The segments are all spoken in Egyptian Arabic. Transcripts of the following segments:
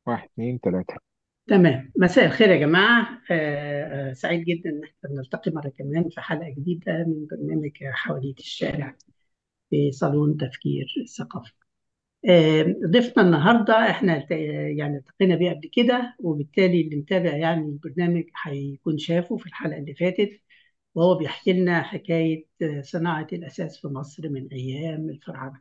واحد اتنين تلاتة تمام مساء الخير يا جماعة آه، آه، سعيد جدا إن احنا بنلتقي مرة كمان في حلقة جديدة من برنامج حواديت الشارع في صالون تفكير ثقافي آه، ضيفنا النهاردة احنا الت- يعني التقينا بيه قبل كده وبالتالي اللي متابع يعني البرنامج هيكون شافه في الحلقة اللي فاتت وهو بيحكي لنا حكاية آه، صناعة الأساس في مصر من أيام الفراعنة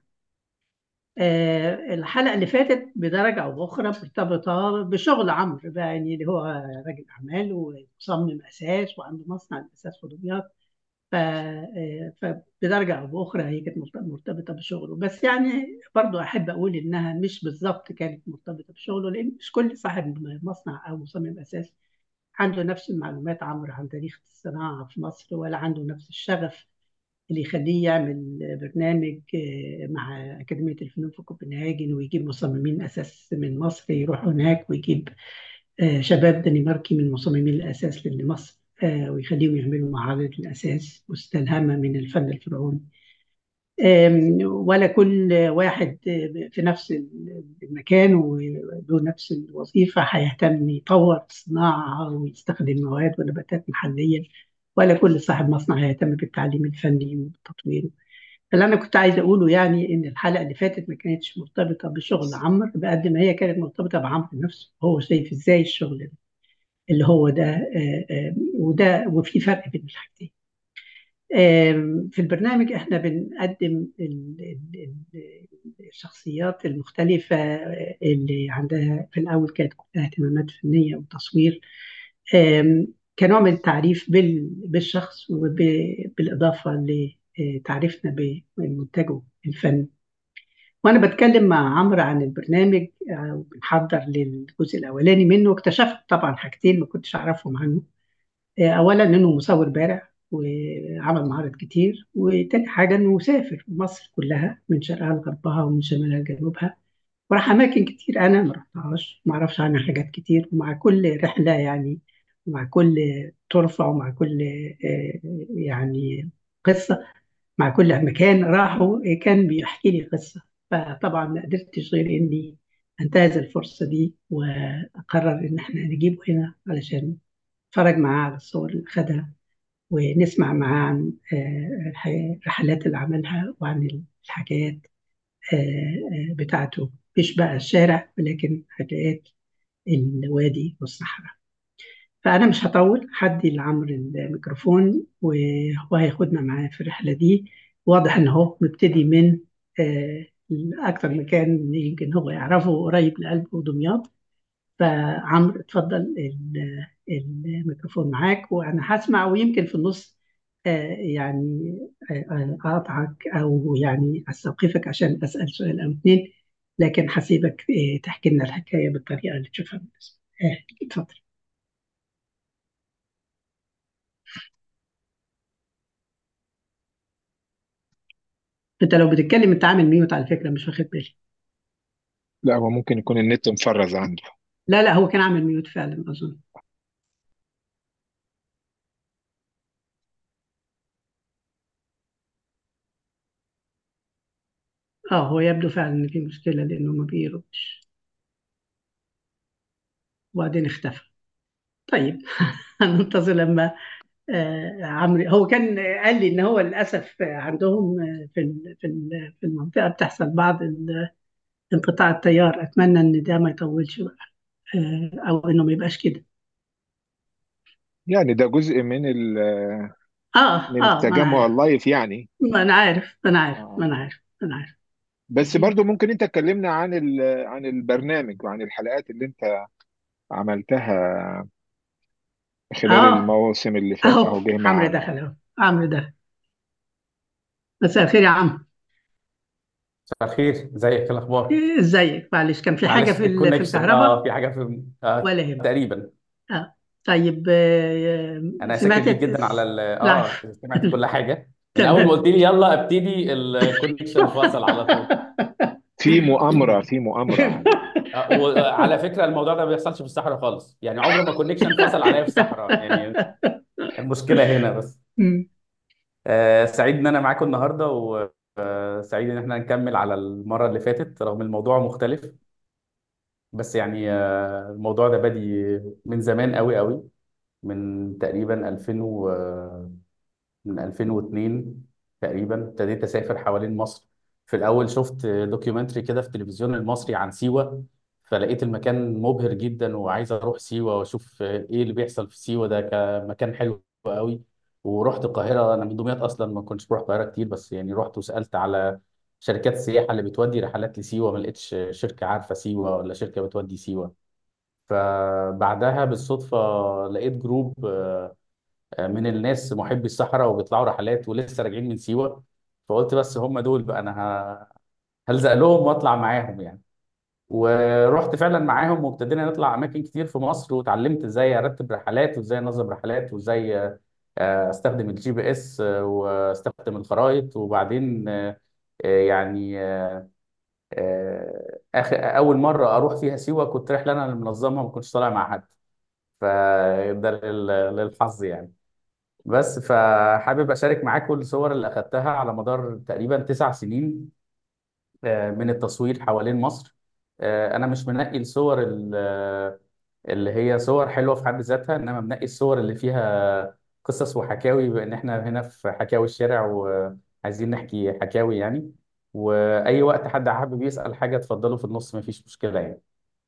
آه، الحلقة اللي فاتت بدرجة أو بأخرى مرتبطة بشغل عمرو بقى يعني اللي هو راجل أعمال ومصمم أساس وعنده مصنع الأساس في دمياط ف- آه، فبدرجة أو بأخرى هي كانت مرت- مرتبطة بشغله بس يعني برضو أحب أقول إنها مش بالظبط كانت مرتبطة بشغله لأن مش كل صاحب مصنع أو مصمم أساس عنده نفس المعلومات عمرو عن تاريخ الصناعة في مصر ولا عنده نفس الشغف اللي يخليه يعمل برنامج آه، مع أكاديمية الفنون في كوبنهاجن ويجيب مصممين أساس من مصر يروحوا هناك ويجيب آه، شباب دنماركي من مصممين الأساس لمصر آه، ويخليهم يعملوا معارض الأساس مستلهمة من الفن الفرعوني آم، ولا كل واحد آه، في نفس المكان وله نفس الوظيفة هيهتم يطور الصناعة ويستخدم مواد ونباتات محلية ولا كل صاحب مصنع هيهتم بالتعليم الفني والتطوير اللي انا كنت عايزه اقوله يعني ان الحلقه اللي فاتت ما كانتش مرتبطه بشغل عمرو بقد ما هي كانت مرتبطه بعمرو نفسه هو شايف ازاي الشغل ده اللي هو ده آه، آه، وده وفي فرق بين الحاجتين آم، في البرنامج احنا بنقدم ال- ال- ال- الشخصيات المختلفة آه، اللي عندها في الأول كانت كلها اهتمامات فنية وتصوير آم، كنوع من التعريف بال- بالشخص وبالإضافة لتعريفنا بمنتجه الفني وأنا بتكلم مع عمرو عن البرنامج آه، وبنحضر للجزء الأولاني منه اكتشفت طبعا حاجتين ما كنتش أعرفهم عنه آه، أولا إنه مصور بارع وعمل معارض كتير وتاني حاجة إنه سافر مصر كلها من شرقها لغربها ومن شمالها لجنوبها وراح أماكن كتير أنا ما رحتهاش ما أعرفش عنها حاجات كتير ومع كل رحلة يعني ومع كل طرفة ومع كل آه، يعني قصة مع كل مكان راحوا كان بيحكي لي قصة فطبعا ما قدرتش غير إني أنتهز الفرصة دي وأقرر إن إحنا نجيبه هنا علشان نتفرج معاه على الصور اللي خدها ونسمع معاه عن آه، الح- الرحلات اللي عملها وعن الحاجات آه، آه، بتاعته مش بقى الشارع ولكن حاجات الوادي والصحراء فأنا مش هطول هدي لعمرو الميكروفون وهو هياخدنا معاه في الرحلة دي واضح إن هو مبتدي من آه، أكتر مكان يمكن هو يعرفه قريب لقلبه دمياط فعمرو اتفضل ال- الميكروفون معاك وأنا هسمع ويمكن في النص آه، يعني آه، آه، أقطعك أو يعني أستوقفك عشان أسأل سؤال أو اتنين لكن هسيبك آه، تحكي لنا الحكاية بالطريقة اللي تشوفها مناسبة آه، اتفضل انت لو بتتكلم انت عامل ميوت على فكره مش واخد بالي لا هو ممكن يكون النت مفرز عنده لا لا هو كان عامل ميوت فعلا اظن اه هو يبدو فعلا ان في مشكله لانه ما بيردش وبعدين اختفى طيب هننتظر لما آه عمرو هو كان قال لي ان هو للاسف عندهم آه، في ال- في ال- في المنطقه بتحصل بعض ال- انقطاع التيار اتمنى ان ده ما يطولش بقى آه او انه ما يبقاش كده يعني ده جزء من ال اه من اه ما انا التجمع عارف اللايف يعني ما انا عارف ما انا عارف آه. ما انا عارف ما انا عارف بس برضو ممكن انت تكلمنا عن ال عن البرنامج وعن الحلقات اللي انت عملتها خلال اه المواسم اللي فات اهو اهو جاي عمرو معانا دخل اهو عمرو دخل مساء الخير يا عم مساء الخير ازيك ايه الاخبار إيه، ازيك معلش كان في حاجه معلش في ال- في الكونكشن اه الكهرباء في حاجه في آه ولا يهم تقريبا اه طيب آه، انا شاكر سمعت ليك جدا على ال لا اه سمعت كل حاجه من اول ما تمام قلت لي يلا ابتدي الكونكشن فصل على طول في مؤامرة في مؤامرة عليك آه وعلى فكره الموضوع ده ما بيحصلش في الصحراء خالص يعني عمر ما كونكشن فصل عليا في الصحراء يعني المشكله هنا بس مم. آه سعيد ان انا معاكم النهارده وسعيد ان احنا نكمل على المره اللي فاتت رغم الموضوع مختلف بس يعني آه، الموضوع ده بادي من زمان قوي قوي من تقريبا 2000 و من 2002 تقريبا ابتديت اسافر حوالين مصر في الاول شفت دوكيومنتري كده في التلفزيون المصري عن سيوه فلقيت المكان مبهر جدا وعايز اروح سيوه واشوف ايه اللي بيحصل في سيوه ده كمكان حلو قوي ورحت القاهره انا من دمياط اصلا ما كنتش بروح القاهره كتير بس يعني رحت وسالت على شركات السياحه اللي بتودي رحلات لسيوه ما لقيتش شركه عارفه سيوه ولا شركه بتودي سيوه فبعدها بالصدفه لقيت جروب من الناس محبي الصحراء وبيطلعوا رحلات ولسه راجعين من سيوه فقلت بس هم دول بقى انا ه- هلزق لهم واطلع معاهم يعني ورحت فعلا معاهم وابتدينا نطلع اماكن كتير في مصر واتعلمت ازاي ارتب رحلات وازاي انظم رحلات وازاي آه، استخدم الجي بي اس آه، واستخدم الخرائط وبعدين آه، آه، يعني آه، آه، اخر اول مره اروح فيها سيوه كنت رحله انا اللي منظمها ما كنتش طالع مع حد فده لل- للحظ يعني بس فحابب اشارك معاكم الصور اللي اخدتها على مدار تقريبا تسع سنين آه، من التصوير حوالين مصر آه، انا مش منقي الصور ال- آه، اللي هي صور حلوه في حد ذاتها انما منقي الصور اللي فيها قصص وحكاوي بان احنا هنا في حكاوي الشارع وعايزين نحكي حكاوي يعني واي وقت حد حابب يسأل حاجه اتفضلوا في النص مفيش مشكله يعني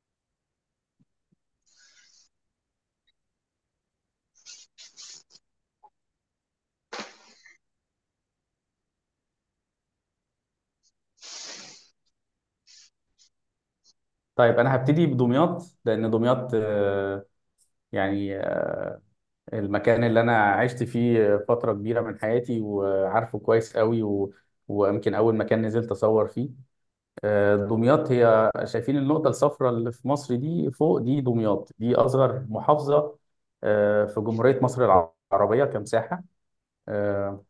طيب انا هبتدي بدمياط لان دمياط آه، يعني المكان اللي انا عشت فيه فترة كبيرة من حياتي وعارفه كويس قوي و... ويمكن اول مكان نزلت اصور فيه آه، دمياط هي شايفين النقطة الصفراء اللي في مصر دي فوق دي دمياط دي اصغر محافظة آه، في جمهورية مصر العربية كمساحة آه،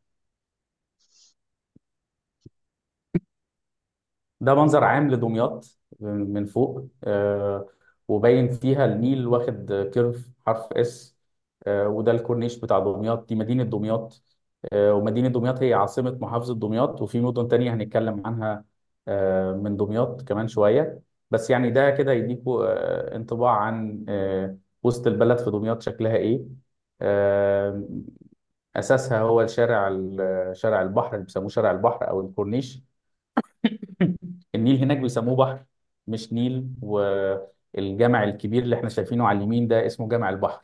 ده منظر عام لدمياط من من فوق آه، وباين فيها النيل واخد كيرف حرف اس آه، وده الكورنيش بتاع دمياط دي مدينة دمياط آه، ومدينة دمياط هي عاصمة محافظة دمياط وفي مدن تانية هنتكلم عنها آه، من دمياط كمان شوية بس يعني ده كده يديكوا آه، انطباع عن آه، وسط البلد في دمياط شكلها ايه آه، أساسها هو الشارع ال- شارع البحر اللي بيسموه شارع البحر أو الكورنيش النيل هناك بيسموه بحر مش نيل والجامع الكبير اللي احنا شايفينه على اليمين ده اسمه جامع البحر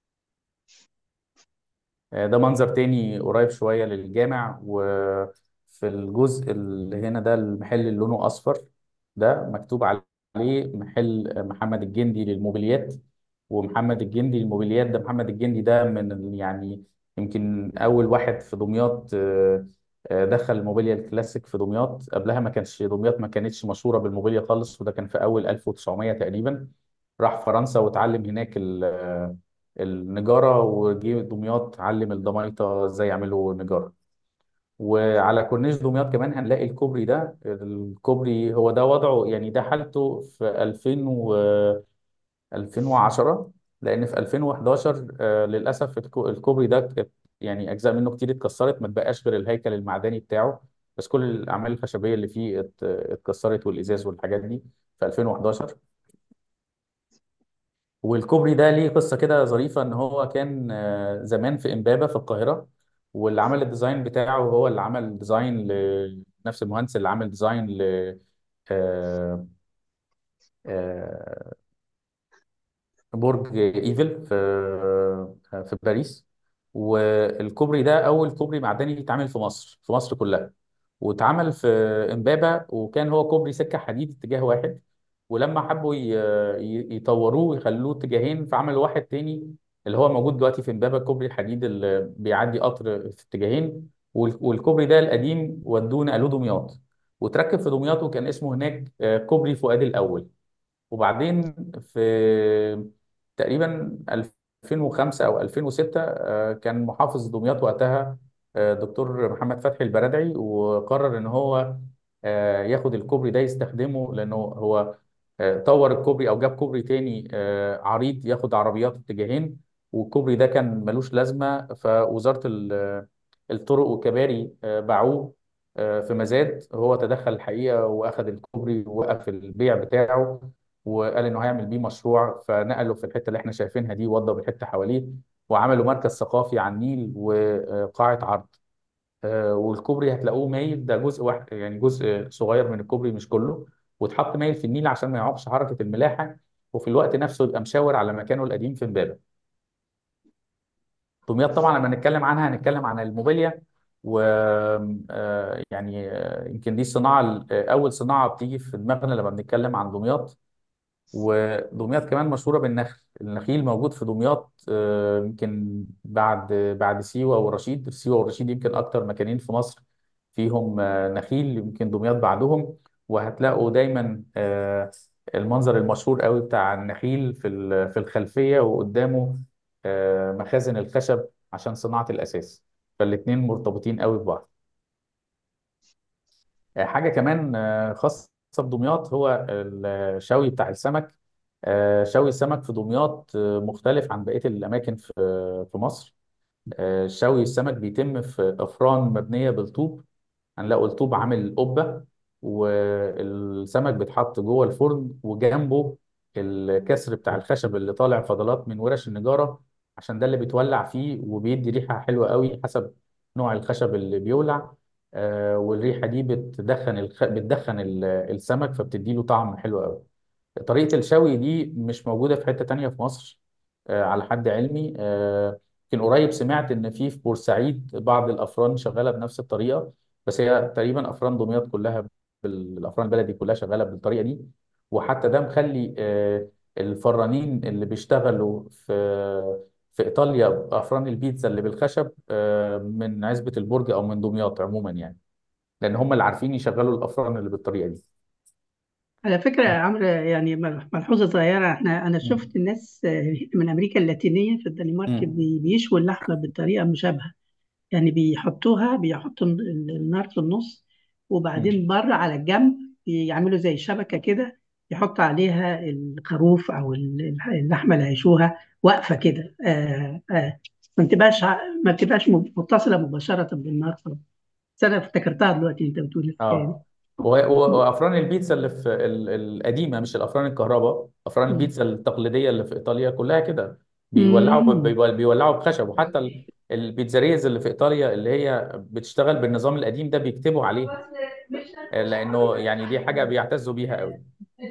آه، ده منظر تاني قريب شوية للجامع وفي الجزء اللي هنا ده المحل اللي لونه أصفر ده مكتوب عليه محل محمد الجندي للموبيليات ومحمد الجندي للموبيليات ده محمد الجندي ده من ال- يعني يمكن أول واحد في دمياط آه، آه، دخل الموبيليا الكلاسيك في دمياط قبلها ما كانش دمياط ما كانتش مشهورة بالموبيليا خالص وده كان في أول 1900 تقريبا راح فرنسا واتعلم هناك ال- النجارة وجه دمياط علم الضمايطة ازاي يعملوا نجارة وعلى كورنيش دمياط كمان هنلاقي الكوبري ده الكوبري هو ده وضعه يعني ده حالته في 2000 و 2010 لأن في 2011 آه، للأسف الكو- الكوبري ده ات- يعني أجزاء منه كتير اتكسرت ما تبقاش غير الهيكل المعدني بتاعه بس كل الأعمال الخشبية اللي فيه ات- اتكسرت والإزاز والحاجات دي في 2011 والكوبري ده ليه قصة كده ظريفة إن هو كان آه، زمان في إمبابة في القاهرة واللي عمل الديزاين بتاعه هو اللي عمل ديزاين لنفس المهندس اللي عمل ديزاين ل آه، آه، برج ايفل في في باريس والكوبري ده اول كوبري معدني يتعمل في مصر في مصر كلها واتعمل في امبابة وكان هو كوبري سكة حديد اتجاه واحد ولما حبوا ي- ي- يطوروه ويخلوه اتجاهين فعملوا واحد تاني اللي هو موجود دلوقتي في امبابة كوبري الحديد اللي بيعدي قطر في اتجاهين وال- والكوبري ده القديم ودوه نقلوه دمياط وتركب في دمياط وكان اسمه هناك آه، كوبري فؤاد الأول وبعدين في تقريبا 2005 او 2006 آه، كان محافظ دمياط وقتها آه، دكتور محمد فتحي البرادعي وقرر ان هو آه، ياخد الكوبري ده يستخدمه لانه هو آه، طور الكوبري او جاب كوبري تاني آه، عريض ياخد عربيات اتجاهين والكوبري ده كان ملوش لازمه فوزاره ال- الطرق والكباري آه، باعوه آه، في مزاد هو تدخل الحقيقه واخد الكوبري ووقف البيع بتاعه وقال انه هيعمل بيه مشروع فنقله في الحته اللي احنا شايفينها دي وضب الحته حواليه وعملوا مركز ثقافي على النيل وقاعه عرض آه، والكوبري هتلاقوه مايل ده جزء واحد يعني جزء صغير من الكوبري مش كله واتحط مايل في النيل عشان ما يعوقش حركه الملاحه وفي الوقت نفسه يبقى مشاور على مكانه القديم في امبابه دمياط طبعا لما نتكلم عنها هنتكلم عن الموبيليا و آه، يعني آه، يمكن دي الصناعه اول صناعه بتيجي في دماغنا لما بنتكلم عن دمياط ودمياط كمان مشهوره بالنخل النخيل موجود في دمياط آه، يمكن بعد بعد سيوه ورشيد سيوه ورشيد يمكن اكتر مكانين في مصر فيهم آه، نخيل يمكن دمياط بعدهم وهتلاقوا دايما آه، المنظر المشهور قوي بتاع النخيل في ال- في الخلفيه وقدامه آه، مخازن الخشب عشان صناعه الاساس فالاتنين مرتبطين قوي ببعض آه، حاجة كمان آه، خاصة بدمياط هو الشوي بتاع السمك آه، شوي السمك في دمياط آه، مختلف عن بقية الأماكن في في مصر آه، شوي السمك بيتم في أفران مبنية بالطوب هنلاقوا الطوب عامل قبة والسمك بيتحط جوه الفرن وجنبه الكسر بتاع الخشب اللي طالع فضلات من ورش النجارة عشان ده اللي بيتولع فيه وبيدي ريحة حلوة قوي حسب نوع الخشب اللي بيولع آه، والريحة دي بتدخن الخ... بتدخن ال- السمك فبتدي له طعم حلو قوي طريقة الشوي دي مش موجودة في حتة تانية في مصر آه، على حد علمي آه، يمكن قريب سمعت إن في في بورسعيد بعض الأفران شغالة بنفس الطريقة بس هي تقريبا أفران دمياط كلها بال- الأفران البلدي كلها شغالة بالطريقة دي وحتى ده مخلي آه، الفرانين اللي بيشتغلوا في في إيطاليا أفران البيتزا اللي بالخشب آه، من عزبة البرج أو من دمياط عموما يعني لأن هم اللي عارفين يشغلوا الأفران اللي بالطريقة دي على فكرة يا عمرو يعني مل- ملحوظة صغيرة احنا أنا مم. شفت الناس آه، من أمريكا اللاتينية في الدنمارك مم. بي- بيشووا اللحمة بطريقة مشابهة يعني بيحطوها بيحطوا ال- النار في النص مم. وبعدين بره على الجنب يعملوا زي شبكة كده يحط عليها الخروف أو ال- اللحمة اللي هيشوها واقفة كده آه آه ما بتبقاش ع- ما بتبقاش متصلة مباشرة بالنار بس أنا افتكرتها دلوقتي أنت بتقول الحكاية دي اه و- و- وافران البيتزا اللي في ال- القديمه مش الافران الكهرباء افران مم. البيتزا التقليديه اللي في ايطاليا كلها كده بيولعوا ب- مم. بيول- بيولعوا بخشب وحتى ال- البيتزاريز اللي في ايطاليا اللي هي بتشتغل بالنظام القديم ده بيكتبوا عليها آه، لانه يعني دي حاجه بيعتزوا بيها قوي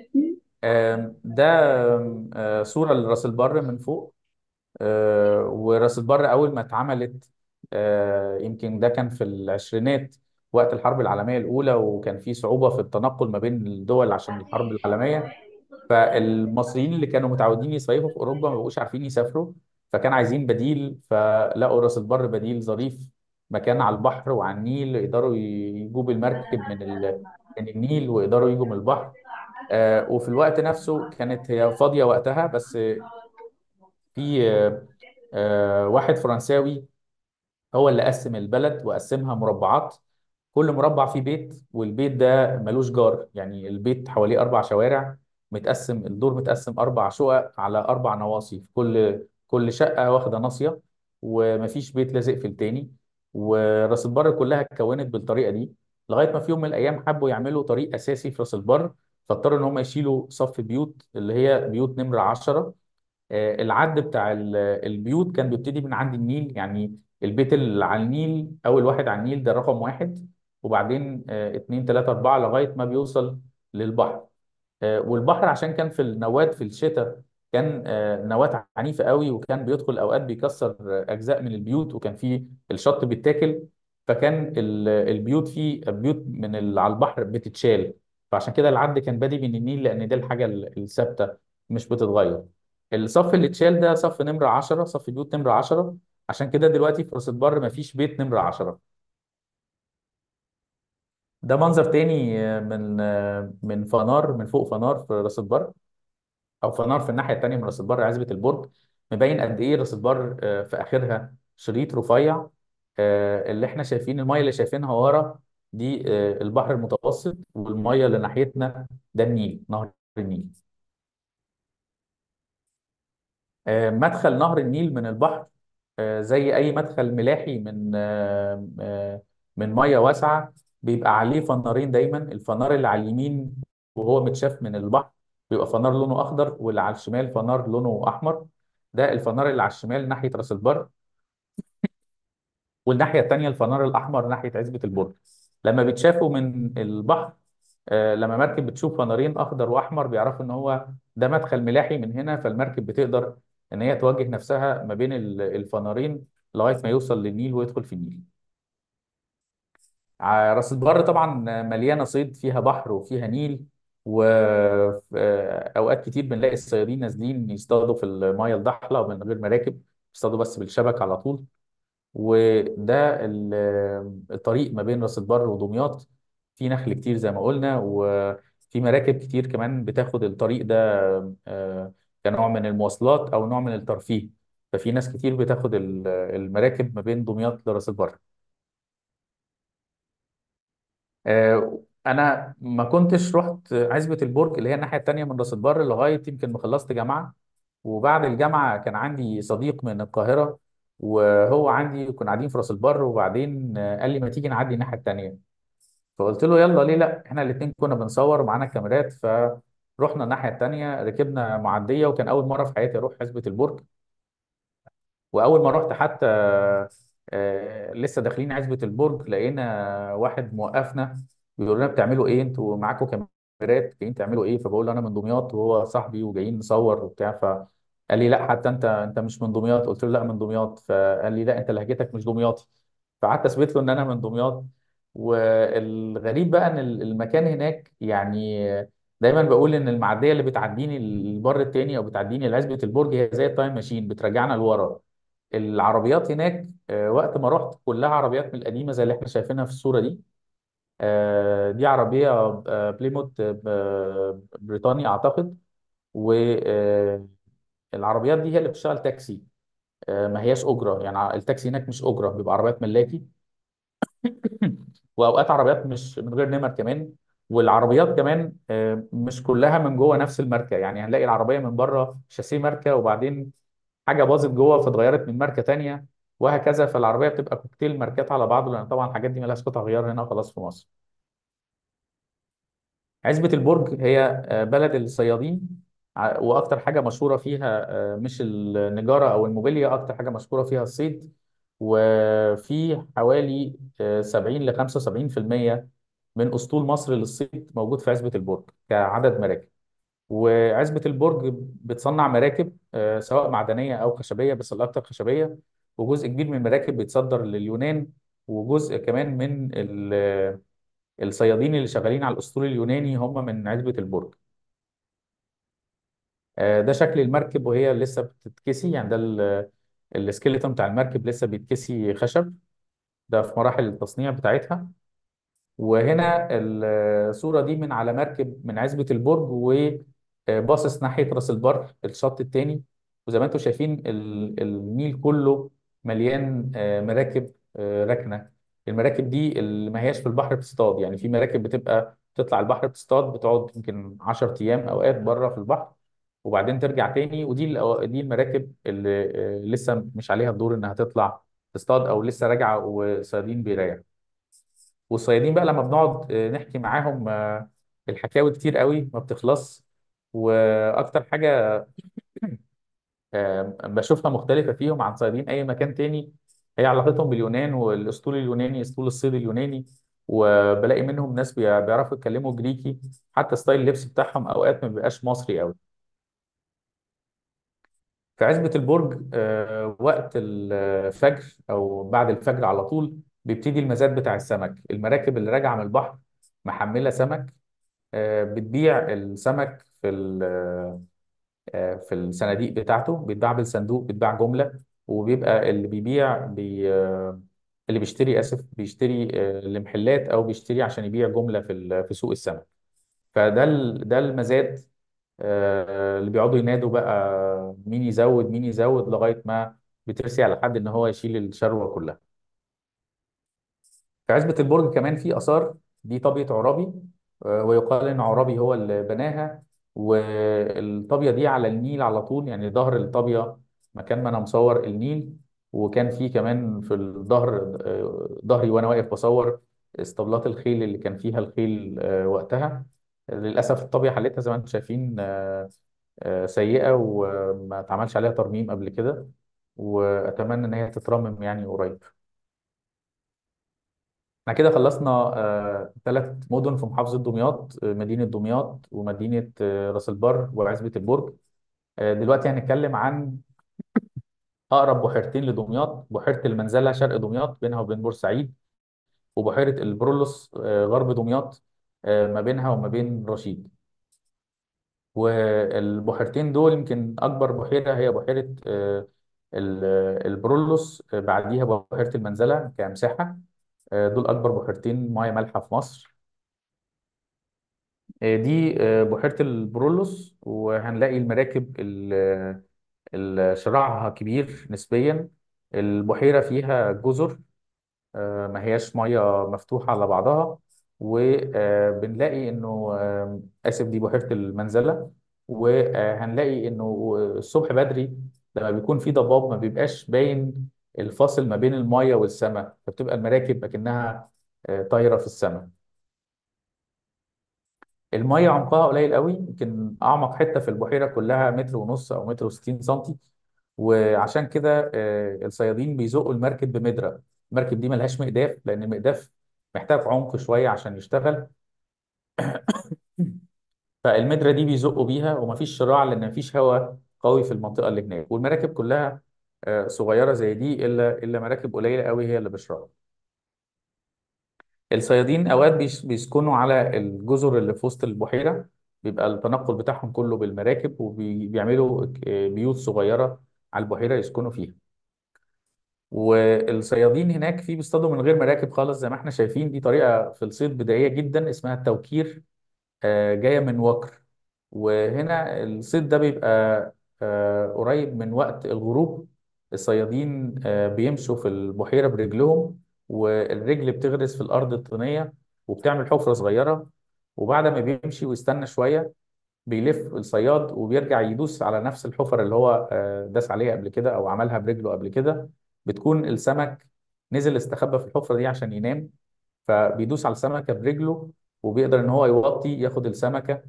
آم، ده آم، آه، صوره لراس البر من فوق آه، وراس البر اول ما اتعملت آه، يمكن ده كان في العشرينات وقت الحرب العالميه الاولى وكان في صعوبه في التنقل ما بين الدول عشان الحرب العالميه فالمصريين اللي كانوا متعودين يصيفوا في اوروبا ما بقوش عارفين يسافروا فكان عايزين بديل فلقوا راس البر بديل ظريف مكان على البحر وعلى النيل يقدروا يجوا بالمركب من ال... من النيل ويقدروا يجوا من البحر آه، وفي الوقت نفسه كانت هي فاضيه وقتها بس في آه، آه، واحد فرنساوي هو اللي قسم البلد وقسمها مربعات كل مربع فيه بيت والبيت ده ملوش جار يعني البيت حواليه أربع شوارع متقسم الدور متقسم أربع شقق على أربع نواصي كل كل شقة واخدة ناصية ومفيش بيت لازق في التاني وراس البر كلها اتكونت بالطريقة دي لغاية ما في يوم من الأيام حبوا يعملوا طريق أساسي في راس البر فاضطروا إن هم يشيلوا صف بيوت اللي هي بيوت نمرة 10 آه، العد بتاع ال- البيوت كان بيبتدي من عند النيل يعني البيت اللي على النيل أول واحد على النيل ده رقم واحد وبعدين آه، اتنين تلاتة أربعة لغاية ما بيوصل للبحر آه، والبحر عشان كان في النواد في الشتاء كان آه، نواه عنيفة قوي وكان بيدخل أوقات بيكسر آه، أجزاء من البيوت وكان في الشط بيتاكل فكان ال- البيوت فيه بيوت من اللي على البحر بتتشال فعشان كده العد كان بادي من النيل لأن دي الحاجة ال- الثابتة مش بتتغير الصف اللي اتشال ده صف نمرة 10 صف بيوت نمرة 10 عشان كده دلوقتي في راس البر مفيش بيت نمرة 10 ده منظر تاني آه، من آه، من فنار من فوق فنار في راس البر او فنار في الناحيه التانيه من راس البر عزبه البرج مبين قد ايه راس البر آه، في اخرها شريط رفيع آه، اللي احنا شايفين الميه اللي شايفينها ورا دي آه، البحر المتوسط والميه اللي ناحيتنا ده النيل نهر النيل آه، مدخل نهر النيل من البحر آه، زي اي مدخل ملاحي من آه، آه، من ميه واسعه بيبقى عليه فنارين دايما الفنار اللي على اليمين وهو متشاف من البحر بيبقى فنار لونه اخضر واللي على الشمال فنار لونه احمر ده الفنار اللي على الشمال ناحيه راس البر والناحيه التانيه الفنار الاحمر ناحيه عزبه البرج لما بيتشافوا من البحر آه، لما مركب بتشوف فنارين اخضر واحمر بيعرفوا ان هو ده مدخل ملاحي من هنا فالمركب بتقدر ان هي توجه نفسها ما بين ال- الفنارين لغايه ما يوصل للنيل ويدخل في النيل ع- راس البر طبعا مليانه صيد فيها بحر وفيها نيل واوقات كتير بنلاقي الصيادين نازلين يصطادوا في المايه الضحله ومن غير مراكب يصطادوا بس بالشبك على طول وده ال- الطريق ما بين راس البر ودمياط في نخل كتير زي ما قلنا وفي مراكب كتير كمان بتاخد الطريق ده آه، كنوع من المواصلات او نوع من الترفيه ففي ناس كتير بتاخد ال- المراكب ما بين دمياط لراس البر آه، انا ما كنتش رحت عزبة البرج اللي هي الناحية التانية من راس البر لغاية يمكن ما خلصت جامعة وبعد الجامعة كان عندي صديق من القاهرة وهو عندي كنا قاعدين في راس البر وبعدين آه، قال لي ما تيجي نعدي الناحية التانية فقلت له يلا ليه لا احنا الاتنين كنا بنصور ومعانا كاميرات فرحنا الناحية التانية ركبنا معدية وكان أول مرة في حياتي أروح عزبة البرج واول ما رحت حتى آه، لسه داخلين عزبة البرج لقينا واحد موقفنا بيقول لنا بتعملوا ايه انتوا معاكم كاميرات جايين تعملوا ايه فبقول له انا من دمياط وهو صاحبي وجايين نصور وبتاع فقال لي لا حتى انت انت مش من دمياط قلت له لا من دمياط فقال لي لا انت لهجتك مش دمياطي فقعدت اثبت له ان انا من دمياط والغريب بقى ان المكان هناك يعني دايما بقول ان المعديه اللي بتعديني البر التاني او بتعديني لعزبه البرج هي زي التايم ماشين بترجعنا لورا العربيات هناك آه، وقت ما رحت كلها عربيات من القديمه زي اللي احنا شايفينها في الصوره دي آه، دي عربيه آه، بليموت آه، بريطاني اعتقد والعربيات دي هي اللي بتشتغل تاكسي آه، ما هياش اجره يعني التاكسي هناك مش اجره بيبقى عربيات ملاكي واوقات عربيات مش من غير نمر كمان والعربيات كمان آه، مش كلها من جوه نفس الماركه يعني هنلاقي العربيه من بره شاسيه ماركه وبعدين حاجه باظت جوه فاتغيرت من ماركه تانية وهكذا فالعربيه بتبقى كوكتيل ماركات على بعضه لان طبعا الحاجات دي ملهاش قطع غيار هنا خلاص في مصر عزبة البرج هي آه، بلد الصيادين ع- واكتر حاجه مشهوره فيها آه، مش النجاره او الموبيليا اكتر حاجه مشهوره فيها الصيد وفي حوالي آه، 70 ل 75% من اسطول مصر للصيد موجود في عزبة البرج كعدد مراكب وعزبة البرج بتصنع مراكب آه، سواء معدنية أو خشبية بس الأكثر خشبية وجزء كبير من المراكب بيتصدر لليونان وجزء كمان من ال- الصيادين اللي شغالين على الأسطول اليوناني هم من عزبة البرج آه، ده شكل المركب وهي لسه بتتكسي يعني ده ال- السكيلتون بتاع المركب لسه بيتكسي خشب ده في مراحل التصنيع بتاعتها وهنا الصورة دي من على مركب من عزبة البرج وباصص ناحية راس البر الشط التاني وزي ما انتم شايفين ال- النيل كله مليان آه، مراكب آه، راكنة المراكب دي اللي ما هياش في البحر بتصطاد يعني في مراكب بتبقى تطلع البحر تصطاد بتقعد يمكن 10 أيام أوقات بره في البحر وبعدين ترجع تاني ودي الأو- دي المراكب اللي آه، لسه مش عليها الدور إنها تطلع تصطاد أو لسه راجعة وصيادين بيريحوا والصيادين بقى لما بنقعد آه، نحكي معاهم آه، الحكاوي كتير قوي ما بتخلص واكتر حاجه آه، بشوفها مختلفه فيهم عن صيادين اي مكان تاني هي علاقتهم باليونان والاسطول اليوناني اسطول الصيد اليوناني وبلاقي منهم ناس بي- بيعرفوا يتكلموا جريكي حتى ستايل اللبس بتاعهم اوقات ما بيبقاش مصري قوي في عزبة البرج آه، وقت الفجر أو بعد الفجر على طول بيبتدي المزاد بتاع السمك المراكب اللي راجعة من البحر محملة سمك آه، بتبيع السمك في ال- آه، في الصناديق بتاعته بيتباع بالصندوق بيتباع جملة وبيبقى اللي بيبيع بي آه، اللي بيشتري آسف بيشتري آه، لمحلات أو بيشتري عشان يبيع جملة في ال- في سوق السمك فده ال- ده المزاد آه، اللي بيقعدوا ينادوا بقى مين يزود مين يزود لغاية ما بترسي على حد إن هو يشيل الشروة كلها في عزبة البرج كمان في آثار دي طابية عرابي آه، ويقال إن عرابي هو اللي بناها والطابية دي على النيل على طول يعني ظهر الطابية مكان ما أنا مصور النيل وكان في كمان في الظهر آه، ظهري وأنا واقف بصور اسطبلات الخيل اللي كان فيها الخيل آه، وقتها للاسف الطابيه حالتها زي ما انتم شايفين آه، آه، سيئه وما اتعملش عليها ترميم قبل كده واتمنى ان هي تترمم يعني قريب احنا كده خلصنا ثلاث مدن في محافظه دمياط آه، مدينه دمياط ومدينه آه، راس البر وعزبه البرج آه، دلوقتي هنتكلم عن اقرب بحيرتين لدمياط بحيره المنزله شرق دمياط بينها وبين بورسعيد وبحيره البرولوس آه، غرب دمياط آه، ما بينها وما بين رشيد والبحيرتين دول يمكن اكبر بحيره هي بحيره آه، ال- البرولوس آه، بعديها بحيره المنزله كمساحه آه، دول اكبر بحيرتين مياه مالحه في مصر آه، دي آه، بحيره البرولوس وهنلاقي المراكب ال- ال- شراعها كبير نسبيا البحيره فيها جزر آه، ما هياش ميه مفتوحه على بعضها وبنلاقي انه آه، اسف دي بحيره المنزله وهنلاقي انه الصبح بدري لما بيكون في ضباب ما بيبقاش باين الفاصل ما بين الميه والسماء فبتبقى المراكب اكنها آه، طايره في السماء الميه عمقها قليل قوي يمكن اعمق حته في البحيره كلها متر ونص او متر وستين سنتي وعشان كده آه، الصيادين بيزقوا المركب بمدرة المركب دي ملهاش مقداف لان المقداف محتاج عمق شويه عشان يشتغل فالمدرة دي بيزقوا بيها ومفيش شراع لان مفيش هواء قوي في المنطقه اللي هناك والمراكب كلها آه، صغيره زي دي الا الا مراكب قليله قوي هي اللي بشراع الصيادين اوقات بيس- بيسكنوا على الجزر اللي في وسط البحيره بيبقى التنقل بتاعهم كله بالمراكب وبيعملوا بيوت صغيره على البحيره يسكنوا فيها والصيادين هناك في بيصطادوا من غير مراكب خالص زي ما احنا شايفين دي طريقه في الصيد بدائيه جدا اسمها التوكير آه، جايه من وكر وهنا الصيد ده بيبقى آه، قريب من وقت الغروب الصيادين آه، بيمشوا في البحيره برجلهم والرجل بتغرس في الارض الطينيه وبتعمل حفره صغيره وبعد ما بيمشي ويستنى شويه بيلف الصياد وبيرجع يدوس على نفس الحفر اللي هو آه، داس عليها قبل كده او عملها برجله قبل كده بتكون السمك نزل استخبى في الحفرة دي عشان ينام فبيدوس على السمكة برجله وبيقدر ان هو يوطي ياخد السمكة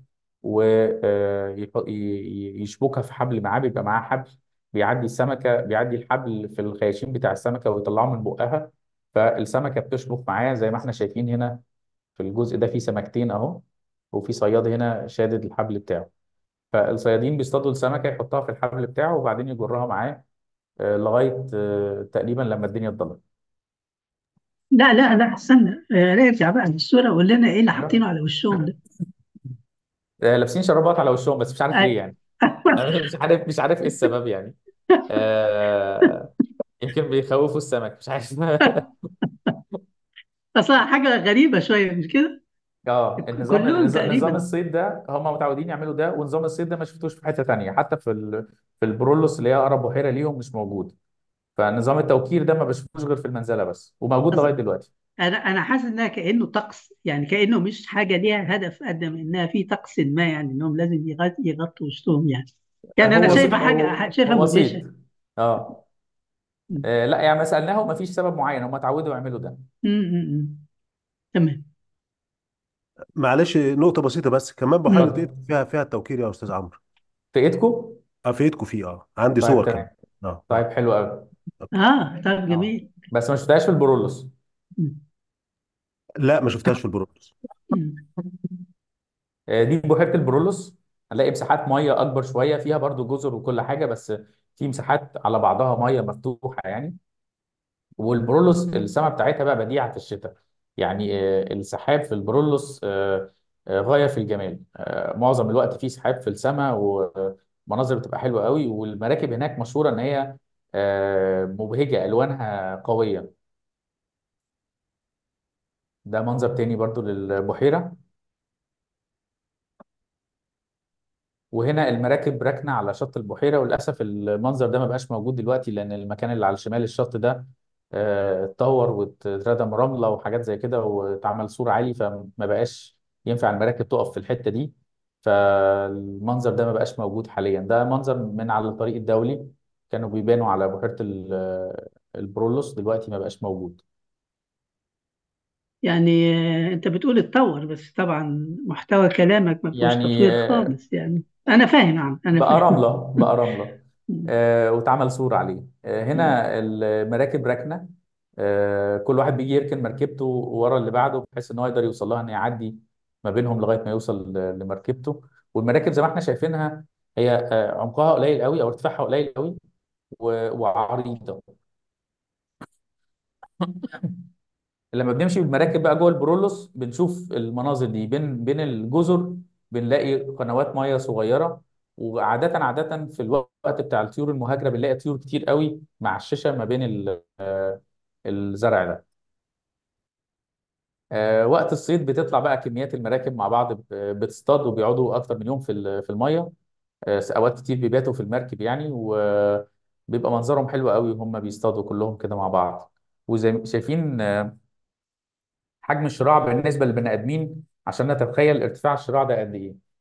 ويشبكها في حبل معاه بيبقى معاه حبل بيعدي السمكة بيعدي الحبل في الخياشيم بتاع السمكة ويطلعه من بقها فالسمكة بتشبك معاه زي ما احنا شايفين هنا في الجزء ده في سمكتين اهو وفي صياد هنا شادد الحبل بتاعه فالصيادين بيصطادوا السمكة يحطها في الحبل بتاعه وبعدين يجرها معاه آه، لغاية آه، تقريبا لما الدنيا تضلم لا لا لا استنى آه، نرجع بقى للصورة وقول لنا ايه اللي أيوة. حاطينه على وشهم ده آه، لابسين شرابات على وشهم بس مش عارف ليه آه، يعني أنا مش عارف مش عارف ايه السبب يعني آه يمكن بيخوفوا السمك مش عارف اصلا حاجة غريبة شوية مش كده اه النظام كلهم النظام نظام تقريبا الصيد ده هم متعودين يعملوا ده ونظام الصيد ده ما شفتوش في حتة تانية حتى في ال... في البرولوس اللي هي اقرب بحيرة ليهم مش موجود فنظام التوكيل ده ما بشوفوش غير في المنزلة بس وموجود بس لغاية دلوقتي انا انا حاسس انها كانه طقس يعني كانه مش حاجه ليها هدف قد ما انها في طقس ما يعني انهم لازم يغط- يغطوا وسطهم يعني يعني انا هو شايفه صيد حاجه هو شايفها هو مدهشه صيد اه آه، لا يعني ما سألناهم ما فيش سبب معين هم اتعودوا يعملوا ده امم تمام معلش نقطة بسيطة بس كمان بحيرة امم ايه اتفضل فيها فيها التوكيل يا أستاذ عمرو في ايدكم اه في ايدكم فيه اه عندي طيب صور كمان تمام اه طيب اه حلو قوي اه طيب اه جميل بس ما شفتهاش في البرولوس مم. لا ما شفتهاش في البروتوس مم. آه، دي بحيرة البرولوس هنلاقي مساحات ميه اكبر شويه فيها برضو جزر وكل حاجه بس في مساحات على بعضها ميه مفتوحه يعني والبرولوس السماء بتاعتها بقى بديعه في الشتاء يعني آه، السحاب في البرولوس آه، آه، غايه في الجمال آه، معظم الوقت فيه سحاب في السماء ومناظر بتبقى حلوه قوي والمراكب هناك مشهوره ان هي آه، مبهجه الوانها قويه ده منظر تاني برضو للبحيره وهنا المراكب راكنه على شط البحيره وللاسف المنظر ده ما بقاش موجود دلوقتي لان المكان اللي على شمال الشط ده آه، اتطور واتردم رمله وحاجات زي كده واتعمل سور عالي فما بقاش ينفع المراكب تقف في الحته دي فالمنظر ده ما بقاش موجود حاليا ده منظر من على الطريق الدولي كانوا بيبانوا على بحيره ال- البرولوس دلوقتي ما بقاش موجود يعني آه، انت بتقول اتطور بس طبعا محتوى كلامك ما فيهوش يعني تطوير آه، خالص يعني انا فاهم عم انا بقى فاهم رملة بقى رملة آه، واتعمل سور عليه آه، هنا المراكب راكنة آه، كل واحد بيجي يركن مركبته ورا اللي بعده بحيث ان هو يقدر يوصل لها ان يعدي ما بينهم لغاية ما يوصل ل- لمركبته والمراكب زي ما احنا شايفينها هي آه، عمقها قليل قوي او ارتفاعها قليل قوي و- وعريضة لما بنمشي بالمراكب بقى جوه البرولوس بنشوف المناظر دي بين بين الجزر بنلاقي قنوات ميه صغيره وعاده عاده في الوقت بتاع الطيور المهاجره بنلاقي طيور كتير قوي معششه ما بين ال- آه، الزرع ده آه، وقت الصيد بتطلع بقى كميات المراكب مع بعض ب- بتصطاد وبيقعدوا اكتر من يوم في ال- في الميه آه، اوقات كتير بيباتوا في المركب يعني وبيبقى منظرهم حلو قوي وهم بيصطادوا كلهم كده مع بعض وزي ما شايفين آه، حجم الشراع بالنسبه للبني ادمين عشان نتخيل ارتفاع الشراع ده قد ايه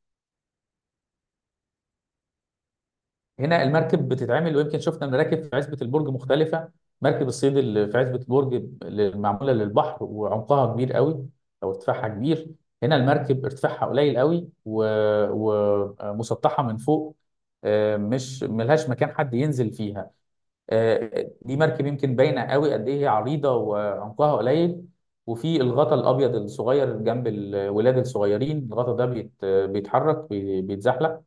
هنا المركب بتتعمل ويمكن شفنا المراكب في عزبه البرج مختلفه مركب الصيد اللي في عزبه البرج اللي معموله للبحر وعمقها كبير قوي او ارتفاعها كبير هنا المركب ارتفاعها قليل قوي و- ومسطحه من فوق آه، مش ملهاش مكان حد ينزل فيها آه، دي مركب يمكن باينه قوي قد ايه هي عريضه وعمقها قليل وفي الغطا الابيض الصغير جنب الولاد الصغيرين الغطا ده بيت بيتحرك بي- بيتزحلق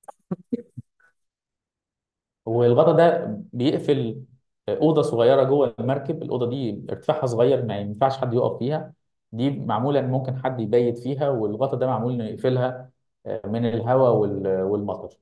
والغطا ده بيقفل اوضه صغيره جوه المركب الاوضه دي ارتفاعها صغير ما ينفعش حد يقف فيها دي معموله ان ممكن حد يبيت فيها والغطا ده معمول انه يقفلها آه، من الهواء وال- والمطر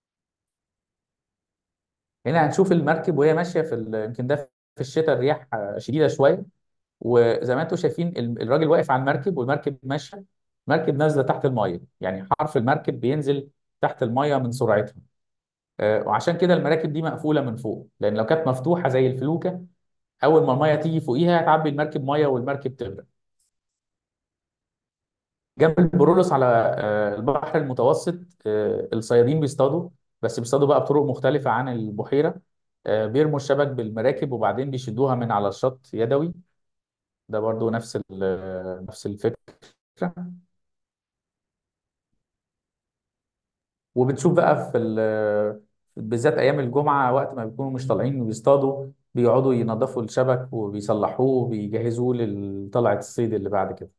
هنا هنشوف المركب وهي ماشيه في ال- يمكن ده في الشتاء الرياح آه، شديده شويه وزي ما انتم شايفين ال- الراجل واقف على المركب والمركب ماشيه المركب نازله تحت الميه يعني حرف المركب بينزل تحت الميه من سرعتها آه، وعشان كده المراكب دي مقفوله من فوق لان لو كانت مفتوحه زي الفلوكه اول ما الميه تيجي فوقيها هتعبي المركب ميه والمركب تغرق جنب البرولوس على آه، البحر المتوسط آه، الصيادين بيصطادوا بس بيصطادوا بقى بطرق مختلفه عن البحيره آه، بيرموا الشبك بالمراكب وبعدين بيشدوها من على الشط يدوي ده برضو نفس ال- نفس الفكره وبتشوف بقى في ال- بالذات ايام الجمعه وقت ما بيكونوا مش طالعين وبيصطادوا بيقعدوا ينظفوا الشبك وبيصلحوه وبيجهزوه لطلعه الصيد اللي بعد كده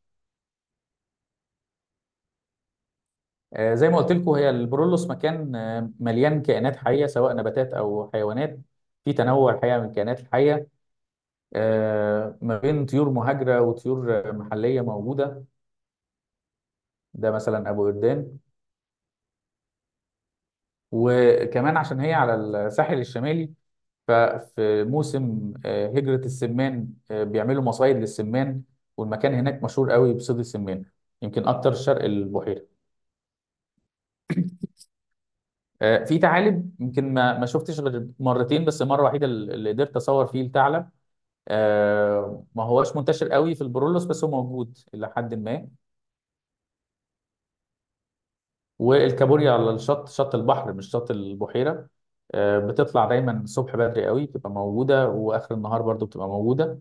آه، زي ما قلت لكم هي البرولوس مكان آه، مليان كائنات حيه سواء نباتات او حيوانات في تنوع الحقيقه من الكائنات الحيه آه، ما بين طيور مهاجره وطيور آه، محليه موجوده ده مثلا ابو قردان وكمان عشان هي على الساحل الشمالي ففي موسم آه، هجرة السمان آه، بيعملوا مصايد للسمان والمكان هناك مشهور قوي بصيد السمان يمكن أكتر شرق البحيرة آه، في ثعالب يمكن ما ما شفتش غير مرتين بس مرة واحدة اللي قدرت أصور فيه الثعلب آه، ما هوش منتشر قوي في البرولوس بس هو موجود إلى حد ما والكابوريا على الشط شط البحر مش شط البحيرة آه، بتطلع دايما الصبح بدري قوي بتبقى موجودة وآخر النهار برضو بتبقى موجودة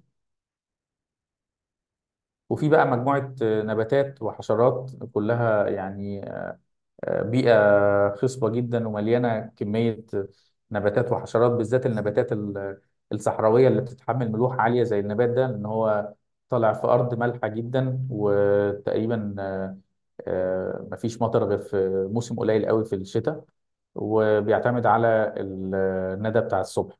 وفي بقى مجموعة آه، نباتات وحشرات كلها يعني آه، بيئة خصبة جدا ومليانة كمية نباتات وحشرات بالذات النباتات ال- الصحراوية اللي بتتحمل ملوحة عالية زي النبات ده لأن هو طالع في أرض مالحة جدا وتقريبا آه، آه، مفيش مطر غير في موسم قليل قوي في الشتاء وبيعتمد على الندى بتاع الصبح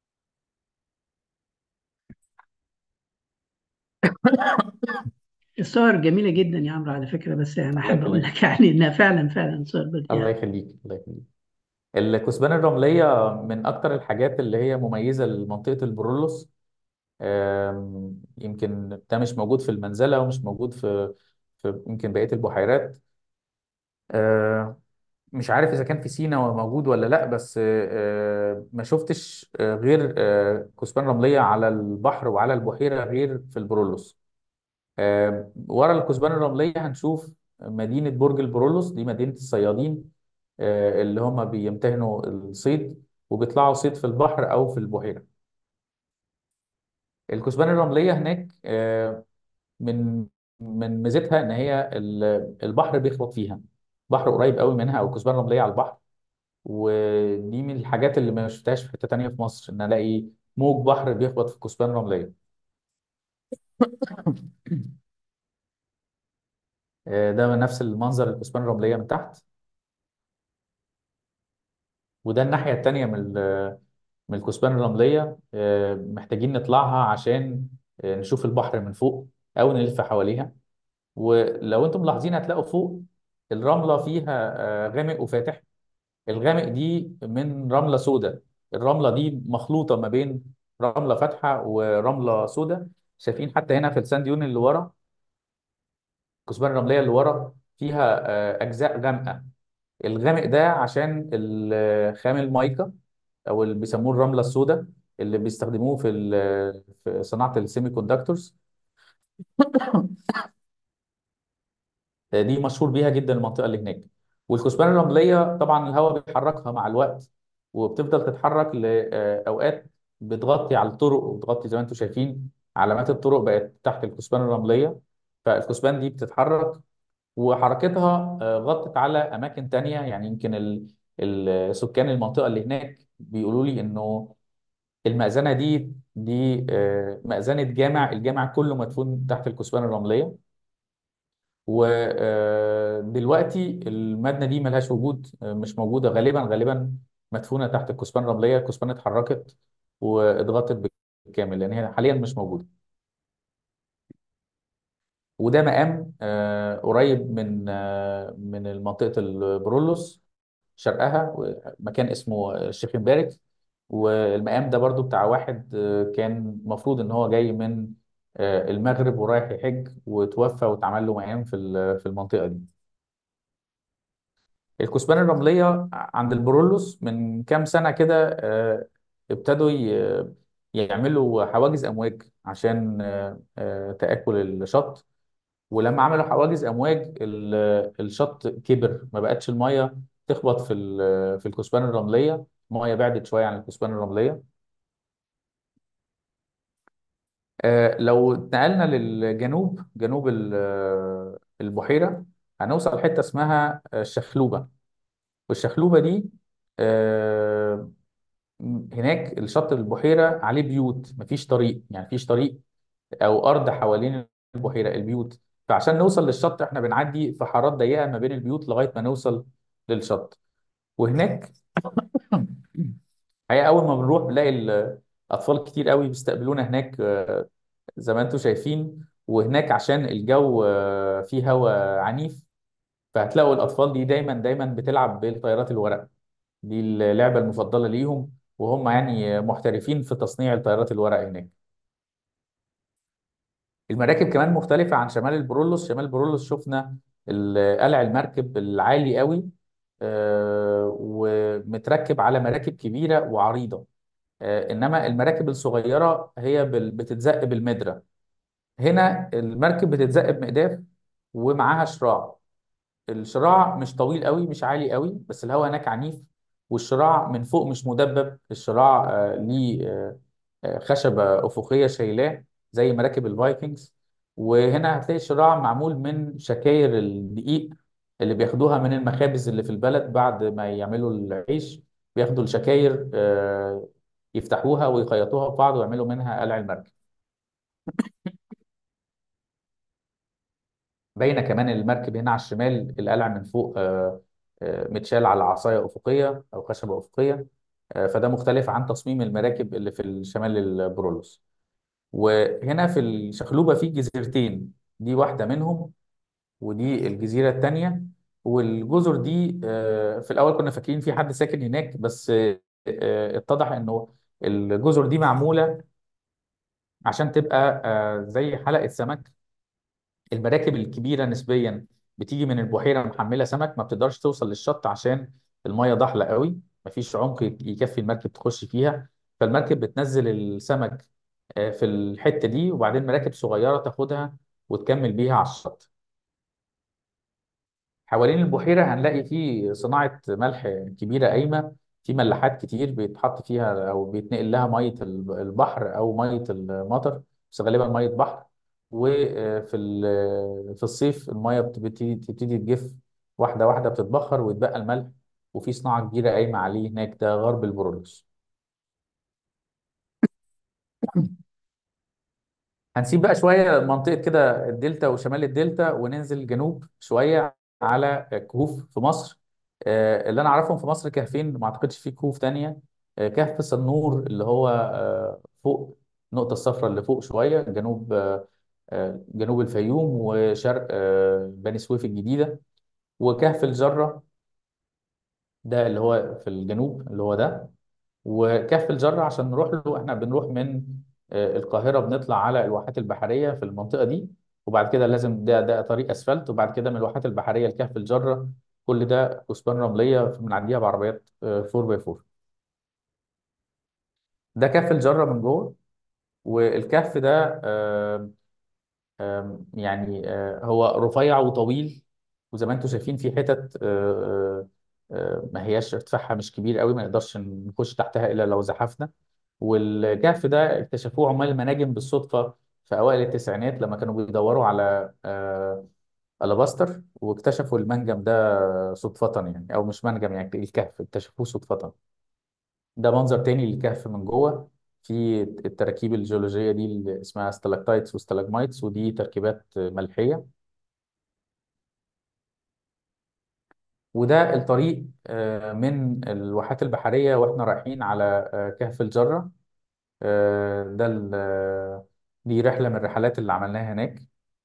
الصور جميلة جدا يا عمرو على فكرة بس أنا الله أحب أقول يخليك لك يعني إنها فعلا فعلا صور الله بديعة يخليك الله يخليك الكثبان الرملية من أكتر الحاجات اللي هي مميزة لمنطقة البرولوس آم، يمكن ده مش موجود في المنزلة ومش موجود في في يمكن بقية البحيرات آه، مش عارف إذا كان في سينا موجود ولا لأ بس آه، ما شفتش آه، غير آه، كثبان رملية على البحر وعلى البحيرة غير في البرولوس آه، ورا الكثبان الرملية هنشوف مدينة برج البرولوس دي مدينة الصيادين آه، اللي هم بيمتهنوا الصيد وبيطلعوا صيد في البحر أو في البحيرة الكثبان الرملية هناك آه، من من ميزتها ان هي ال- البحر بيخبط فيها بحر قريب قوي منها او كثبان رمليه على البحر ودي من الحاجات اللي ما شفتهاش في حته تانيه في مصر ان الاقي موج بحر بيخبط في كثبان رمليه آه، ده من نفس المنظر الكثبان الرمليه من تحت وده الناحيه التانيه من ال- من الكثبان الرمليه آه، محتاجين نطلعها عشان آه، نشوف البحر من فوق او نلف حواليها ولو انتم ملاحظين هتلاقوا فوق الرمله فيها آه، غامق وفاتح الغامق دي من رمله سوداء الرمله دي مخلوطه ما بين رمله فاتحه ورمله سوداء شايفين حتى هنا في الساند ديون اللي ورا الكثبان الرمليه اللي ورا فيها آه، اجزاء غامقه الغامق ده عشان ال- خام المايكا او اللي بيسموه الرمله السوداء اللي بيستخدموه في ال- في صناعه السيمي كوندكتورز دي مشهور بيها جدا المنطقه اللي هناك والكثبان الرمليه طبعا الهواء بيحركها مع الوقت وبتفضل تتحرك لاوقات بتغطي على الطرق وبتغطي زي ما انتم شايفين علامات الطرق بقت تحت الكثبان الرمليه فالكثبان دي بتتحرك وحركتها آه، غطت على اماكن تانية يعني يمكن ال- ال- سكان المنطقه اللي هناك بيقولوا لي انه المأذنه دي دي آه، مأذنه جامع الجامع كله مدفون تحت الكثبان الرمليه ودلوقتي المبنى دي ملهاش وجود آه، مش موجودة غالبا غالبا مدفونة تحت الكثبان الرملية الكثبان اتحركت واتغطت بالكامل لأن هي حاليا مش موجودة وده مقام آه، قريب من آه، من منطقة البرولوس شرقها مكان اسمه الشيخ مبارك والمقام ده برضو بتاع واحد آه، كان المفروض ان هو جاي من آه، المغرب ورايح يحج وتوفى واتعمل له مقام في ال- في المنطقة دي الكثبان الرملية عند البرولوس من كام سنة كده آه، ابتدوا ي- يعملوا حواجز أمواج عشان آه، آه، تآكل الشط ولما عملوا حواجز أمواج ال- الشط كبر ما بقتش المية تخبط في ال- في الكثبان الرملية المية بعدت شوية عن الكثبان الرملية آه، لو اتنقلنا للجنوب جنوب ال- آه، البحيرة هنوصل حتة اسمها الشخلوبة والشخلوبة دي آه، هناك الشط البحيرة عليه بيوت مفيش طريق يعني مفيش طريق أو أرض حوالين البحيرة البيوت فعشان نوصل للشط احنا بنعدي في حارات ضيقة ما بين البيوت لغاية ما نوصل للشط وهناك هي أول ما بنروح بنلاقي الأطفال كتير قوي بيستقبلونا هناك آه، زي ما انتم شايفين وهناك عشان الجو آه، فيه هواء عنيف فهتلاقوا الأطفال دي دايما دايما بتلعب بالطيارات الورق دي اللعبة المفضلة ليهم وهم يعني محترفين في تصنيع الطيارات الورق هناك المراكب كمان مختلفة عن شمال البرولوس شمال البرولوس شفنا ال- قلع المركب العالي قوي آه، ومتركب على مراكب كبيرة وعريضة آه، إنما المراكب الصغيرة هي بال- بتتزق بالمدرة هنا المركب بتتزق بمقداف ومعاها شراع الشراع مش طويل قوي مش عالي قوي بس الهواء هناك عنيف والشراع من فوق مش مدبب الشراع آه، ليه آه، آه، خشبة أفقية شايلاه زي مراكب الفايكنجز وهنا هتلاقي الشراع معمول من شكاير الدقيق اللي بياخدوها من المخابز اللي في البلد بعد ما يعملوا العيش بياخدوا الشكاير آه، يفتحوها ويخيطوها ببعض ويعملوا منها قلع المركب باينه كمان المركب هنا على الشمال القلع من فوق آه، آه، متشال على عصايه افقيه او خشبه افقيه آه، فده مختلف عن تصميم المراكب اللي في الشمال البرولوس وهنا في الشخلوبه في جزيرتين دي واحده منهم ودي الجزيره الثانيه والجزر دي آه، في الاول كنا فاكرين في حد ساكن هناك بس آه، آه، اتضح انه الجزر دي معموله عشان تبقى آه، زي حلقه سمك المراكب الكبيرة نسبيا بتيجي من البحيرة محملة سمك ما بتقدرش توصل للشط عشان المية ضحلة قوي مفيش عمق يكفي المركب تخش فيها فالمركب بتنزل السمك آه، في الحتة دي وبعدين مراكب صغيرة تاخدها وتكمل بيها على الشط حوالين البحيرة هنلاقي في صناعة ملح كبيرة قايمة في ملاحات كتير بيتحط فيها أو بيتنقل لها مية البحر أو مية المطر بس غالبا مية بحر وفي ال- في الصيف الميه بتبتدي تبتدي تجف واحده واحده بتتبخر ويتبقى الملح وفي صناعه كبيره قايمه عليه هناك ده غرب البرولوس هنسيب بقى شويه منطقه كده الدلتا وشمال الدلتا وننزل جنوب شويه على كهوف في مصر آه، اللي انا اعرفهم في مصر كهفين ما اعتقدش في كهوف تانية آه، كهف صنور اللي هو آه، فوق النقطه الصفراء اللي فوق شويه جنوب آه، آه، جنوب الفيوم وشرق آه، بني سويف الجديده وكهف الجره ده اللي هو في الجنوب اللي هو ده وكهف الجرة عشان نروح له احنا بنروح من آه، القاهرة بنطلع على الواحات البحرية في المنطقة دي وبعد كده لازم ده ده طريق اسفلت وبعد كده من الواحات البحرية لكهف الجرة كل ده كثبان رملية بنعديها بعربيات 4 باي 4 ده كهف الجرة من جوه والكهف ده آه، آم، يعني آه، هو رفيع وطويل وزي ما انتم شايفين في حتت آه، آه، آه، ما هياش ارتفاعها مش كبير قوي ما نقدرش نخش تحتها الا لو زحفنا والكهف ده اكتشفوه عمال المناجم بالصدفه في اوائل التسعينات لما كانوا بيدوروا على آه، الاباستر واكتشفوا المنجم ده صدفه يعني او مش منجم يعني الكهف اكتشفوه صدفه ده منظر تاني للكهف من جوه في التراكيب الجيولوجية دي اللي اسمها ستالاكتايتس وستالاجمايتس ودي تركيبات ملحية وده الطريق آه، من الواحات البحرية واحنا رايحين على آه، كهف الجرة آه، ده ال- آه، دي رحلة من الرحلات اللي عملناها هناك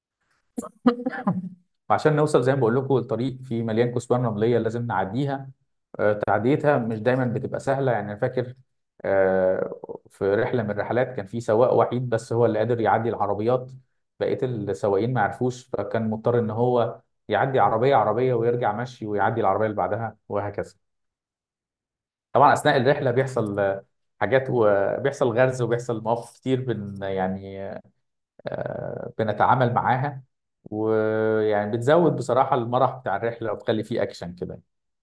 وعشان نوصل زي ما بقول لكم الطريق فيه مليان كثبان رملية لازم نعديها آه، تعديتها مش دايما بتبقى سهلة يعني أنا فاكر آه، في رحلة من الرحلات كان في سواق وحيد بس هو اللي قادر يعدي العربيات بقية السواقين ما عرفوش فكان مضطر إن هو يعدي عربية عربية ويرجع مشي ويعدي العربية اللي بعدها وهكذا طبعا أثناء الرحلة بيحصل آه، حاجات وبيحصل غرز وبيحصل مواقف كتير بن يعني آه، بنتعامل معاها ويعني بتزود بصراحة المرح بتاع الرحلة وتخلي فيه أكشن كده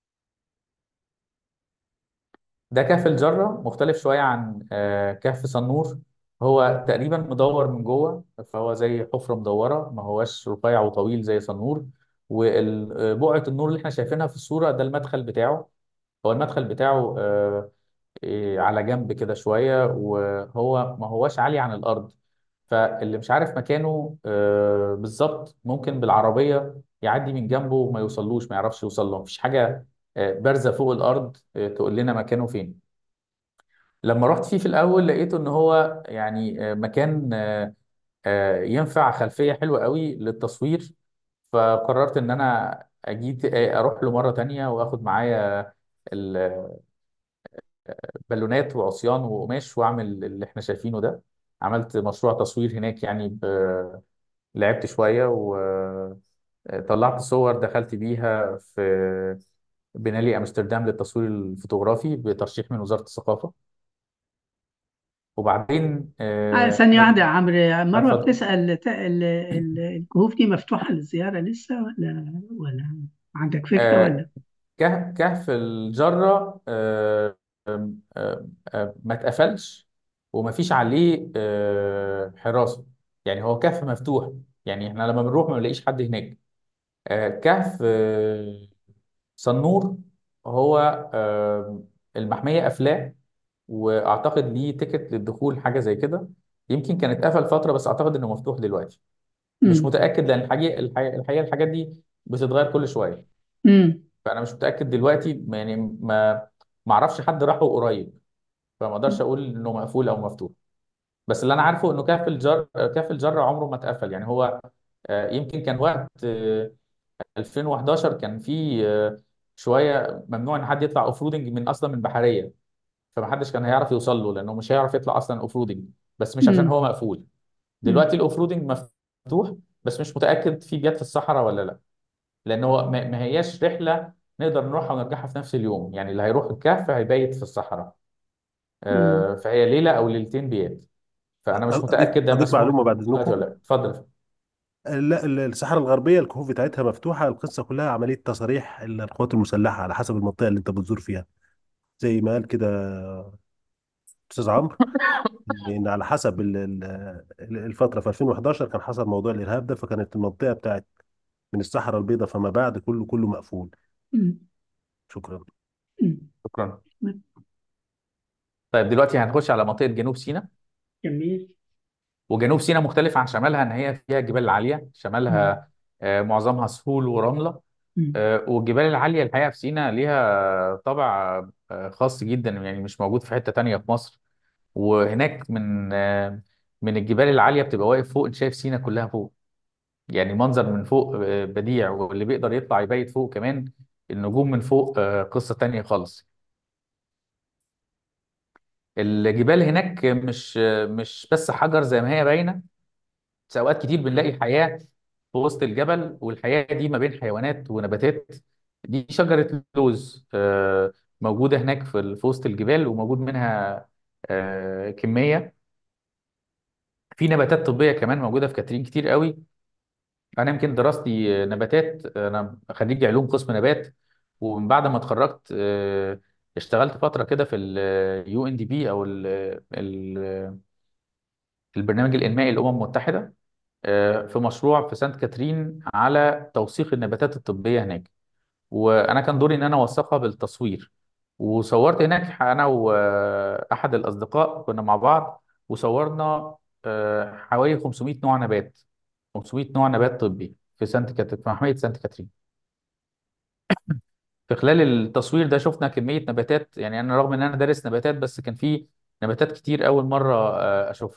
ده كهف الجرة مختلف شوية عن آه، كهف صنور هو تقريبا مدور من جوه فهو زي حفرة مدورة ما هوش رفيع وطويل زي صنور وبقعة النور اللي احنا شايفينها في الصورة ده المدخل بتاعه هو المدخل بتاعه آه، إيه، على جنب كده شوية وهو ما هوش عالي عن الأرض فاللي مش عارف مكانه آه، بالظبط ممكن بالعربية يعدي من جنبه وما يوصلوش ما يعرفش يوصل له مفيش حاجة آه، بارزة فوق الأرض آه، تقول لنا مكانه فين لما رحت فيه في الأول لقيته إن هو يعني آه، مكان آه، آه، ينفع خلفية حلوة قوي للتصوير فقررت إن أنا أجي أروح له مرة تانية وآخد معايا بالونات وعصيان وقماش واعمل اللي احنا شايفينه ده عملت مشروع تصوير هناك يعني ب... لعبت شوية وطلعت صور دخلت بيها في بنالي امستردام للتصوير الفوتوغرافي بترشيح من وزارة الثقافة وبعدين آه، آه، ثانية واحدة يا عمرو مروة اتفضل بتسأل ت- ال- ال- الكهوف دي مفتوحة للزيارة لسه ولا ولا عندك فكرة ولا؟ آه، كهف كهف الجرة آه، آم، آم، آم، ما اتقفلش وما فيش عليه آه، حراسة يعني هو كهف مفتوح يعني احنا لما بنروح ما بنلاقيش حد هناك آه، كهف آه، صنور هو آه، المحمية قافلاه واعتقد ليه تيكت للدخول حاجة زي كده يمكن كان اتقفل فترة بس اعتقد انه مفتوح دلوقتي مش امم متأكد لان الحقيقة الحقيقة الحقيقة الحاجات دي بتتغير كل شوية امم فانا مش متاكد دلوقتي يعني ما ما اعرفش حد راحه قريب فما اقدرش اقول انه مقفول او مفتوح بس اللي انا عارفه انه كهف الجر كهف الجر عمره ما اتقفل يعني هو آه، يمكن كان وقت آه، 2011 كان في آه، شويه ممنوع ان حد يطلع اوف رودنج من اصلا من بحريه فما حدش كان هيعرف يوصل له لانه مش هيعرف يطلع اصلا اوف رودنج بس مش عشان امم هو مقفول امم دلوقتي الاوف رودنج مفتوح بس مش متاكد في جات في الصحراء ولا لا لان هو ما ما هياش رحله نقدر نروحها ونرجعها في نفس اليوم يعني اللي هيروح الكهف هيبيت في الصحراء امم آه، فهي ليله او ليلتين بيات فانا مش اضيف متاكد ده اضيف مسموح معلومه بعد دلوقتي اذنكم ولا لا اتفضل لا ال- الصحراء الغربيه الكهوف بتاعتها مفتوحه القصه كلها عمليه تصاريح القوات المسلحه على حسب المنطقه اللي انت بتزور فيها زي ما قال كده استاذ عمرو ان على حسب ال- ال- ال- الفتره في 2011 كان حصل موضوع الارهاب ده فكانت المنطقه بتاعت من الصحراء البيضاء فما بعد كله كله مقفول مم. شكرا مم. شكرا طيب دلوقتي هنخش على منطقة جنوب سيناء جميل وجنوب سيناء مختلف عن شمالها ان هي فيها جبال عالية شمالها آه، معظمها سهول ورملة مم. آه، والجبال العالية الحقيقة في سيناء ليها طابع آه، خاص جدا يعني مش موجود في حتة تانية في مصر وهناك من آه، من الجبال العالية بتبقى واقف فوق انت شايف سيناء كلها فوق يعني منظر من فوق آه، بديع واللي بيقدر يطلع يبيت فوق كمان النجوم من فوق آه، قصة تانية خالص الجبال هناك مش مش بس حجر زي ما هي باينة بس أوقات كتير بنلاقي حياة في وسط الجبل والحياة دي ما بين حيوانات ونباتات دي شجرة لوز آه، موجودة هناك في ال- في وسط الجبال وموجود منها آه، كمية في نباتات طبية كمان موجودة في كاترين كتير قوي أنا يمكن دراستي نباتات أنا خريج علوم قسم نبات ومن بعد ما اتخرجت آه، اشتغلت فترة كده في اليو ان دي بي أو ال ال البرنامج الإنمائي للأمم المتحدة آه، في مشروع في سانت كاترين على توثيق النباتات الطبية هناك وانا كان دوري ان انا اوثقها بالتصوير وصورت هناك انا واحد الاصدقاء كنا مع بعض وصورنا آه، حوالي 500 نوع نبات 500 نوع نبات طبي في سانت كاترين في محمية سانت كاترين في خلال التصوير ده شفنا كمية نباتات يعني انا رغم ان انا دارس نباتات بس كان في نباتات كتير اول مرة آه، اشوفها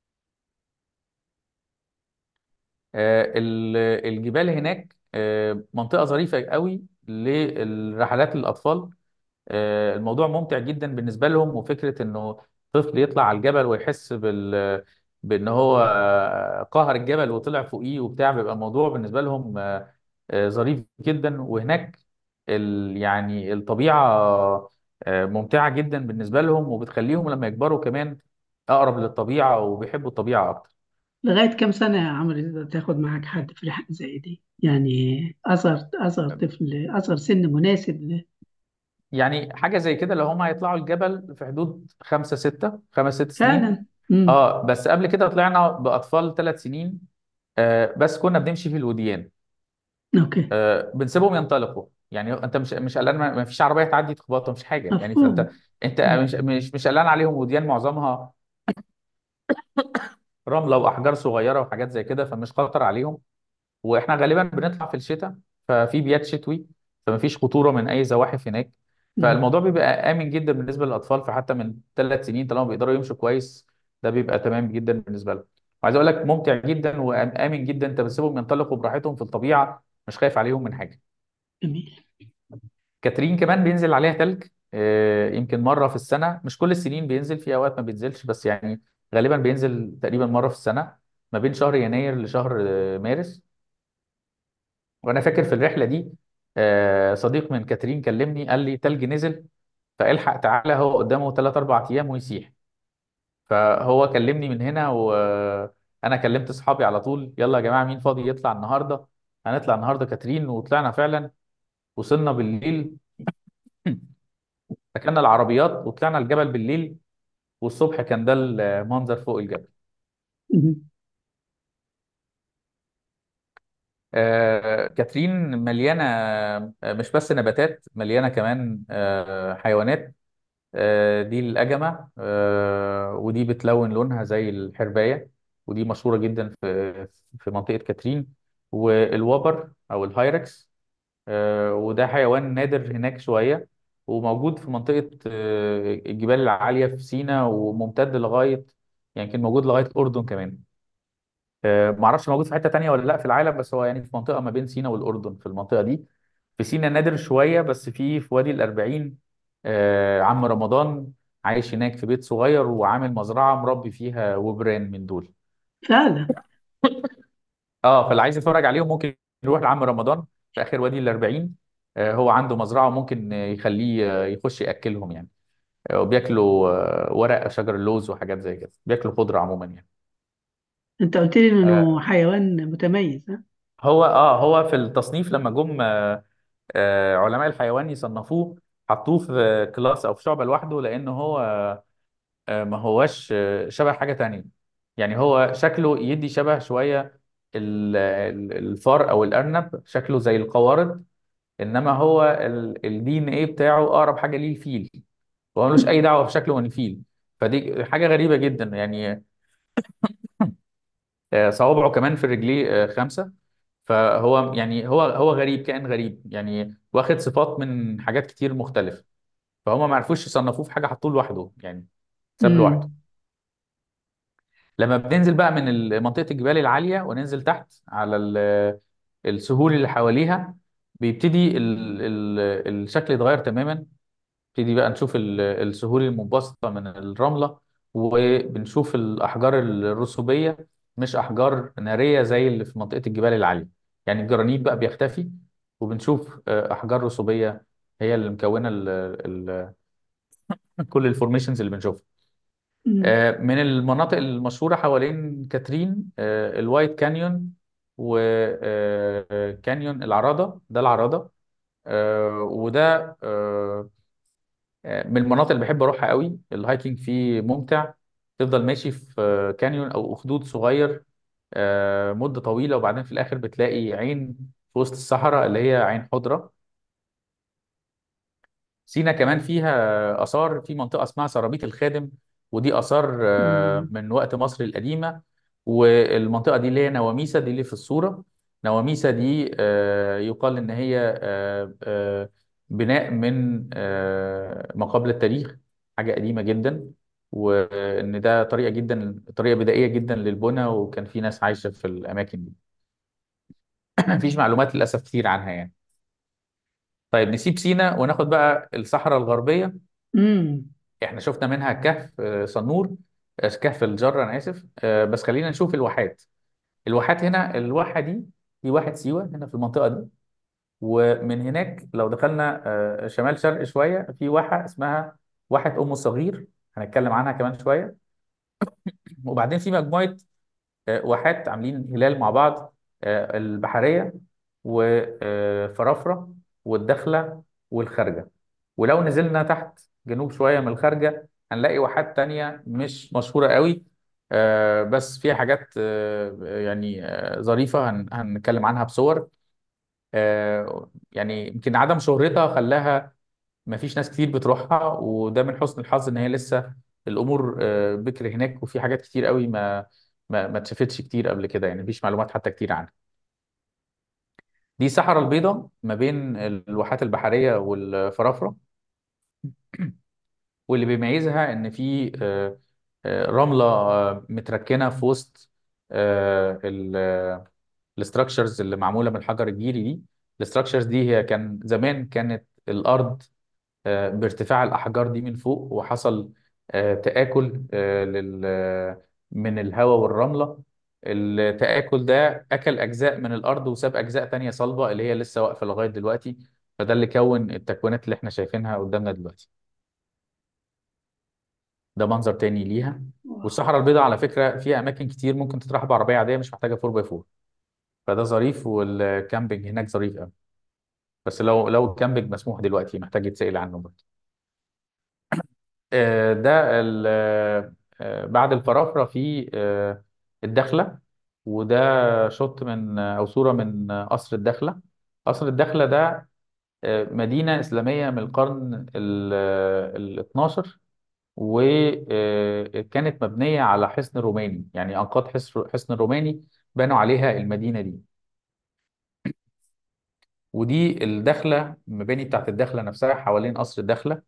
آه، ال- الجبال هناك آه، منطقة ظريفة قوي للرحلات للأطفال آه، الموضوع ممتع جدا بالنسبة لهم وفكرة انه طفل يطلع على الجبل ويحس بال بان هو آه، قهر الجبل وطلع فوقيه وبتاع بيبقى الموضوع بالنسبة لهم آه، آه، ظريف جدا وهناك ال... يعني الطبيعة آه، ممتعة جدا بالنسبة لهم وبتخليهم لما يكبروا كمان أقرب للطبيعة وبيحبوا الطبيعة أكتر لغاية كم سنة يا عمرو تقدر تاخد معاك حد في رحلة زي دي؟ يعني أصغر أصغر طفل أصغر سن مناسب ل- يعني حاجة زي كده لو هم هيطلعوا الجبل في حدود خمسة ستة خمس ست سنين فعلا مم. اه بس قبل كده طلعنا بأطفال ثلاث سنين آه بس كنا بنمشي في الوديان أوكي آه بنسيبهم ينطلقوا يعني انت مش مش قلقان ما ما فيش عربيه تعدي تخبطهم مش حاجه يعني فانت مفهوم انت مم. مش مش مش قلقان عليهم وديان معظمها رمله واحجار صغيره وحاجات زي كده فمش خطر عليهم واحنا غالبا بنطلع في الشتاء ففي بيات شتوي فما فيش خطوره من اي زواحف هناك مم. فالموضوع بيبقى امن جدا بالنسبه للاطفال فحتى من ثلاث سنين طالما بيقدروا يمشوا كويس ده بيبقى تمام جدا بالنسبه لهم وعايز اقول لك ممتع جدا وامن جدا انت بتسيبهم ينطلقوا براحتهم في الطبيعه مش خايف عليهم من حاجه جميل كاترين كمان بينزل عليها تلج آه، يمكن مره في السنه مش كل السنين بينزل في اوقات ما بينزلش بس يعني غالبا بينزل تقريبا مره في السنه ما بين شهر يناير لشهر آه، مارس وانا فاكر في الرحله دي آه، صديق من كاترين كلمني قال لي تلج نزل فالحق تعالى هو قدامه 3 4 ايام ويسيح فهو كلمني من هنا وانا كلمت اصحابي على طول يلا يا جماعه مين فاضي يطلع النهارده هنطلع النهارده كاترين وطلعنا فعلا وصلنا بالليل ركننا العربيات وطلعنا الجبل بالليل والصبح كان ده المنظر فوق الجبل مم. آه، كاترين مليانة آه، مش بس نباتات مليانة كمان آه، حيوانات آه، دي الأجمة آه، ودي بتلون لونها زي الحرباية ودي مشهورة جدا في في منطقة كاترين والوبر أو الهايركس آه، وده حيوان نادر هناك شوية وموجود في منطقة آه، الجبال العالية في سيناء وممتد لغاية يعني كان موجود لغاية الأردن كمان آه، معرفش موجود في حتة تانية ولا لا في العالم بس هو يعني في منطقة ما بين سيناء والأردن في المنطقة دي في سيناء نادر شوية بس في في وادي الأربعين آه، عم رمضان عايش هناك في بيت صغير وعامل مزرعة مربي فيها وبران من دول فعلا اه فاللي عايز يتفرج عليهم ممكن يروح لعم رمضان في آخر وادي الأربعين آه، هو عنده مزرعة ممكن يخليه آه، يخش يأكلهم يعني آه، وبياكلوا آه، ورق شجر اللوز وحاجات زي كده بياكلوا خضرة عموما يعني أنت قلت لي آه، إنه حيوان متميز ها؟ هو اه هو في التصنيف لما جم آه، آه، علماء الحيوان يصنفوه حطوه في كلاس او في شعبة لوحده لان هو آه، ما هوش آه، شبه حاجة تانية يعني هو شكله يدي شبه شوية ال- ال- الفار او الارنب شكله زي القوارض انما هو الدي ان ايه بتاعه اقرب حاجة ليه الفيل وهو ملوش اي دعوة بشكله من الفيل فدي حاجة غريبة جدا يعني آه، صوابعه كمان في الرجليه آه، خمسة فهو يعني هو هو غريب كائن غريب يعني واخد صفات من حاجات كتير مختلفة فهم ما عرفوش يصنفوه في حاجة حطوه لوحده يعني ساب لوحده امم لما بننزل بقى من ال- منطقة الجبال العالية وننزل تحت على ال- السهول اللي حواليها بيبتدي ال ال الشكل يتغير تماما نبتدي بقى نشوف ال- السهول المنبسطة من الرملة وبنشوف الأحجار الرسوبية مش أحجار نارية زي اللي في منطقة الجبال العالية يعني الجرانيت بقى بيختفي وبنشوف آه، أحجار رسوبية هي اللي مكونة ال ال كل الفورميشنز اللي بنشوفها امم آه، من المناطق المشهورة حوالين كاترين آه، الوايت كانيون وكانيون العرادة ده العرادة آه، وده آه، آه، من المناطق اللي بحب اروحها قوي الهايكنج فيه ممتع تفضل ماشي في آه، كانيون او اخدود صغير آه، مدة طويلة وبعدين في الاخر بتلاقي عين في وسط الصحراء اللي هي عين حضرة سينا كمان فيها آثار في منطقة اسمها سرابيط الخادم ودي آثار آه، امم من وقت مصر القديمة والمنطقة دي اللي هي نواميسا دي اللي في الصورة نواميسا دي آه، يقال إن هي آه، آه، بناء من آه، ما قبل التاريخ حاجة قديمة جدا وإن ده طريقة جدا طريقة بدائية جدا للبنى وكان في ناس عايشة في الأماكن دي مفيش معلومات للأسف كتير عنها يعني طيب نسيب سينا وناخد بقى الصحراء الغربية امم احنا شفنا منها كهف آه، صنور آه، كهف الجرة انا اسف آه، بس خلينا نشوف الواحات الواحات هنا الواحة دي دي واحة سيوة هنا في المنطقة دي ومن هناك لو دخلنا آه، شمال شرق شوية في واحة اسمها واحة أم الصغير هنتكلم عنها كمان شوية وبعدين في مجموعة آه، واحات عاملين هلال مع بعض آه، البحرية وفرافرة والدخلة والخارجة ولو نزلنا تحت جنوب شوية من الخارجة هنلاقي واحات تانية مش مشهورة قوي آه، بس فيها حاجات آه، يعني آه، ظريفة هن- هنتكلم عنها بصور آه، يعني يمكن عدم شهرتها خلاها ما فيش ناس كتير بتروحها وده من حسن الحظ ان هي لسه الامور آه، بكر هناك وفي حاجات كتير قوي ما ما ما اتشافتش كتير قبل كده يعني مفيش معلومات حتى كتير عنها دي الصحراء البيضاء ما بين الواحات البحرية والفرافرة واللي بيميزها ان في آه، آه، رملة آه، متركنة في وسط الاستراكشرز اللي معمولة من الحجر الجيري دي الاستراكشرز دي هي كان زمان كانت الارض آه، بارتفاع الأحجار دي من فوق وحصل آه، تآكل آه، لل آه، من الهواء والرملة التآكل ده أكل أجزاء من الأرض وساب أجزاء تانية صلبة اللي هي لسه واقفة لغاية دلوقتي فده اللي كون التكوينات اللي احنا شايفينها قدامنا دلوقتي ده منظر تاني ليها واو والصحراء البيضاء على فكرة فيها أماكن كتير ممكن تتراح بعربية عادية مش محتاجة 4 باي 4 فده ظريف والكامبينج هناك ظريف قوي بس لو لو الكامبينج مسموح دلوقتي محتاج يتسأل عنه برضه آه، ده ال- آه، بعد الفرافرة في آه، الدخلة وده شوت من أو صورة من قصر الدخلة قصر الدخلة ده آه، مدينة إسلامية من القرن ال ال 12 وكانت مبنية على حصن روماني يعني أنقاض حصن حصن روماني بنوا عليها المدينة دي ودي الدخلة المباني بتاعت الدخلة نفسها حوالين قصر الدخلة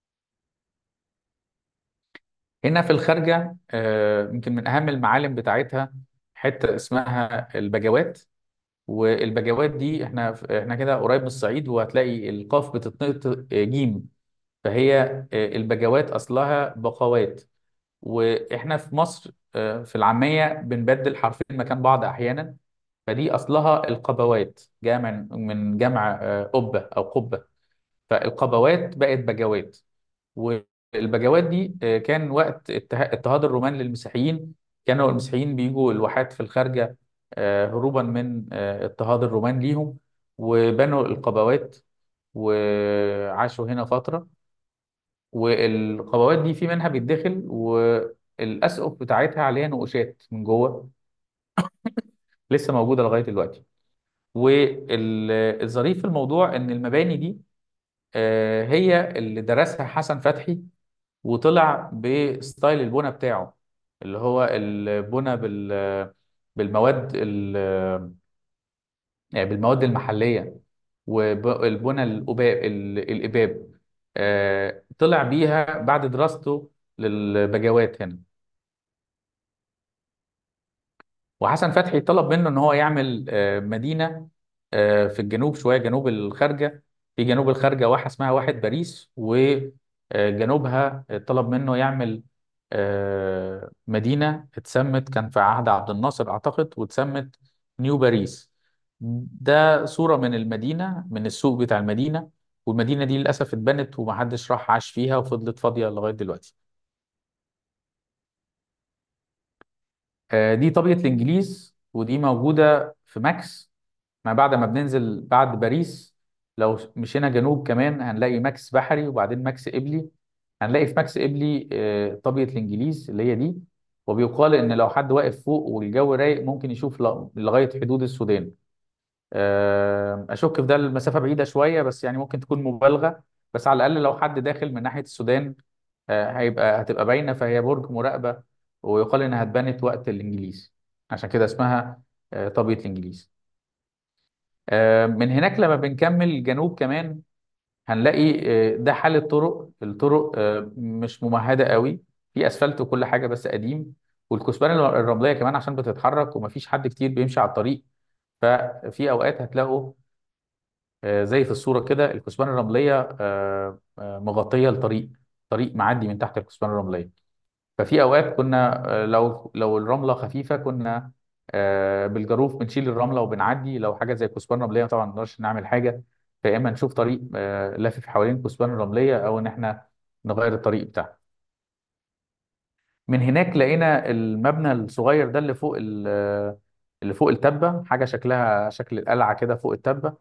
هنا في الخارجة آه، يمكن من أهم المعالم بتاعتها حتة اسمها البجوات والبجوات دي احنا احنا كده قريب من الصعيد وهتلاقي القاف بتتنطق جيم فهي آه، البجوات أصلها بقوات واحنا في مصر آه، في العامية بنبدل حرفين مكان بعض أحيانا فدي أصلها القبوات جاء من من جمع آه، قبة أو قبة فالقبوات بقت بجوات والبجوات دي آه، كان وقت اتها- اضطهاد الرومان للمسيحيين كانوا المسيحيين بيجوا الواحات في الخارجة آه، هروبا من آه، اضطهاد الرومان ليهم وبنوا القبوات وعاشوا هنا فترة والقبوات دي في منها بيتدخل والاسقف بتاعتها عليها نقوشات من جوه لسه موجوده لغايه دلوقتي والظريف في الموضوع ان المباني دي آه، هي اللي درسها حسن فتحي وطلع بستايل البنى بتاعه اللي هو البنى بال بالمواد ال- يعني بالمواد المحليه والبنى الأباب ال- الإباب آه، طلع بيها بعد دراسته للبجوات هنا وحسن فتحي طلب منه ان هو يعمل آه، مدينه آه، في الجنوب شويه جنوب الخارجه في جنوب الخارجه واحه اسمها واحد باريس وجنوبها طلب منه يعمل آه، مدينه اتسمت كان في عهد عبد الناصر اعتقد واتسمت نيو باريس ده صوره من المدينه من السوق بتاع المدينه والمدينه دي للاسف اتبنت ومحدش راح عاش فيها وفضلت فاضيه لغايه دلوقتي آه، دي طبيعه الانجليز ودي موجوده في ماكس ما بعد ما بننزل بعد باريس لو مشينا جنوب كمان هنلاقي ماكس بحري وبعدين ماكس إبلي هنلاقي في ماكس إبلي آه، طبيعة الإنجليز اللي هي دي وبيقال إن لو حد واقف فوق والجو رايق ممكن يشوف ل- لغاية حدود السودان آه، أشك في ده المسافة بعيدة شوية بس يعني ممكن تكون مبالغة بس على الأقل لو حد داخل من ناحية السودان آه، هيبقى هتبقى باينة فهي برج مراقبة ويقال إنها اتبنت وقت الإنجليز عشان كده اسمها آه، طبيعة الإنجليز آه، من هناك لما بنكمل جنوب كمان هنلاقي آه، ده حال الطرق الطرق آه، مش ممهدة قوي في اسفلت وكل حاجة بس قديم والكثبان الرملية كمان عشان بتتحرك ومفيش حد كتير بيمشي على الطريق ففي اوقات هتلاقوا آه، زي في الصورة كده الكثبان الرملية آه، آه، مغطية الطريق طريق معدي من تحت الكثبان الرملية ففي اوقات كنا آه، لو لو الرمله خفيفه كنا آه، بالجاروف بنشيل الرمله وبنعدي لو حاجه زي كثبان رمليه طبعا ما نقدرش نعمل حاجه فيا اما نشوف طريق آه، لافف حوالين كثبان الرمليه او ان احنا نغير الطريق بتاعه من هناك لقينا المبنى الصغير ده اللي فوق ال- آه، اللي فوق التبه حاجه شكلها شكل القلعه كده فوق التبه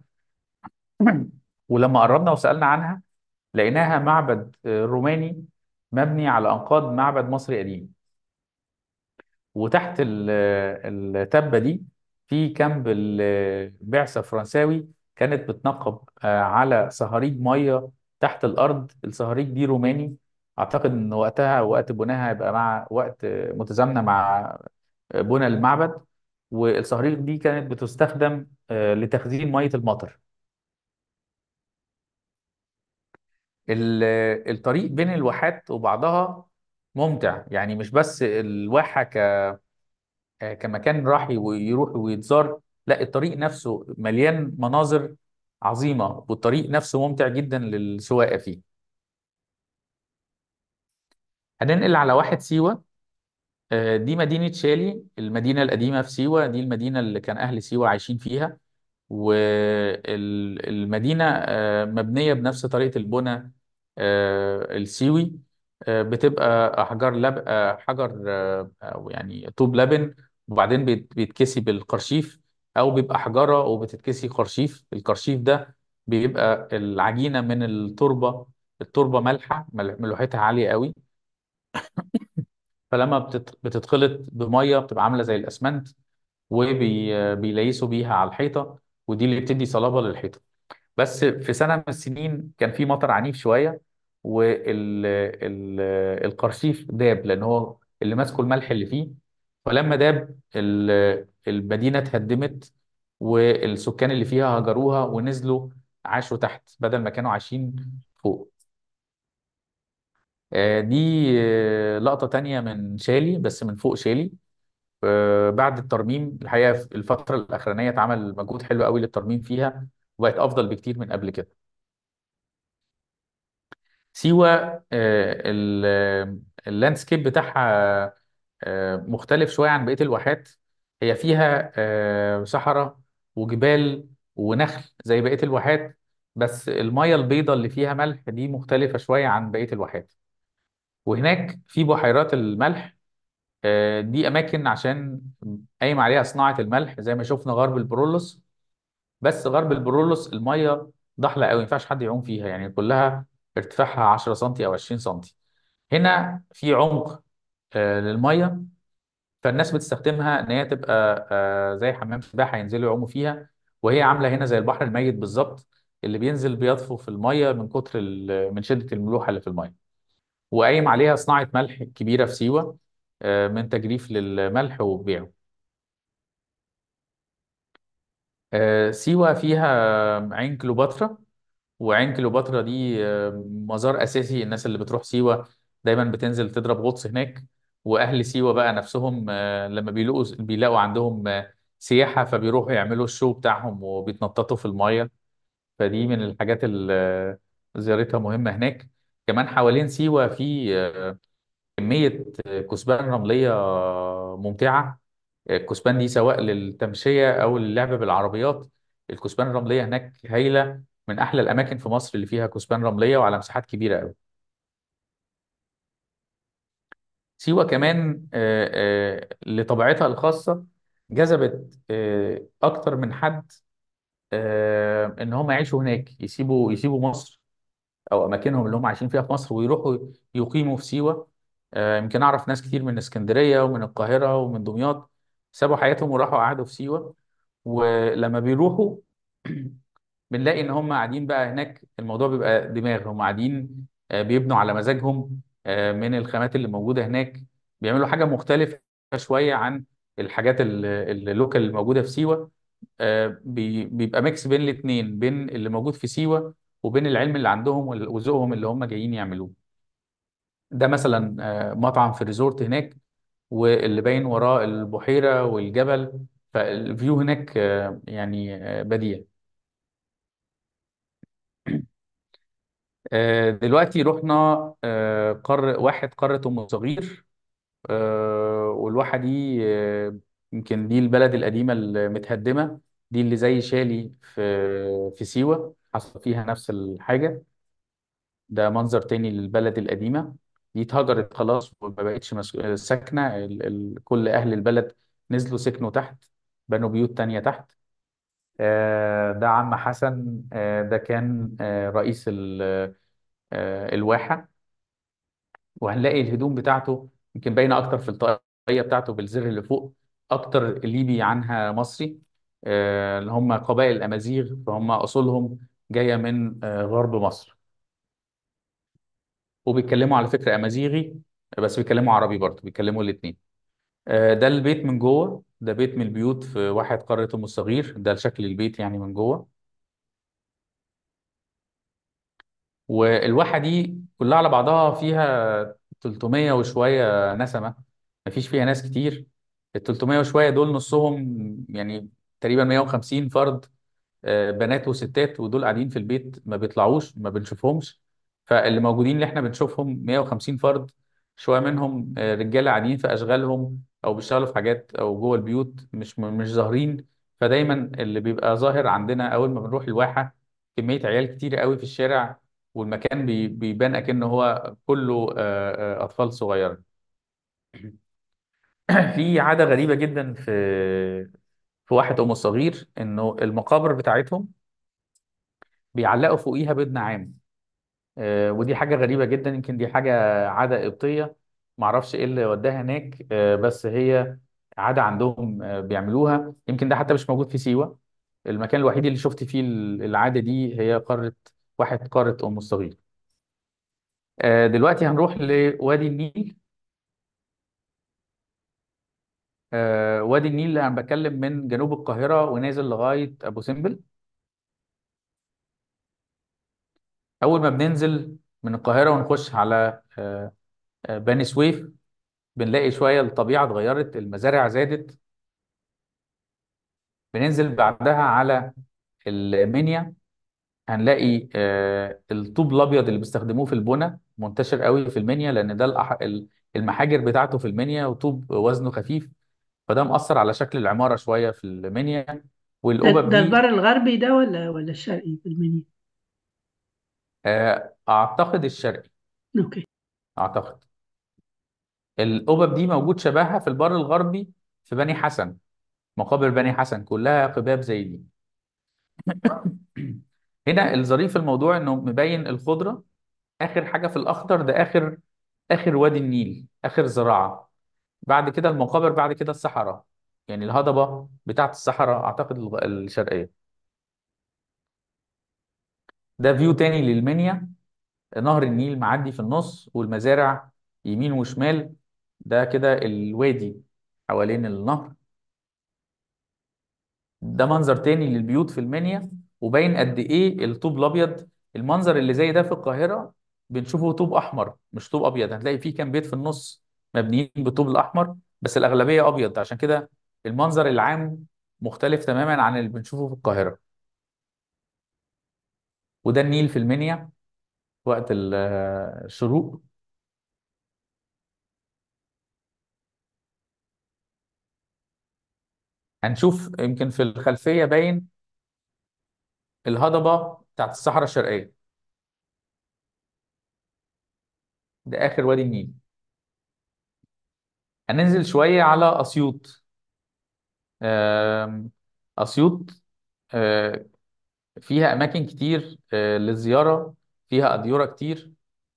ولما قربنا وسالنا عنها لقيناها معبد آه، روماني مبني على انقاض معبد مصري قديم وتحت ال- التبة دي في كامب البعثة فرنساوي كانت بتنقب آه، على صهاريج مية تحت الأرض الصهاريج دي روماني أعتقد إن وقتها وقت بناها هيبقى مع وقت آه، متزامنة مع بنى المعبد والصهاريج دي كانت بتستخدم آه، لتخزين مية المطر ال- الطريق بين الواحات وبعضها ممتع يعني مش بس الواحة آه، كمكان راح ويروح ويتزار لا الطريق نفسه مليان مناظر عظيمة والطريق نفسه ممتع جدا للسواقة فيه هننقل على واحد سيوة آه، دي مدينة شالي المدينة القديمة في سيوة دي المدينة اللي كان أهل سيوة عايشين فيها والمدينة مبنية بنفس طريقة البنى آه، السيوي آه، بتبقى أحجار لب... آه، حجر آه، أو يعني طوب لبن وبعدين بيت- بيتكسي بالقرشيف أو بيبقى حجارة وبتتكسي قرشيف القرشيف ده بيبقى العجينة من التربة التربة مالحة مل- ملوحتها عالية قوي فلما بتت... بتتخلط بمية بتبقى عاملة زي الأسمنت وبيليسوا بيها على الحيطة ودي اللي بتدي صلابة للحيطة بس في سنة من السنين كان في مطر عنيف شوية والقرشيف داب لأن هو اللي ماسكه الملح اللي فيه فلما داب ال- المدينة اتهدمت والسكان اللي فيها هجروها ونزلوا عاشوا تحت بدل ما كانوا عايشين فوق آه، دي آه، لقطة تانية من شالي بس من فوق شالي آه، بعد الترميم الحقيقة في الفترة الأخرانية اتعمل مجهود حلو قوي للترميم فيها وبقت أفضل بكتير من قبل كده سيوة آه، ال- آه، اللاندسكيب بتاعها آه، مختلف شوية عن بقية الواحات هي فيها آه، صحراء وجبال ونخل زي بقية الواحات بس المية البيضاء اللي فيها ملح دي مختلفة شوية عن بقية الواحات وهناك في بحيرات الملح آه، دي أماكن عشان قايم عليها صناعة الملح زي ما شفنا غرب البرولوس بس غرب البرولوس المية ضحلة قوي ما ينفعش حد يعوم فيها يعني كلها ارتفاعها 10 سنتي او 20 سنتي هنا في عمق آه، للميه فالناس بتستخدمها ان هي تبقى آه، زي حمام سباحه ينزلوا يعوموا فيها وهي عامله هنا زي البحر الميت بالظبط اللي بينزل بيطفو في الميه من كتر ال- من شده الملوحه اللي في الميه وقايم عليها صناعه ملح كبيره في سيوه آه، من تجريف للملح وبيعه آه، سيوه فيها عين كليوباترا وعين كليوباترا دي آه، مزار اساسي الناس اللي بتروح سيوه دايما بتنزل تضرب غطس هناك واهل سيوه بقى نفسهم آه، لما بيلاقوا بيلاقوا عندهم آه، سياحه فبيروحوا يعملوا الشو بتاعهم وبيتنططوا في المايه فدي من الحاجات اللي زيارتها مهمه هناك كمان حوالين سيوه في آه، كميه آه، كثبان رمليه آه، ممتعه الكثبان دي سواء للتمشيه او للعب بالعربيات الكثبان الرمليه هناك هايله من احلى الاماكن في مصر اللي فيها كثبان رمليه وعلى مساحات كبيره قوي سيوه كمان آه، آه، لطبيعتها الخاصه جذبت آه، اكتر من حد آه، ان هم يعيشوا هناك يسيبوا يسيبوا مصر او اماكنهم اللي هم عايشين فيها في مصر ويروحوا يقيموا في سيوه آه، يمكن اعرف ناس كتير من اسكندريه ومن القاهره ومن دمياط سابوا حياتهم وراحوا قعدوا في سيوه ولما بيروحوا بنلاقي ان هم قاعدين بقى هناك الموضوع بيبقى دماغ هم قاعدين آه، بيبنوا على مزاجهم آه، من الخامات اللي موجوده هناك بيعملوا حاجه مختلفه شويه عن الحاجات ال- ال- اللوكال اللي موجوده في سيوه آه، بي- بيبقى ميكس بين الاثنين بين اللي موجود في سيوه وبين العلم اللي عندهم وال- وذوقهم اللي هم جايين يعملوه ده مثلا آه، مطعم في ريزورت هناك واللي باين وراه البحيره والجبل فالفيو هناك آه، يعني آه، بديع آه، دلوقتي رحنا آه، قارة واحد قارة أم صغير آه، والواحة دي آه، يمكن دي البلد القديمة المتهدمة دي اللي زي شالي في في سيوة حصل فيها نفس الحاجة ده منظر تاني للبلد القديمة دي اتهجرت خلاص وما بقتش مس- ساكنة ال ال كل أهل البلد نزلوا سكنوا تحت بنوا بيوت تانية تحت آه، ده عم حسن آه، ده كان آه، رئيس ال- آه، الواحة وهنلاقي الهدوم بتاعته يمكن باينه اكتر في الطاقيه بتاعته بالزر اللي فوق اكتر ليبي عنها مصري آه، اللي هم قبائل الامازيغ فهم اصولهم جايه من آه، غرب مصر وبيتكلموا على فكره امازيغي بس بيتكلموا عربي برضه بيتكلموا الاثنين ده البيت من جوه ده بيت من البيوت في واحد قرية ام الصغير ده شكل البيت يعني من جوه والواحة دي كلها على بعضها فيها 300 وشوية نسمة مفيش فيها ناس كتير ال 300 وشوية دول نصهم يعني تقريبا 150 فرد آه، بنات وستات ودول قاعدين في البيت ما بيطلعوش ما بنشوفهمش فاللي موجودين اللي احنا بنشوفهم 150 فرد شوية منهم آه، رجالة قاعدين في أشغالهم أو بيشتغلوا في حاجات أو جوه البيوت مش مش ظاهرين فدايما اللي بيبقى ظاهر عندنا أول ما بنروح الواحة كمية عيال كتير قوي في الشارع والمكان بي- بيبان أكنه هو كله آه، آه، أطفال صغيرة في عادة غريبة جدا في في واحة أم الصغير إنه المقابر بتاعتهم بيعلقوا فوقيها بيض نعام آه، ودي حاجة غريبة جدا يمكن دي حاجة عادة قبطية معرفش ايه اللي وداها هناك آه، بس هي عادة عندهم آه، بيعملوها يمكن ده حتى مش موجود في سيوة المكان الوحيد اللي شفت فيه العادة دي هي قارة واحد قارة أم الصغير آه، دلوقتي هنروح لوادي النيل آه، وادي النيل اللي انا بتكلم من جنوب القاهرة ونازل لغاية أبو سمبل أول ما بننزل من القاهرة ونخش على آه، آه، بني سويف بنلاقي شوية الطبيعة اتغيرت المزارع زادت بننزل بعدها على المنيا هنلاقي آه، الطوب الأبيض اللي بيستخدموه في البنا منتشر قوي في المنيا لأن ده الأح- ال- المحاجر بتاعته في المنيا وطوب وزنه خفيف فده مأثر على شكل العمارة شوية في المنيا ده, والأوبب ده دي البر الغربي ده ولا ولا الشرقي في المنيا؟ آه، أعتقد الشرقي اوكي أعتقد الأوبب دي موجود شبهها في البر الغربي في بني حسن مقابر بني حسن كلها قباب زي دي هنا الظريف في الموضوع انه مبين الخضره اخر حاجه في الاخضر ده اخر اخر وادي النيل اخر زراعه بعد كده المقابر بعد كده الصحراء يعني الهضبه بتاعت الصحراء اعتقد الغ- الشرقيه ده فيو تاني للمنيا نهر النيل معدي في النص والمزارع يمين وشمال ده كده الوادي حوالين النهر ده منظر تاني للبيوت في المنيا وباين قد ايه الطوب الابيض المنظر اللي زي ده في القاهره بنشوفه طوب احمر مش طوب ابيض هتلاقي فيه كام بيت في النص مبنيين بالطوب الاحمر بس الاغلبيه ابيض عشان كده المنظر العام مختلف تماما عن اللي بنشوفه في القاهره وده النيل في المنيا وقت ال- الشروق هنشوف يمكن في الخلفيه باين الهضبه بتاعت الصحراء الشرقيه ده اخر وادي النيل هننزل شويه على اسيوط آم، اسيوط آه، فيها اماكن كتير آه، للزياره فيها اديره كتير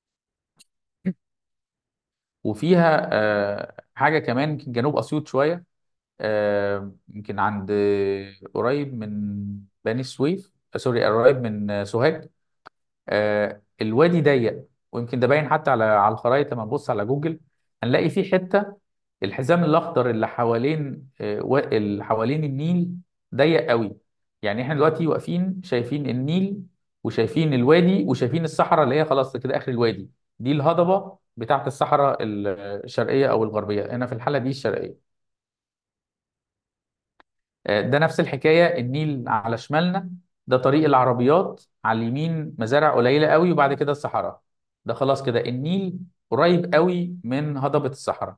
وفيها آه، حاجه كمان يمكن جنوب اسيوط شويه آه، يمكن عند قريب من بني سويف آه، سوري قريب من آه، سوهاج آه، الوادي ضيق ويمكن ده باين حتى على على الخرائط لما نبص على جوجل هنلاقي في حته الحزام الاخضر اللي حوالين آه، و- اللي حوالين النيل ضيق قوي يعني احنا دلوقتي واقفين شايفين النيل وشايفين الوادي وشايفين الصحراء اللي هي خلاص كده اخر الوادي دي الهضبه بتاعت الصحراء ال- الشرقيه او الغربيه هنا في الحاله دي الشرقيه آه، ده نفس الحكايه النيل على شمالنا ده طريق العربيات على اليمين مزارع قليله قوي وبعد كده الصحراء ده خلاص كده النيل قريب قوي من هضبه الصحراء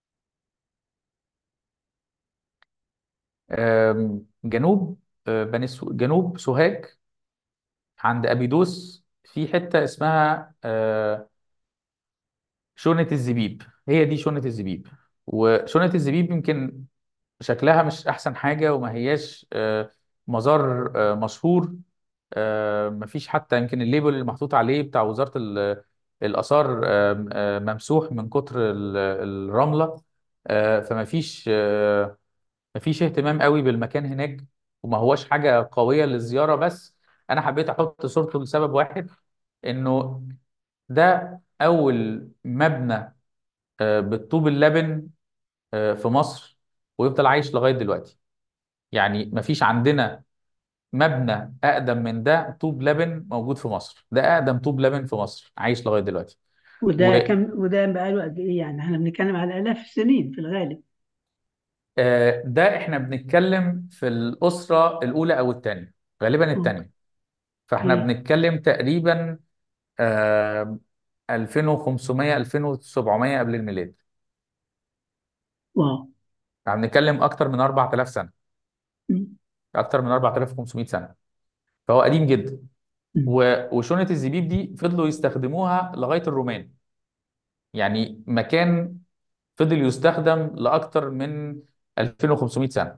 آم، جنوب آه، بني سو... جنوب سوهاج عند أبيدوس في حتة اسمها آه، شونة الزبيب هي دي شونة الزبيب وشونة الزبيب يمكن شكلها مش أحسن حاجة وما هياش آه، مزار آه، مشهور آه، مفيش حتى يمكن الليبل اللي محطوط عليه بتاع وزارة ال- الآثار آه، آه، ممسوح من كتر ال- الرملة آه، فمفيش آه، مفيش اهتمام قوي بالمكان هناك وما هوش حاجة قوية للزيارة بس أنا حبيت أحط صورته لسبب واحد إنه ده أول مبنى آه، بالطوب اللبن آه، في مصر ويفضل عايش لغاية دلوقتي يعني مفيش عندنا مبنى أقدم من ده طوب لبن موجود في مصر ده أقدم طوب لبن في مصر عايش لغاية دلوقتي وده كم وده بقاله قد ايه يعني احنا بنتكلم على آلاف السنين في الغالب وده إحنا بنتكلم في الأسرة الأولى أو الثانية غالبا الثانية فإحنا اوكي بنتكلم تقريبا آه 2500 2700 قبل الميلاد واو يعني بنتكلم اكتر من 4000 سنه م- اكتر من 4500 سنه فهو قديم جدا م. و- وشونه الزبيب دي فضلوا يستخدموها لغايه الرومان يعني مكان فضل يستخدم لاكتر من 2500 سنه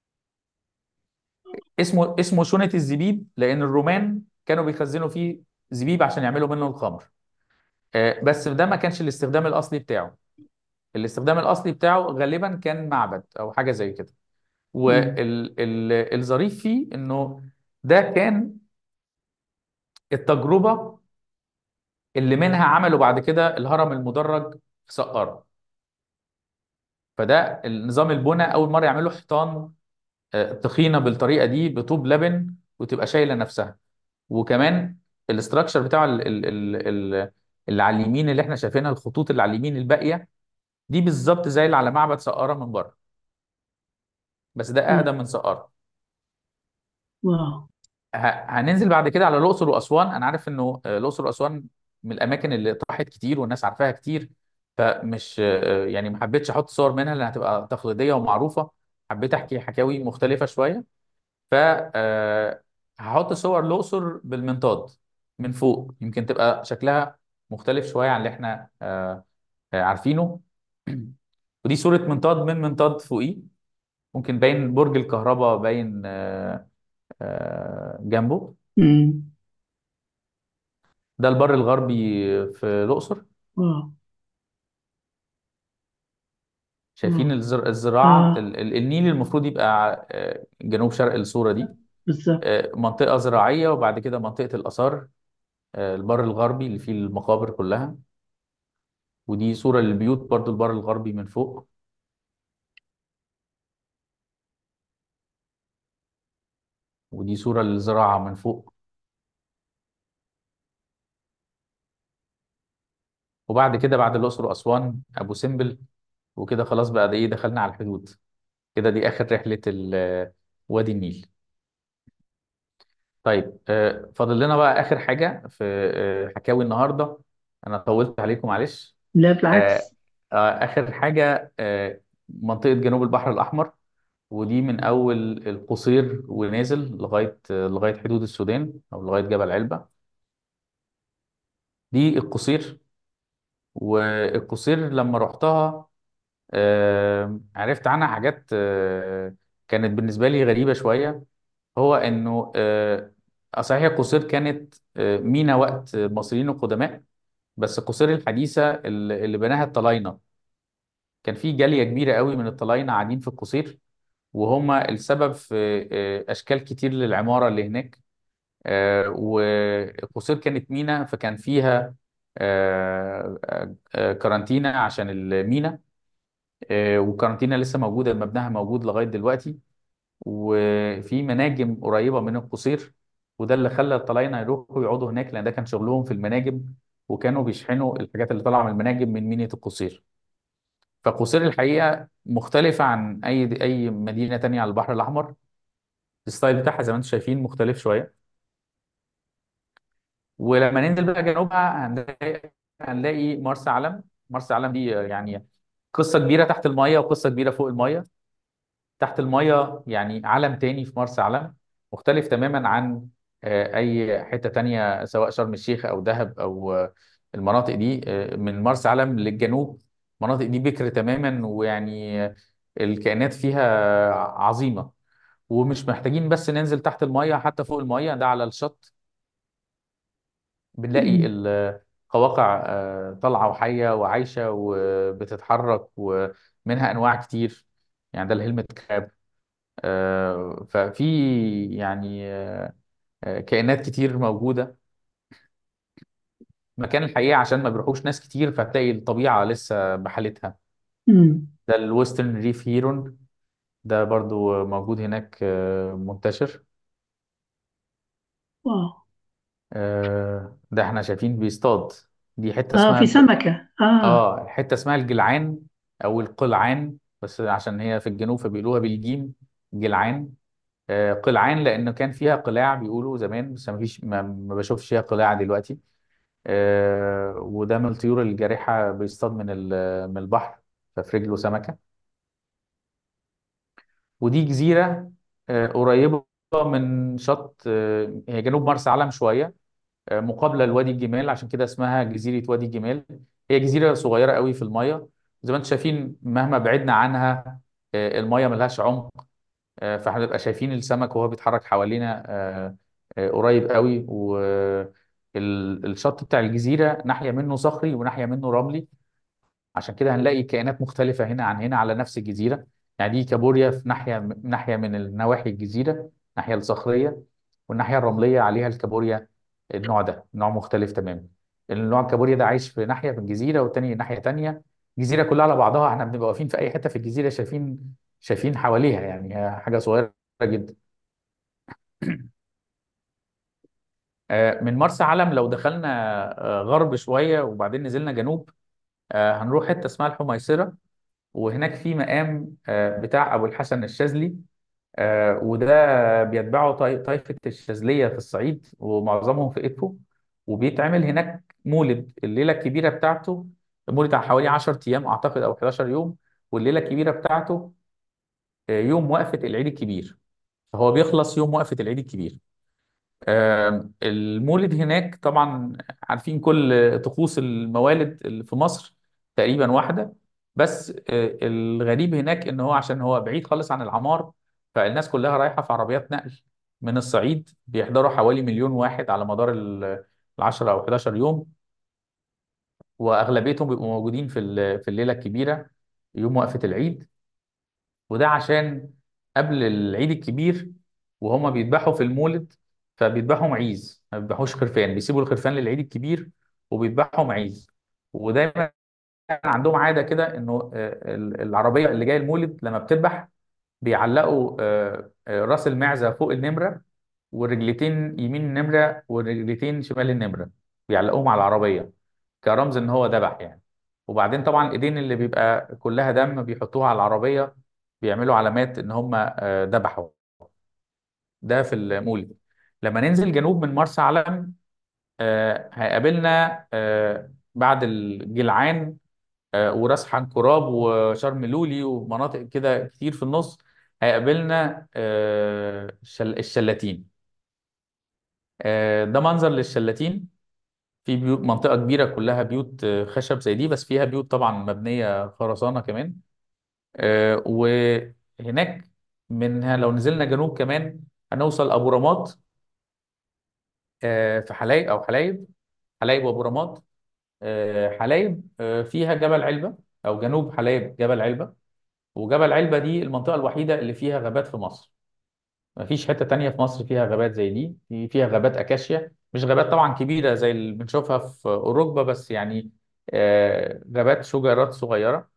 اسمه اسمه شونه الزبيب لان الرومان كانوا بيخزنوا فيه زبيب عشان يعملوا منه الخمر آه، بس ده ما كانش الاستخدام الاصلي بتاعه الاستخدام الاصلي بتاعه غالبا كان معبد او حاجه زي كده م. والظريف فيه انه ده كان التجربه اللي منها عملوا بعد كده الهرم المدرج في سقارة فده النظام البناء اول مره يعملوا حيطان آه، تخينه بالطريقه دي بطوب لبن وتبقى شايله نفسها وكمان الاستراكشر بتاع ال- ال- ال- ال- اللي على اليمين اللي احنا شايفينها الخطوط اللي على اليمين الباقيه دي بالظبط زي اللي على معبد سقارة من بره بس ده م. اقدم من سقارة واو ه- هننزل بعد كده على الاقصر واسوان انا عارف انه آه، الاقصر واسوان من الاماكن اللي اتراحت كتير والناس عارفاها كتير فمش آه، يعني ما حبيتش احط صور منها لانها هتبقى تقليديه ومعروفه حبيت احكي حكاوي مختلفه شويه ف آه، هحط صور الاقصر بالمنطاد من فوق يمكن تبقى شكلها مختلف شويه عن اللي احنا آه، آه، عارفينه ودي صوره منطاد من منطاد فوقيه ممكن باين برج الكهرباء باين آه، آه، جنبه م. ده البر الغربي في الأقصر اه شايفين اه الزر- الزراعة اه ال- ال- النيل المفروض يبقى آه، جنوب شرق الصورة دي بالظبط آه، منطقة زراعية وبعد كده منطقة الآثار آه، البر الغربي اللي فيه المقابر كلها ودي صورة للبيوت برضو البر الغربي من فوق ودي صورة للزراعة من فوق وبعد كده بعد الأقصر وأسوان أبو سمبل وكده خلاص بقى ده إيه دخلنا على الحدود كده دي آخر رحلة ال- وادي النيل طيب آه، فاضل لنا بقى آخر حاجة في آه، حكاوي النهاردة أنا طولت عليكم معلش لا آه، بالعكس آه، آخر حاجة آه، منطقة جنوب البحر الأحمر ودي من أول القصير ونازل لغاية آه، لغاية حدود السودان أو لغاية جبل علبة دي القصير والقصير لما رحتها آه، عرفت عنها حاجات آه، كانت بالنسبة لي غريبة شوية هو إنه آه، صحيح القصير كانت آه، مينا وقت المصريين القدماء بس القصير الحديثة اللي اللي بناها الطلاينة كان في جالية كبيرة قوي من الطلاينة قاعدين في القصير وهم السبب في آه، أشكال كتير للعمارة اللي هناك آه، والقصير كانت مينا فكان فيها آه، آه، آه، كارانتينا عشان المينا آه، وكارانتينا لسه موجودة مبناها موجود لغاية دلوقتي وفي مناجم قريبة من القصير وده اللي خلى الطلاينة يروحوا يقعدوا هناك لأن ده كان شغلهم في المناجم وكانوا بيشحنوا الحاجات اللي طالعة من المناجم من ميناء القصير فقصير الحقيقة مختلفة عن أي أي مدينة تانية على البحر الأحمر الستايل بتاعها زي ما انتم شايفين مختلف شوية ولما ننزل بقى جنوبها هنلاقي هنلاقي مرسى علم مرسى علم دي يعني قصة كبيرة تحت المية وقصة كبيرة فوق المية تحت المية يعني عالم تاني في مرسى علم مختلف تماما عن آه، أي حتة تانية سواء شرم الشيخ أو دهب أو آه، المناطق دي آه، من مرسى علم للجنوب المناطق دي بكر تماما ويعني آه، الكائنات فيها عظيمة ومش محتاجين بس ننزل تحت المية حتى فوق المية ده على الشط بنلاقي مم. القواقع آه، طالعة وحية وعايشة وبتتحرك ومنها أنواع كتير يعني ده الهلمت كراب آه، ففي يعني آه، آه، كائنات كتير موجودة مكان الحقيقة عشان ما بيروحوش ناس كتير فهتلاقي الطبيعة لسه بحالتها مم. ده الويسترن ريف هيرون ده برضو موجود هناك آه، منتشر واو آه، ده احنا شايفين بيصطاد دي حتة اه اسمها في سمكة اه اه حته اسمها الجلعان او القلعان بس عشان هي في الجنوب فبيقولوها بالجيم جلعان آه قلعان لانه كان فيها قلاع بيقولوا زمان بس ما فيش ما, ما بشوفش فيها قلاع دلوقتي آه وده من الطيور الجارحه بيصطاد من ال- من البحر ففي رجله سمكه ودي جزيره آه قريبه من شط آه هي جنوب مرسى علم شويه آه، مقابله لوادي الجمال عشان كده اسمها جزيره وادي الجمال هي جزيره صغيره قوي في الميه زي ما انتم شايفين مهما بعدنا عنها آه، الميه ملهاش عمق آه، فهنبقى شايفين السمك وهو بيتحرك حوالينا آه، آه، قريب قوي والشط بتاع الجزيره ناحيه منه صخري وناحيه منه رملي عشان كده هنلاقي كائنات مختلفة هنا عن هنا على نفس الجزيرة يعني دي كابوريا في ناحية ناحية من النواحي الجزيرة الناحية الصخرية والناحية الرملية عليها الكابوريا النوع ده نوع مختلف تماما النوع الكابوريا ده عايش في ناحية من الجزيرة والتاني ناحية تانية الجزيرة كلها على بعضها احنا بنبقى واقفين في أي حتة في الجزيرة شايفين شايفين حواليها يعني هي حاجة صغيرة جدا آه، من مرسى علم لو دخلنا آه، غرب شوية وبعدين نزلنا جنوب آه، هنروح حتة اسمها الحميصرة وهناك في مقام آه، بتاع أبو الحسن الشاذلي آه، وده بيتبعه طي- طائفة الشاذلية في الصعيد ومعظمهم في إدفو وبيتعمل هناك مولد الليلة الكبيرة بتاعته مولد على حوالي 10 أيام أعتقد أو 11 يوم والليلة الكبيرة بتاعته آه، يوم وقفة العيد الكبير فهو بيخلص يوم وقفة العيد الكبير آم، المولد هناك طبعا عارفين كل طقوس الموالد اللي في مصر تقريبا واحدة بس آه، الغريب هناك ان هو عشان هو بعيد خالص عن العمار فالناس كلها رايحة في عربيات نقل من الصعيد بيحضروا حوالي مليون واحد على مدار ال- ل 10 او 11 يوم واغلبيتهم بيبقوا موجودين في ال- في الليله الكبيره يوم وقفه العيد وده عشان قبل العيد الكبير وهما بيذبحوا في المولد فبيذبحوا معيز ما بيذبحوش خرفان بيسيبوا الخرفان للعيد الكبير وبيذبحوا معيز ودايما عندهم عاده كده انه آه، ال- العربيه اللي جايه المولد لما بتذبح بيعلقوا آه، آه، راس المعزه فوق النمره والرجلتين يمين النمره والرجلتين شمال النمره بيعلقوهم على العربيه كرمز ان هو ذبح يعني وبعدين طبعا الايدين اللي بيبقى كلها دم بيحطوها على العربيه بيعملوا علامات ان هم آه، ذبحوا ده في المولد لما ننزل جنوب من مرسى علم آه، هيقابلنا آه، بعد الجلعان آه، وراس حنكراب وشرم لولي ومناطق كده كتير في النص هيقابلنا آه، شل- الشلاتين آه، ده منظر للشلاتين في بيوت منطقة كبيرة كلها بيوت آه، خشب زي دي بس فيها بيوت طبعا مبنية خرسانة كمان آه، وهناك منها لو نزلنا جنوب كمان هنوصل أبو رماد آه، في حلايب أو حلايب حلايب وأبو رماد آه، حلايب آه، فيها جبل علبة أو جنوب حلايب جبل علبة وجبل علبة دي المنطقة الوحيدة اللي فيها غابات في مصر مفيش حتة تانية في مصر فيها غابات زي دي في- فيها غابات أكاشيا مش غابات طبعا كبيرة زي اللي بنشوفها في أوروبا بس يعني آه، غابات شجيرات صغيرة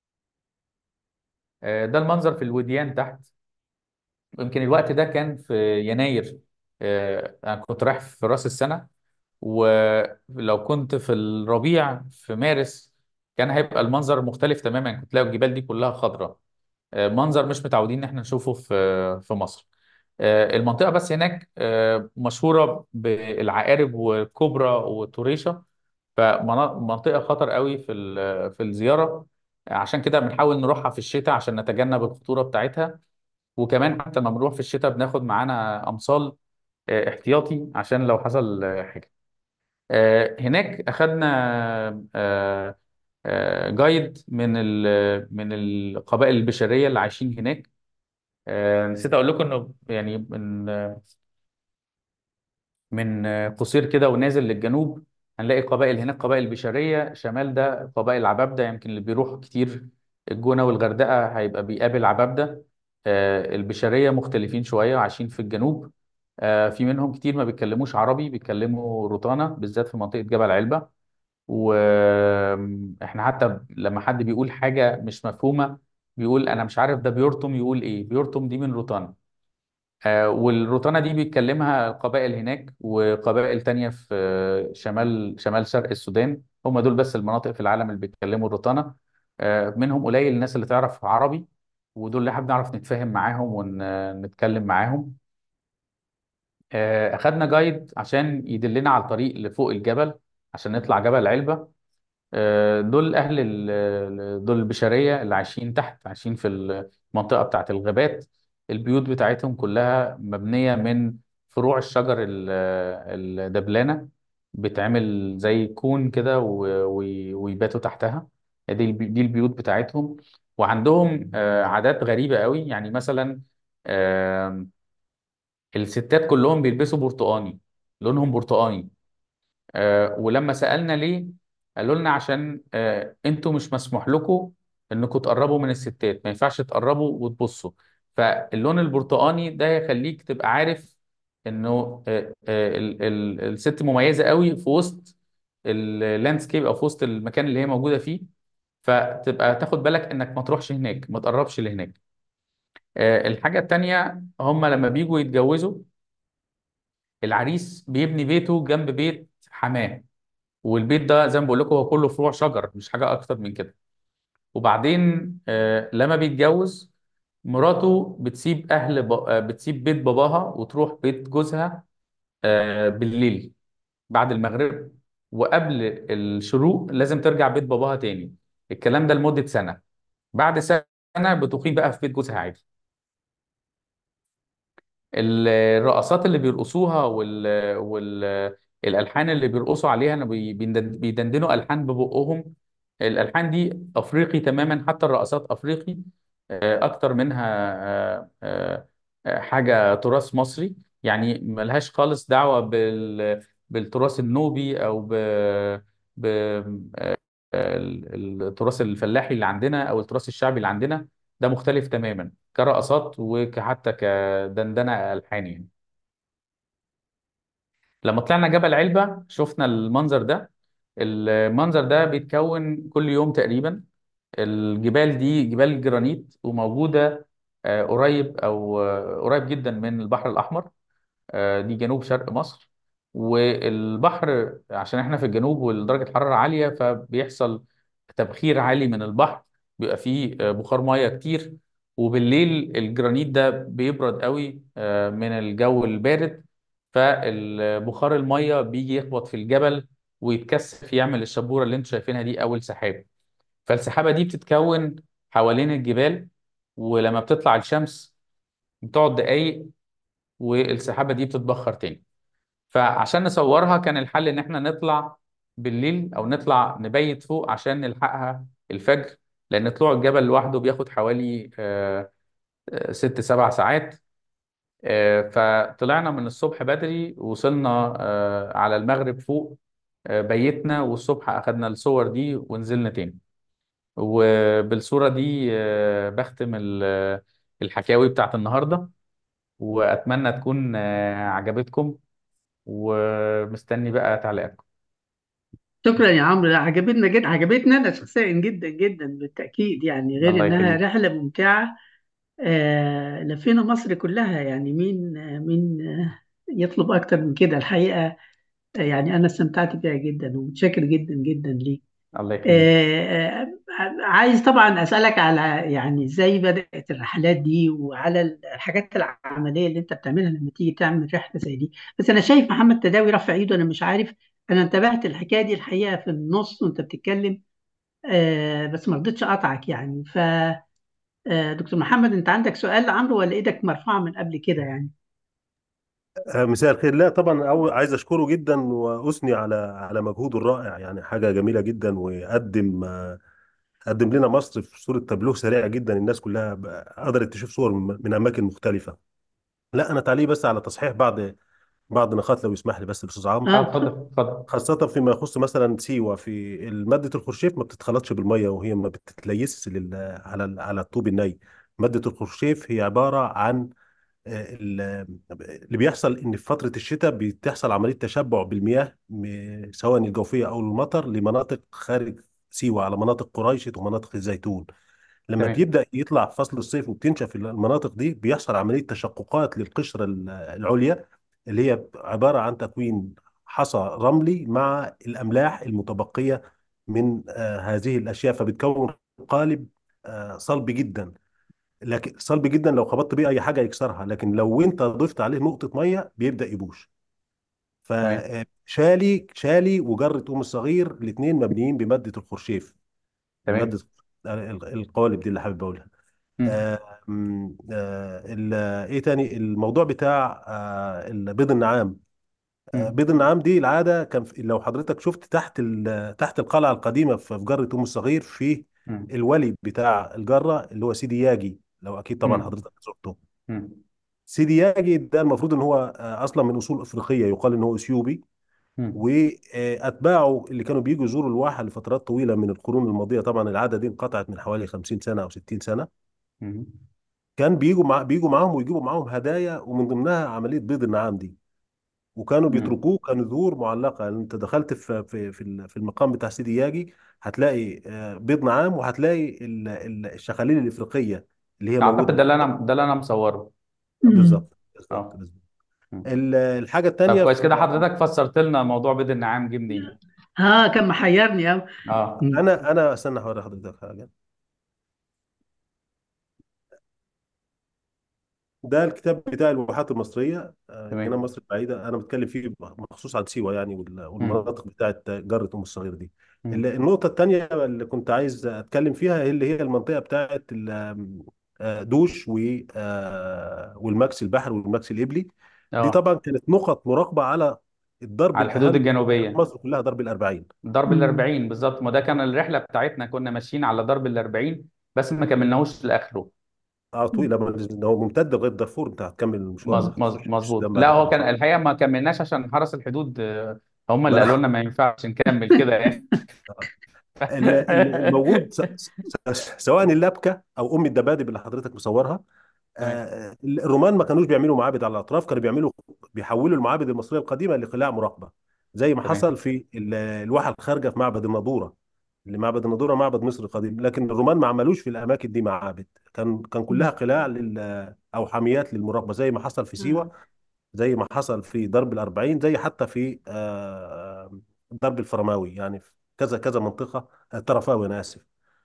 آه، ده المنظر في الوديان تحت يمكن الوقت ده كان في يناير آه، أنا كنت رايح في رأس السنة ولو كنت في الربيع في مارس كان هيبقى المنظر مختلف تماما كنت تلاقي الجبال دي كلها خضراء آه، منظر مش متعودين ان احنا نشوفه في في مصر آه، المنطقة بس هناك آه، مشهورة بالعقارب والكوبرا والطريشة فمنطقة خطر قوي في ال- في الزيارة عشان كده بنحاول نروحها في الشتاء عشان نتجنب الخطورة بتاعتها وكمان حتى لما بنروح في الشتاء بناخد معانا أمصال آه، احتياطي عشان لو حصل آه، حاجة آه، هناك أخدنا آه، آه، جايد من ال- من القبائل البشرية اللي عايشين هناك آه، نسيت أقول لكم إنه يعني من من قصير كده ونازل للجنوب هنلاقي قبائل هناك قبائل بشرية شمال ده قبائل عبابدة يمكن اللي بيروح كتير الجونة والغردقة هيبقى بيقابل عبابدة آه، البشرية مختلفين شوية عايشين في الجنوب آه، في منهم كتير ما بيتكلموش عربي بيتكلموا روتانا بالذات في منطقة جبل علبة واحنا حتى لما حد بيقول حاجة مش مفهومة بيقول أنا مش عارف ده بيرتم يقول إيه بيرتم دي من روتانا آه، والروتانا دي بيتكلمها قبائل هناك وقبائل تانية في آه، شمال شمال شرق السودان هم دول بس المناطق في العالم اللي بيتكلموا الروتانا آه، منهم قليل الناس اللي تعرف عربي ودول اللي احنا بنعرف نتفاهم معاهم ونتكلم معاهم آه، أخدنا جايد عشان يدلنا على الطريق لفوق الجبل عشان نطلع جبل علبة آه، دول أهل ال- دول البشرية اللي عايشين تحت عايشين في المنطقة بتاعت الغابات البيوت بتاعتهم كلها مبنية من فروع الشجر ال- الدبلانة بتعمل زي كون كده و- و- ويباتوا تحتها دي البي- دي البيوت بتاعتهم وعندهم آه، عادات غريبة قوي يعني مثلا آه، الستات كلهم بيلبسوا برتقاني لونهم برتقاني آه، ولما سألنا ليه قالوا لنا عشان آه، انتوا مش مسموح لكم انكم تقربوا من الستات ما ينفعش تقربوا وتبصوا فاللون البرتقاني ده يخليك تبقى عارف انه آه، آه، ال- ال- الست مميزة قوي في وسط اللاندسكيب او في وسط المكان اللي هي موجودة فيه فتبقى تاخد بالك انك ما تروحش هناك ما تقربش لهناك آه، الحاجة التانية هم لما بيجوا يتجوزوا العريس بيبني بيته جنب بيت حماه والبيت ده زي ما بقول لكم هو كله فروع شجر مش حاجه اكتر من كده وبعدين آه، لما بيتجوز مراته بتسيب اهل ب... آه، بتسيب بيت باباها وتروح بيت جوزها آه، بالليل بعد المغرب وقبل الشروق لازم ترجع بيت باباها تاني الكلام ده لمده سنه بعد سنه بتقيم بقى في بيت جوزها عادي الرقصات اللي بيرقصوها وال وال الالحان اللي بيرقصوا عليها إنه بي- بيندن- بيدندنوا الحان ببقهم الالحان دي افريقي تماما حتى الرقصات افريقي آه، اكتر منها آه، آه، آه، حاجه تراث مصري يعني ملهاش خالص دعوه بال بالتراث النوبي او ب ب آه، ال- التراث الفلاحي اللي عندنا او التراث الشعبي اللي عندنا ده مختلف تماما كرقصات وحتى كدندنه الحان يعني لما طلعنا جبل علبة شفنا المنظر ده المنظر ده بيتكون كل يوم تقريبا الجبال دي جبال جرانيت وموجودة آه، قريب أو آه، قريب جدا من البحر الأحمر آه، دي جنوب شرق مصر والبحر عشان احنا في الجنوب ودرجة الحرارة عالية فبيحصل تبخير عالي من البحر بيبقى فيه آه، بخار مياه كتير وبالليل الجرانيت ده بيبرد قوي آه، من الجو البارد فالبخار المية بيجي يخبط في الجبل ويتكثف يعمل الشبورة اللي انتوا شايفينها دي أول سحاب فالسحابة دي بتتكون حوالين الجبال ولما بتطلع الشمس بتقعد دقايق والسحابة دي بتتبخر تاني فعشان نصورها كان الحل ان احنا نطلع بالليل او نطلع نبيت فوق عشان نلحقها الفجر لان طلوع الجبل لوحده بياخد حوالي آه، آه، ست سبع ساعات آه، فطلعنا من الصبح بدري وصلنا آه، على المغرب فوق آه، بيتنا والصبح اخدنا الصور دي ونزلنا تاني وبالصورة دي آه، بختم ال- الحكاوي بتاعت النهاردة وأتمنى تكون آه، عجبتكم ومستني بقى تعليقاتكم شكرا يا عمرو لا، عجبتنا جدا عجبتنا انا شخصيا جدا جدا بالتاكيد يعني غير الله انها يخليك رحله ممتعه آه لفينا مصر كلها يعني مين آه مين آه يطلب اكتر من كده الحقيقه آه يعني انا استمتعت بيها جدا ومتشكر جدا جدا ليك الله يخليك آه آه عايز طبعا اسالك على يعني ازاي بدات الرحلات دي وعلى الحاجات العمليه اللي انت بتعملها لما تيجي تعمل رحله زي دي بس انا شايف محمد تداوي رافع ايده انا مش عارف انا انتبهت الحكايه دي الحقيقه في النص وانت بتتكلم آه بس ما رضيتش اقطعك يعني ف آه دكتور محمد انت عندك سؤال لعمرو ولا ايدك مرفوعه من قبل كده يعني آه، مساء الخير لا طبعا أول عايز اشكره جدا واثني على على مجهوده الرائع يعني حاجه جميله جدا وقدم آه، قدم لنا مصر في صوره تابلوه سريعه جدا الناس كلها ب- قدرت تشوف صور من من اماكن مختلفه لا انا تعليق بس على تصحيح بعض بعض نقاط لو يسمح لي بس الاستاذ عمرو اه اه اتفضل اتفضل خاصة فيما يخص مثلا سيوة في مادة الخرشيف ما بتتخلطش بالمية وهي ما بتتليسش لل... على ال- على الطوب الني مادة الخرشيف هي عبارة عن آه، ال- اللي بيحصل ان في فترة الشتاء بتحصل عملية تشبع بالمياه م- سواء الجوفية او المطر لمناطق خارج سيوة على مناطق قريشة ومناطق الزيتون لما تمام بيبدأ يطلع فصل الصيف وبتنشف المناطق دي بيحصل عملية تشققات للقشرة ال- العليا اللي هي عبارة عن تكوين حصى رملي مع الأملاح المتبقية من آه، هذه الأشياء فبتكون قالب آه، صلب جدا لكن صلب جدا لو خبطت بيه أي حاجة يكسرها لكن لو أنت ضفت عليه نقطة مية بيبدأ يبوش تمام فشالي شالي وجرة أم الصغير الاثنين مبنيين بمادة الخرشيف تمام مادة القوالب دي اللي حابب أقولها مم. آه، م- آه، ال- ايه تاني الموضوع بتاع آه، ال- بيض النعام آه، مم. بيض النعام دي العاده كان في لو حضرتك شفت تحت ال- تحت القلعه القديمه في في جره ام الصغير في مم. الولي بتاع الجره اللي هو سيدي ياجي لو اكيد طبعا مم. حضرتك زرته مم. سيدي ياجي ده المفروض ان هو آه، اصلا من اصول افريقيه يقال ان هو اثيوبي مم. واتباعه اللي كانوا بيجوا يزوروا الواحه لفترات طويله من القرون الماضيه طبعا العاده دي انقطعت من حوالي 50 سنه او 60 سنه مم. كان بيجوا مع بيجوا معاهم ويجيبوا معاهم هدايا ومن ضمنها عمليه بيض النعام دي وكانوا مم. بيتركوه كنذور معلقه يعني انت دخلت في في في ال- في المقام بتاع سيدي ياجي هتلاقي آه، بيض نعام وهتلاقي ال- ال- الشخاليل الافريقيه اللي هي اعتقد موجوده ده اللي انا ده اللي انا مصوره مم. بالظبط بالظبط اه بالظبط مم. ال- الحاجه طب الثانيه كويس كده في حضرتك فسرت لنا موضوع بيض النعام جه منين اه كان محيرني قوي اه انا انا استنى هوري حضرتك حاجه ده الكتاب بتاع الواحات المصريه آه، جنان تمام مصر البعيده انا بتكلم فيه مخصوص عن سيوه يعني وال- مم. والمناطق بتاعت جره ام الصغير دي ال- مم. النقطه الثانيه اللي كنت عايز اتكلم فيها هي اللي هي المنطقه بتاعت ال- آه، دوش و آه، والماكس البحر والماكس الابلي دي اه طبعا كانت نقط مراقبه على الضرب على الحدود الاهم في الجنوبية مصر كلها ضرب الأربعين ضرب مم. الأربعين بالظبط ما ده كان الرحلة بتاعتنا كنا ماشيين على ضرب الأربعين بس ما كملناهوش لآخره اه طويله لما هو ممتد لغايه دارفور انت هتكمل المشوار مظ- ما مظ- هتخش مظبوط السودان لا بعد هو كده كان صح الحقيقه ما كملناش عشان حرس الحدود آه، هم ما اللي قالوا انا لنا ما ينفعش نكمل كده يعني ال- ال- الموجود س- س- سواء اللبكه او ام الدبادب اللي حضرتك مصورها تمام آه، الرومان ما كانوش بيعملوا معابد على الاطراف كانوا بيعملوا بيحولوا المعابد المصريه القديمه لقلاع مراقبه زي ما تمام حصل في ال- الواحه الخارجه في معبد النضوره اللي معبد النضوره معبد مصر القديم لكن الرومان ما عملوش في الاماكن دي معابد كان كان كلها مم. قلاع لل او حاميات للمراقبه زي ما حصل في سيوه آه. زي ما حصل في درب الأربعين زي حتى في آه، درب الفرماوي يعني في كذا كذا منطقة آه، طرفاوي أنا آسف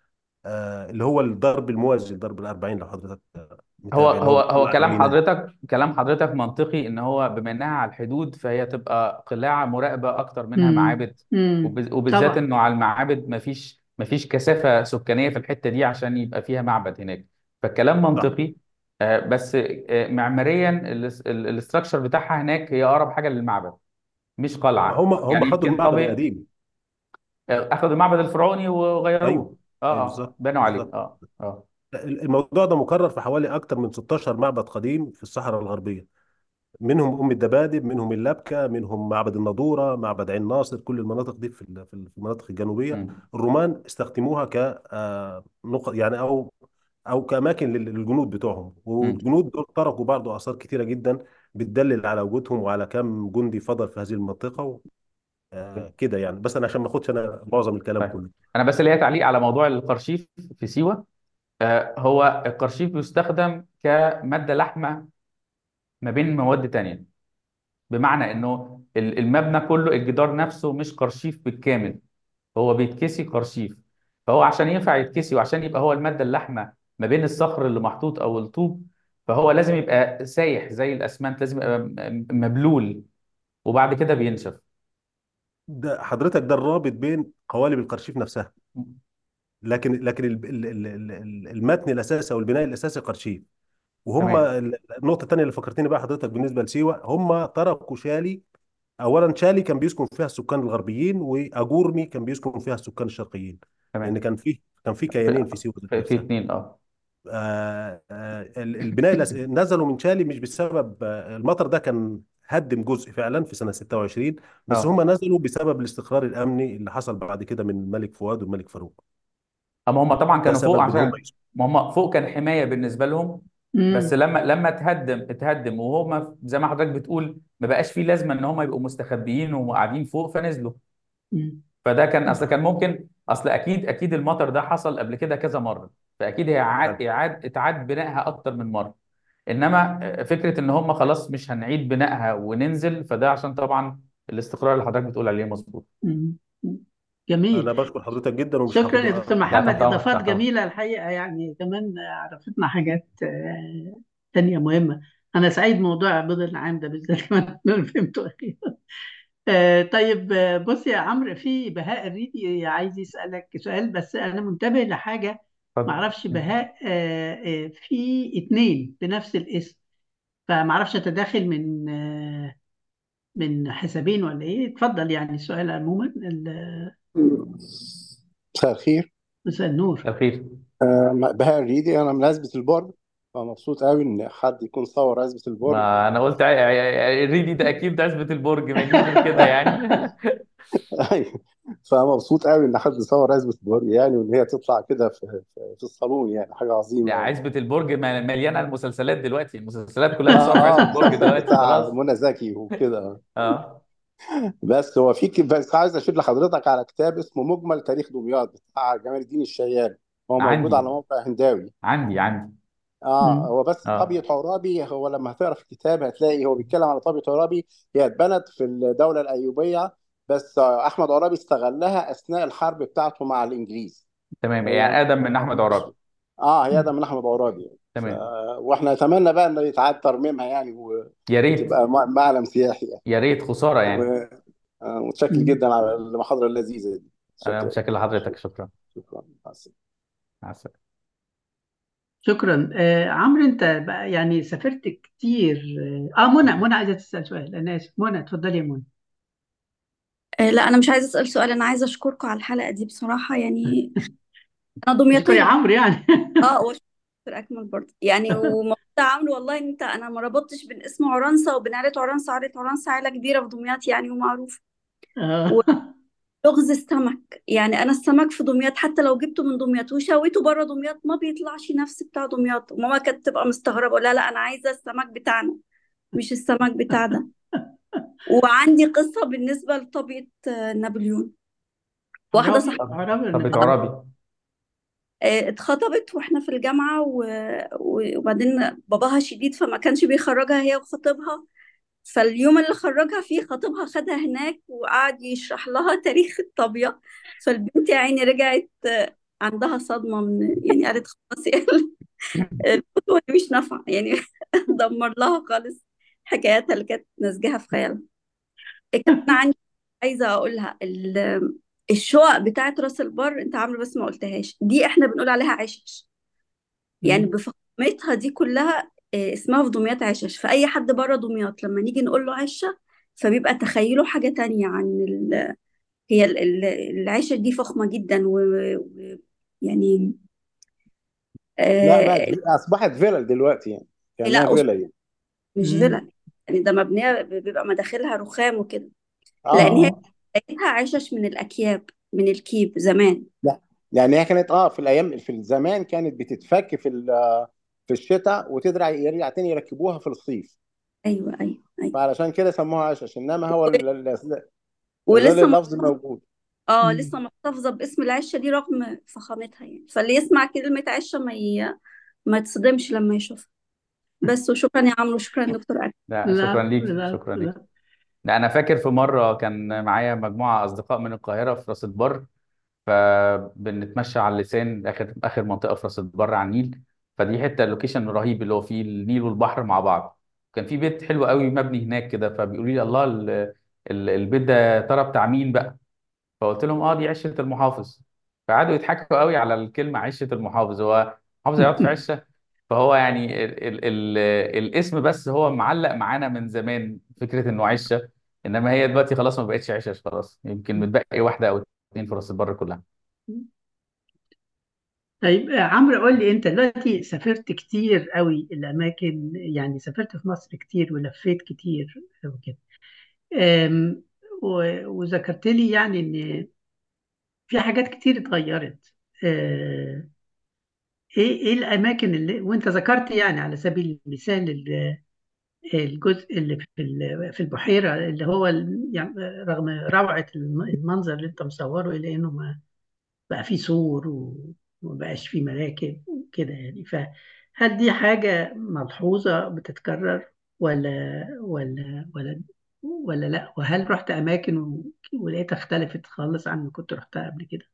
آه، اللي هو الضرب الموازي لضرب الأربعين لو حضرتك آه، هو متابع اللي هو هو هو بيطلع كلام العينات حضرتك كلام حضرتك منطقي ان هو بما انها على الحدود فهي تبقى قلاع مراقبه اكتر منها مم. معابد مم. وب- وبالذات طبعا انه على المعابد مفيش مفيش كثافه سكانيه في الحته دي عشان يبقى فيها معبد هناك فالكلام صح منطقي آه، بس آه، معماريا الاستراكشر بتاعها هناك هي اقرب حاجه للمعبد مش قلعه هم هم يعني خدوا يمكن المعبد طبيعي القديم اخذوا المعبد الفرعوني أيوه وغيروه اه أيوه اه بالظبط بنوا عليه بالظبط اه اه الموضوع ده مكرر في حوالي أكتر من 16 معبد قديم في الصحراء الغربية منهم ام الدبادب منهم اللبكه منهم معبد النضوره معبد عين ناصر كل المناطق دي في ال- في ال- في المناطق الجنوبيه مم. الرومان استخدموها ك آه، نقط يعني او او كاماكن لل- للجنود بتوعهم مم. والجنود دول تركوا برضه اثار كتيره جدا بتدلل على وجودهم وعلى كم جندي فضل في هذه المنطقه و- آه، كده يعني بس انا عشان ما اخدش انا معظم الكلام طيب كله انا بس ليا تعليق على موضوع القرشيف في سيوه آه، هو القرشيف بيستخدم كماده لحمه ما بين مواد تانية بمعنى انه ال- المبنى كله الجدار نفسه مش قرشيف بالكامل هو بيتكسي قرشيف فهو عشان ينفع يتكسي وعشان يبقى هو الماده اللحمه ما بين الصخر اللي محطوط او الطوب فهو لازم يبقى سايح زي الاسمنت لازم يبقى م- مبلول وبعد كده بينشف ده حضرتك ده الرابط بين قوالب القرشيف نفسها لكن لكن ال- ال- ال- ال- المتن الاساسي او البناء الاساسي قرشيف وهم تمام ال- النقطة الثانية اللي فكرتني بقى حضرتك بالنسبة لسيوة هم تركوا شالي أولا شالي كان بيسكن فيها السكان الغربيين وأجورمي كان بيسكن فيها السكان الشرقيين لأن تمام كان فيه كان في في, كيانين في سيوة ذات في, في نفسها اتنين اه آه آه ال- البناء الأس- نزلوا من شالي مش بسبب آه المطر ده كان هدم جزء فعلا في سنة 26 بس اه هم نزلوا بسبب الاستقرار الأمني اللي حصل بعد كده من الملك فؤاد والملك فاروق اما هم طبعا ده كانوا فوق سبب إن هم عشان ما هم فوق كان حمايه بالنسبه لهم بس مم. لما لما اتهدم اتهدم وهم زي ما حضرتك بتقول ما بقاش فيه لازمه ان هم يبقوا مستخبيين وقاعدين فوق فنزلوا مم. فده كان اصل كان ممكن اصل اكيد اكيد المطر ده حصل قبل كده كذا مره فاكيد هي اعاد اعاد اتعاد بنائها اكتر من مره انما فكره ان هم خلاص مش هنعيد بنائها وننزل فده عشان طبعا الاستقرار اللي حضرتك بتقول عليه مظبوط مم. جميل أنا بشكر حضرتك جدا ومش شكرا يا هاخد دكتور لا محمد تحت امرك إضافات تحت امرك جميلة الحقيقة يعني كمان عرفتنا حاجات آه، تانية مهمة أنا سعيد موضوع بضع العام ده بالذات كمان أنا فهمته أخيرا آه، طيب آه، بص يا عمرو في بهاء الريدي عايز يسألك سؤال بس أنا منتبه لحاجة اتفضل معرفش بهاء آه، آه، في اتنين بنفس الاسم فمعرفش أتداخل من آه، من حسابين ولا إيه اتفضل يعني السؤال عموما ال- مساء الخير مساء النور الخير آه، بهاء الريدي انا من عزبة البرج فمبسوط قوي ان حد يكون صور عزبة البرج ما انا قلت ع- ع- الريدي ده اكيد عزبة البرج ما يجيش غير كده يعني ايوه فمبسوط قوي ان حد صور عزبة البرج يعني وان هي تطلع كده في في في الصالون يعني حاجة ده عظيمة يعني عزبة البرج مل- مليانة المسلسلات دلوقتي المسلسلات كلها اه بتصور في عزبة اه البرج المسلسل دلوقتي بتاع خلاص منى زكي وكده اه بس هو في ك- بس عايز اشير لحضرتك على كتاب اسمه مجمل تاريخ دمياط بتاع جمال الدين الشيال هو موجود عندي على موقع هنداوي عندي عندي اه مم. هو بس اه طابية عرابي هو لما هتقرا في الكتاب هتلاقي هو بيتكلم على طابية عرابي هي اتبنت في الدولة الأيوبية بس آه، أحمد عرابي استغلها أثناء الحرب بتاعته مع الإنجليز تمام هو يعني اقدم من احمد عرابي اه هي ده من أحمد عرابي يعني ف... تمام واحنا نتمنى بقى انه يتعاد ترميمها يعني يا ريت وتبقى مع- معلم سياحي يعني يا ريت خسارة يعني ومتشكر مم. جدا على المحاضرة اللذيذة دي انا شكرا متشكر لحضرتك شكرا شكرا مع السلامة. مع السلامة شكرا آه عمرو انت بقى يعني سافرت كتير اه آه، منى منى عايزه تسال سؤال انا اسف منى اتفضلي يا منى آه، لا أنا مش عايزة أسأل سؤال أنا عايزة أشكركم على الحلقة دي بصراحة يعني أنا اشكر يا دمياطية عمرو يعني اه وش- دكتور اكمل برضه يعني وموضوع عمرو والله انت انا ما ربطتش بين اسم عرنسه وبين عيله عرنسه عيله عرنسه عيله كبيره في دمياط يعني ومعروفه آه. ولغز السمك يعني انا السمك في دمياط حتى لو جبته من دمياط وشويته بره دمياط ما بيطلعش نفس بتاع دمياط وماما كانت تبقى مستغربه لا لا انا عايزه السمك بتاعنا مش السمك بتاع ده وعندي قصه بالنسبه لطبيعه آه، نابليون واحده عربي صاحبتي عربي ولا طب إيه؟ عربي آه، اتخطبت واحنا في الجامعة و... و- وبعدين باباها شديد فما كانش بيخرجها هي وخطيبها فاليوم اللي خرجها فيه خطيبها خدها هناك وقعد يشرح لها تاريخ الطابية فالبنت يا عيني رجعت آه، عندها صدمة من يعني قالت خلاص يعني الفتوى دي مش نافعة يعني دمر لها خالص حكاياتها اللي كانت نازجاها في خيالها كان عندي عايزة أقولها ال- الشقق بتاعت راس البر أنت عامله بس ما قلتهاش دي إحنا بنقول عليها عشش يعني مم. بفخامتها دي كلها آه، اسمها في دمياط عشش فأي حد بره دمياط لما نيجي نقول له عشة فبيبقى تخيله حاجة تانية عن ال... هي ال- ال- العشش دي فخمة جدا و... و... يعني لا بقت آه... في- اصبحت فيلل دلوقتي يعني كانها لا فيلا يعني مش مم. فيلا يعني ده مبنية بيبقى مداخلها رخام وكده لأن هي اه بدايتها عشش من الأكياب من الكيب زمان لا يعني هي كانت اه في الايام في الزمان كانت بتتفك في ال- في الشتاء وترجع يرجع تاني يركبوها في الصيف أيوه أيوه أيوه فعلشان كده سموها عشش انما هو ال- ال- ال- ولسه ظل م... اللفظ موجود اه مم. لسه محتفظة باسم العشة دي رغم فخامتها يعني فاللي يسمع كلمة عشة ما ي... ما يتصدمش لما يشوفها بس وشكرا يا عمرو شكرا دكتور أكرم لا شكرا لا ليك لا شكرا ليك لا لا انا فاكر في مره كان معايا مجموعه اصدقاء من القاهره في راس البر فبنتمشى على اللسان اخر اخر منطقه في راس البر على النيل فدي حته لوكيشن رهيب اللي هو فيه النيل والبحر مع بعض كان في بيت حلو قوي مبني هناك كده فبيقولوا لي الله ال- ال- البيت ده ترى بتاع مين بقى فقلت لهم اه دي عشه المحافظ فقعدوا يضحكوا قوي على الكلمه عشه المحافظ هو محافظ يقعد في عشه فهو يعني ال ال ال الاسم بس هو معلق معانا من زمان فكره انه عشه انما هي دلوقتي خلاص ما بقتش عشه خلاص يمكن متبقي واحده او اتنين في راس البر كلها طيب آه، عمرو قول لي انت دلوقتي سافرت كتير قوي الاماكن يعني سافرت في مصر كتير ولفيت كتير وكده آم، و- وذكرت لي يعني ان في حاجات كتير اتغيرت آه، ايه ايه الاماكن اللي وانت ذكرت يعني على سبيل المثال ال- الجزء اللي في ال- في البحيرة اللي هو ال- يعني رغم روعة الم- المنظر اللي انت مصوره الا انه ما بقى فيه سور و- ومبقاش فيه مراكب وكده يعني فهل دي حاجة ملحوظة بتتكرر ولا ولا ولا ولا لا وهل رحت أماكن و- ولقيتها اختلفت خالص عن ما كنت رحتها قبل كده؟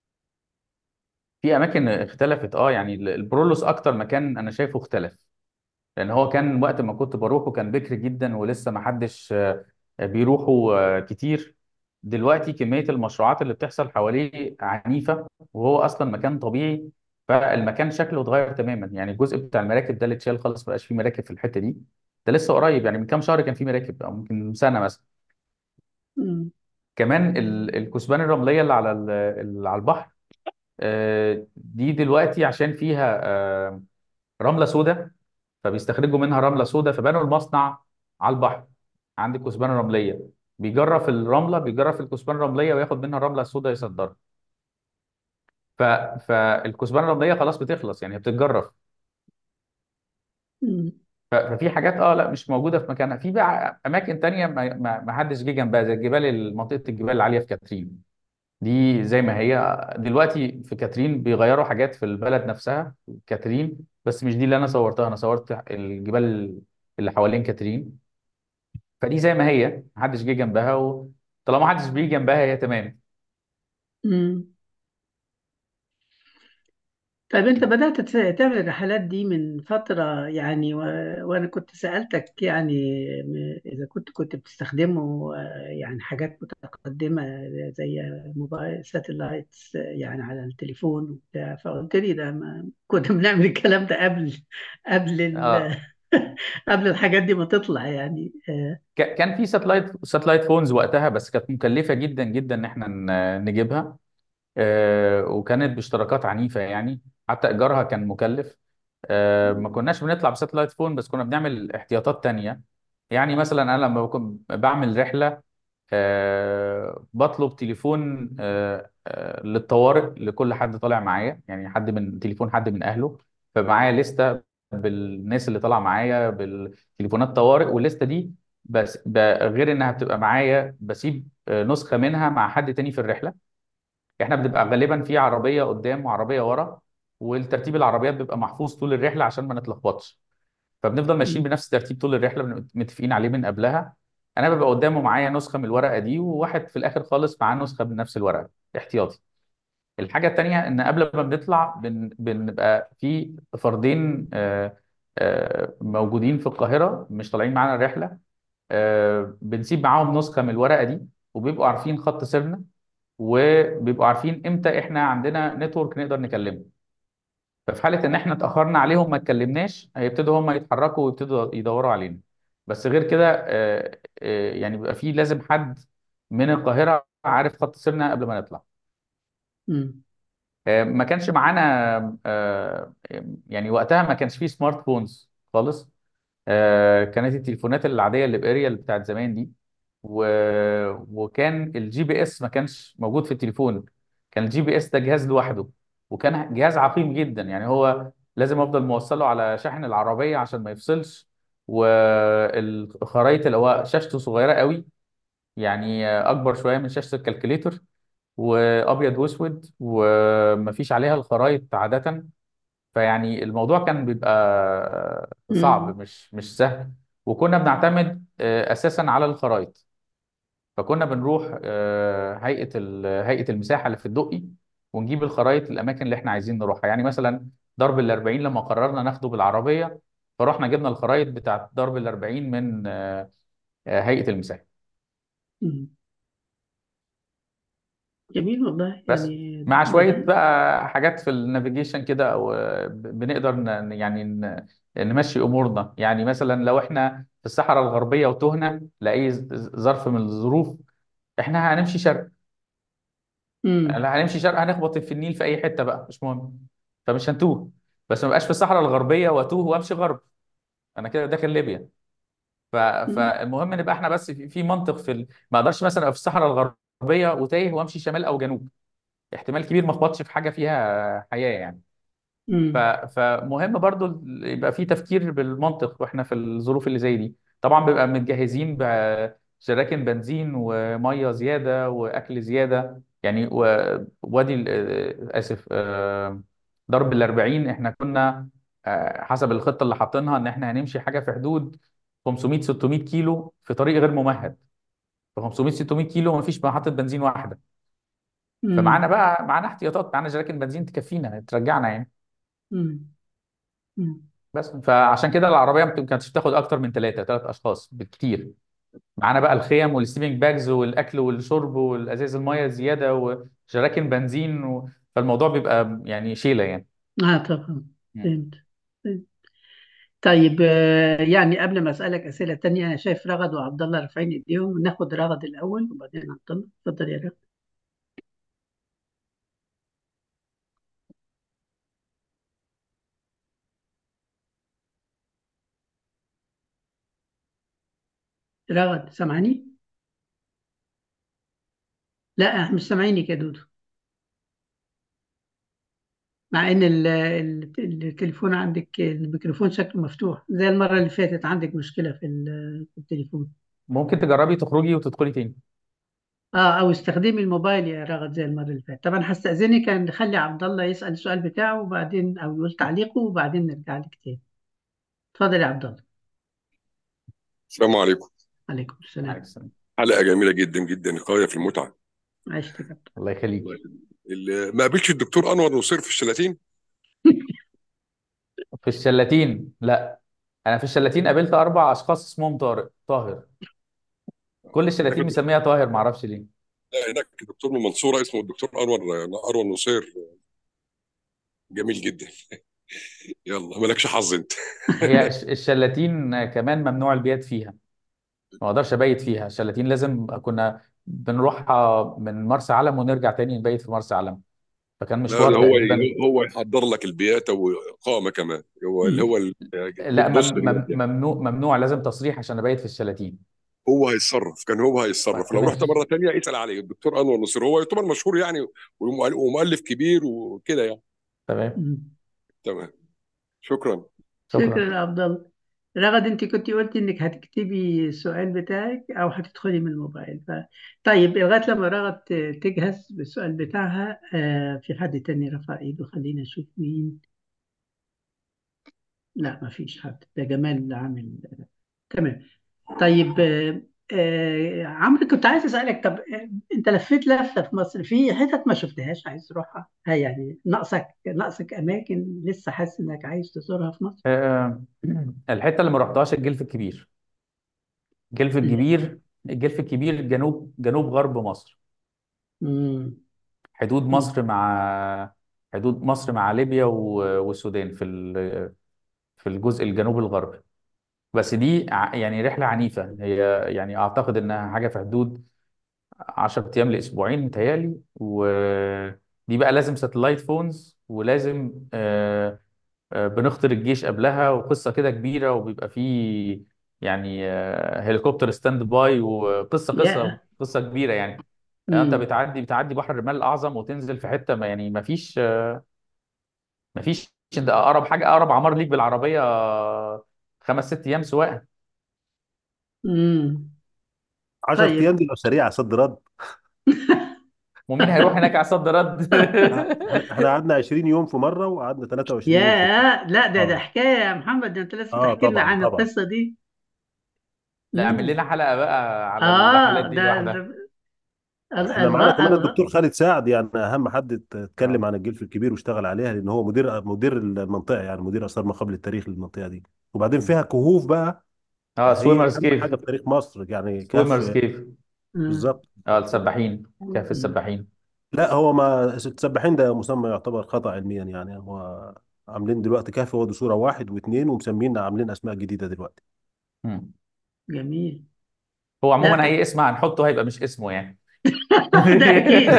في اماكن اختلفت اه يعني ال- البرولوس اكتر مكان انا شايفه اختلف لان هو كان وقت ما كنت بروحه كان بكر جدا ولسه ما حدش آه، بيروحوا آه، كتير دلوقتي كمية المشروعات اللي بتحصل حواليه عنيفة وهو اصلا مكان طبيعي فالمكان شكله اتغير تماما يعني الجزء بتاع المراكب ده اللي اتشال خالص ما بقاش فيه مراكب في الحتة دي ده لسه قريب يعني من كام شهر كان فيه مراكب او ممكن سنة مثلا مم. كمان ال- الكثبان الرملية اللي على ال- اللي على البحر آه، دي دلوقتي عشان فيها آه، رملة سوداء فبيستخرجوا منها رملة سوداء فبنوا المصنع على البحر عند الكثبان الرملية بيجرف الرملة بيجرف الكثبان الرملية وياخد منها الرملة السوداء يصدرها ف... فالكثبان الرملية خلاص بتخلص يعني هي بتتجرف مم. ف... ففي حاجات اه لا مش موجودة في مكانها في بقى أماكن تانية ما, ما... ما حدش جه جنبها زي الجبال منطقة الجبال العالية في كاترين دي زي ما هي دلوقتي في كاترين بيغيروا حاجات في البلد نفسها كاترين بس مش دي اللي انا صورتها انا صورت الجبال اللي حوالين كاترين فدي زي ما هي محدش جه جنبها وطالما محدش بيجي جنبها هي تمام مم. طيب انت بدأت تس- تعمل الرحلات دي من فترة يعني و... وانا كنت سألتك يعني م- اذا كنت كنت بتستخدمه آه، يعني حاجات متقدمة زي موبايل ساتلايتس يعني على التليفون وبتاع فقلت لي ده ما كنا بنعمل الكلام ده قبل قبل ال... اه قبل الحاجات دي ما تطلع يعني آه، ك- كان في ساتلايت ساتلايت فونز وقتها بس كانت مكلفة جدا جدا ان احنا ن- نجيبها آه، وكانت باشتراكات عنيفة يعني حتى ايجارها كان مكلف آه، ما كناش بنطلع بساتلايت فون بس كنا بنعمل احتياطات تانية يعني مثلا انا لما بكون بعمل رحله أه بطلب تليفون أه أه للطوارئ لكل حد طالع معايا يعني حد من تليفون حد من اهله فمعايا لستة بالناس اللي طالعه معايا بالتليفونات طوارئ والليسته دي بس ب- غير انها بتبقى معايا بسيب آه، نسخه منها مع حد تاني في الرحله احنا بنبقى غالبا في عربيه قدام وعربيه ورا والترتيب العربيات بيبقى محفوظ طول الرحله عشان ما نتلخبطش فبنفضل ماشيين مم. بنفس الترتيب طول الرحله بنبقى متفقين عليه من قبلها انا ببقى قدامه معايا نسخه من الورقه دي وواحد في الاخر خالص معاه نسخه من نفس الورقه احتياطي الحاجه التانيه ان قبل ما بنطلع بن... بنبقى في فردين آه، آه، موجودين في القاهره مش طالعين معانا الرحله آه، بنسيب معاهم نسخه من الورقه دي وبيبقوا عارفين خط سيرنا وبيبقوا عارفين امتى احنا عندنا نتورك نقدر نكلمه ففي حالة إن إحنا اتأخرنا عليهم ما اتكلمناش هيبتدوا هم يتحركوا ويبتدوا يدوروا علينا بس غير كده آه، آه، يعني بيبقى في لازم حد من القاهرة عارف خط سيرنا قبل ما نطلع مم. آه، ما كانش معانا آه، يعني وقتها ما كانش فيه سمارت فونز خالص آه، كانت التليفونات العادية اللي باريا اللي بتاعت زمان دي و... وكان الجي بي اس ما كانش موجود في التليفون كان الجي بي اس ده جهاز لوحده وكان جهاز عقيم جدا يعني هو لازم افضل موصله على شاحن العربية عشان ما يفصلش والخرايط اللي هو شاشته صغيرة قوي يعني اكبر شوية من شاشة الكالكوليتر وابيض واسود ومفيش عليها الخرايط عادة فيعني الموضوع كان بيبقى صعب مم. مش مش سهل وكنا بنعتمد آه، اساسا على الخرايط فكنا بنروح آه، هيئه ال- هيئه المساحه اللي في الدقي ونجيب الخرايط الاماكن اللي احنا عايزين نروحها يعني مثلا ضرب ال 40 لما قررنا ناخده بالعربيه فرحنا جبنا الخرايط بتاعت ضرب ال 40 من آه، آه، هيئه المساحه مم. جميل والله بس يعني مع شويه ده بقى حاجات في النافيجيشن كده او آه، ب- بنقدر ن- يعني ن- نمشي امورنا يعني مثلا لو احنا في الصحراء الغربيه وتهنا لاي ز- ظرف من الظروف احنا هنمشي شرق مم. لا هنمشي شرق هنخبط في النيل في اي حته بقى مش مهم فمش هنتوه بس ما بقاش في الصحراء الغربيه واتوه وامشي غرب انا كده داخل ليبيا ف... مم. فالمهم نبقى احنا بس في, في منطق في ال... ما اقدرش مثلا ابقى في الصحراء الغربيه وتايه وامشي شمال او جنوب احتمال كبير ما اخبطش في حاجه فيها حياه يعني ف... مم. فمهم برضو ال- يبقى في تفكير بالمنطق واحنا في الظروف اللي زي دي طبعا بيبقى متجهزين بجراكن بنزين وميه زياده واكل زياده يعني و- وادي ال- آه، اسف آه، ضرب الأربعين احنا كنا آه، حسب الخطه اللي حاطينها ان احنا هنمشي حاجه في حدود 500 600 كيلو في طريق غير ممهد في 500 600 كيلو ما فيش محطه بنزين واحده فمعانا مم. بقى معانا احتياطات معانا جراكن بنزين تكفينا ترجعنا يعني مم. مم. بس فعشان كده العربيه ما كانتش بتاخد اكتر من ثلاثه ثلاث اشخاص بالكتير معانا بقى الخيم والسليبنج باجز والاكل والشرب والازاز الميه الزياده وجراكن بنزين و... فالموضوع بيبقى يعني شيله يعني اه طبعا مم. فهمت فهمت. طيب آه، يعني قبل ما اسالك اسئله تانية انا شايف رغد وعبد الله رافعين ايديهم ناخد رغد الاول وبعدين عبد الله اتفضل يا رغد رغد سامعني؟ لا مش سامعينك يا دودو مع ان ال- ال- التليفون عندك الميكروفون شكله مفتوح زي المره اللي فاتت عندك مشكله في ال- في التليفون ممكن تجربي تخرجي وتدخلي تاني اه او استخدمي الموبايل يا رغد زي المره اللي فاتت طبعا هستاذنك ان نخلي عبد الله يسال السؤال بتاعه وبعدين او يقول تعليقه وبعدين نرجع لك تاني اتفضل يا عبد الله السلام عليكم عليكم عليك السلام السلام حلقة جميلة جدا جدا غاية في المتعة عشت يا عبد الله يخليك الله يخليك. ال- ما قابلتش الدكتور أنور نصير في الشلاتين في الشلاتين لا انا في الشلاتين قابلت اربع اشخاص اسمهم طارق طاهر كل الشلاتين هناك مسميها طاهر معرفش ليه لا هناك دكتور من المنصورة اسمه الدكتور أنور أنور نصير جميل جدا يلا مالكش حظ أنت هي الش- الشلاتين كمان ممنوع البيات فيها ما اقدرش ابيت فيها الشلاتين لازم كنا بنروح من مرسى علم ونرجع تاني نبيت في مرسى علم فكان لا مشوار ده هو تقريبا هو يحضر لك البياتة وإقامة كمان هو اللي هو ال- لا البوس مم- مم- ممنوع ممنوع لازم تصريح عشان ابيت في الشلاتين هو هيتصرف كان هو هيتصرف لو رحت مفيش مرة تانية اسأل عليه الدكتور أنور نصير هو يعتبر مشهور يعني ومؤل- ومؤلف كبير وكده يعني تمام مم. تمام شكرا شكرا شكرا يا عبد الله رغد انت كنت قلتي انك هتكتبي السؤال بتاعك او هتدخلي من الموبايل ف... طيب لغايه لما رغد ت- تجهز بالسؤال بتاعها آه في حد تاني رفع ايده خلينا نشوف مين لا ما فيش حد ده جمال اللي عامل تمام طيب آه آه عمرو كنت عايز اسالك طب آه انت لفيت لفه في مصر في حتت ما شفتهاش عايز تروحها ها يعني ناقصك ناقصك اماكن لسه حاسس انك عايز تزورها في مصر آه، الحته اللي ما رحتهاش الجلف الكبير الجلف الكبير الجلف الكبير جنوب جنوب غرب مصر امم حدود مصر مع حدود مصر مع ليبيا و- والسودان في ال- في الجزء الجنوب الغربي بس دي ع- يعني رحله عنيفه هي يعني اعتقد انها حاجه في حدود 10 ايام لاسبوعين متهيألي ودي بقى لازم ساتلايت فونز ولازم آه، آه، بنخطر الجيش قبلها وقصة كده كبيرة وبيبقى فيه يعني آه، هليكوبتر ستاند باي وقصة قصة يا قصة كبيرة يعني انت امم بتعدي بتعدي بحر الرمال الأعظم وتنزل في حتة ما يعني ما فيش ما فيش انت أقرب حاجة أقرب عمار ليك بالعربية آه، خمس ست أيام سواقة امم 10 ايام طيب دي لو سريعه صد رد ومين هيروح هناك على صد رد احنا إحنا قعدنا 20 يوم في مره وقعدنا 23 يوم في يا لا ده ده اه حكايه يا محمد ده انت لازم اه تحكي لنا طبعا عن طبعا القصه دي لا اعمل امم لنا حلقة بقى على الرحلات اه دي ده لوحدها ده ال- احنا معانا الغ... كمان الغ... الدكتور خالد سعد يعني اهم حد اتكلم اه عن الجلف الكبير واشتغل عليها لان هو مدير مدير المنطقه يعني مدير اثار ما قبل التاريخ للمنطقه دي وبعدين فيها كهوف بقى اه هي سويمرز اهم حاجه كيف في تاريخ مصر يعني سويمرز كهف كيف مم. بالظبط اه السباحين كهف مم. السباحين لا هو ما السباحين ده مسمى يعتبر خطأ علميا يعني هو عاملين دلوقتي كهف هو صورة واحد واثنين ومسمين عاملين اسماء جديدة دلوقتي مم. جميل هو لا عموما ط... اي اسم هنحطه هيبقى مش اسمه يعني ده اكيد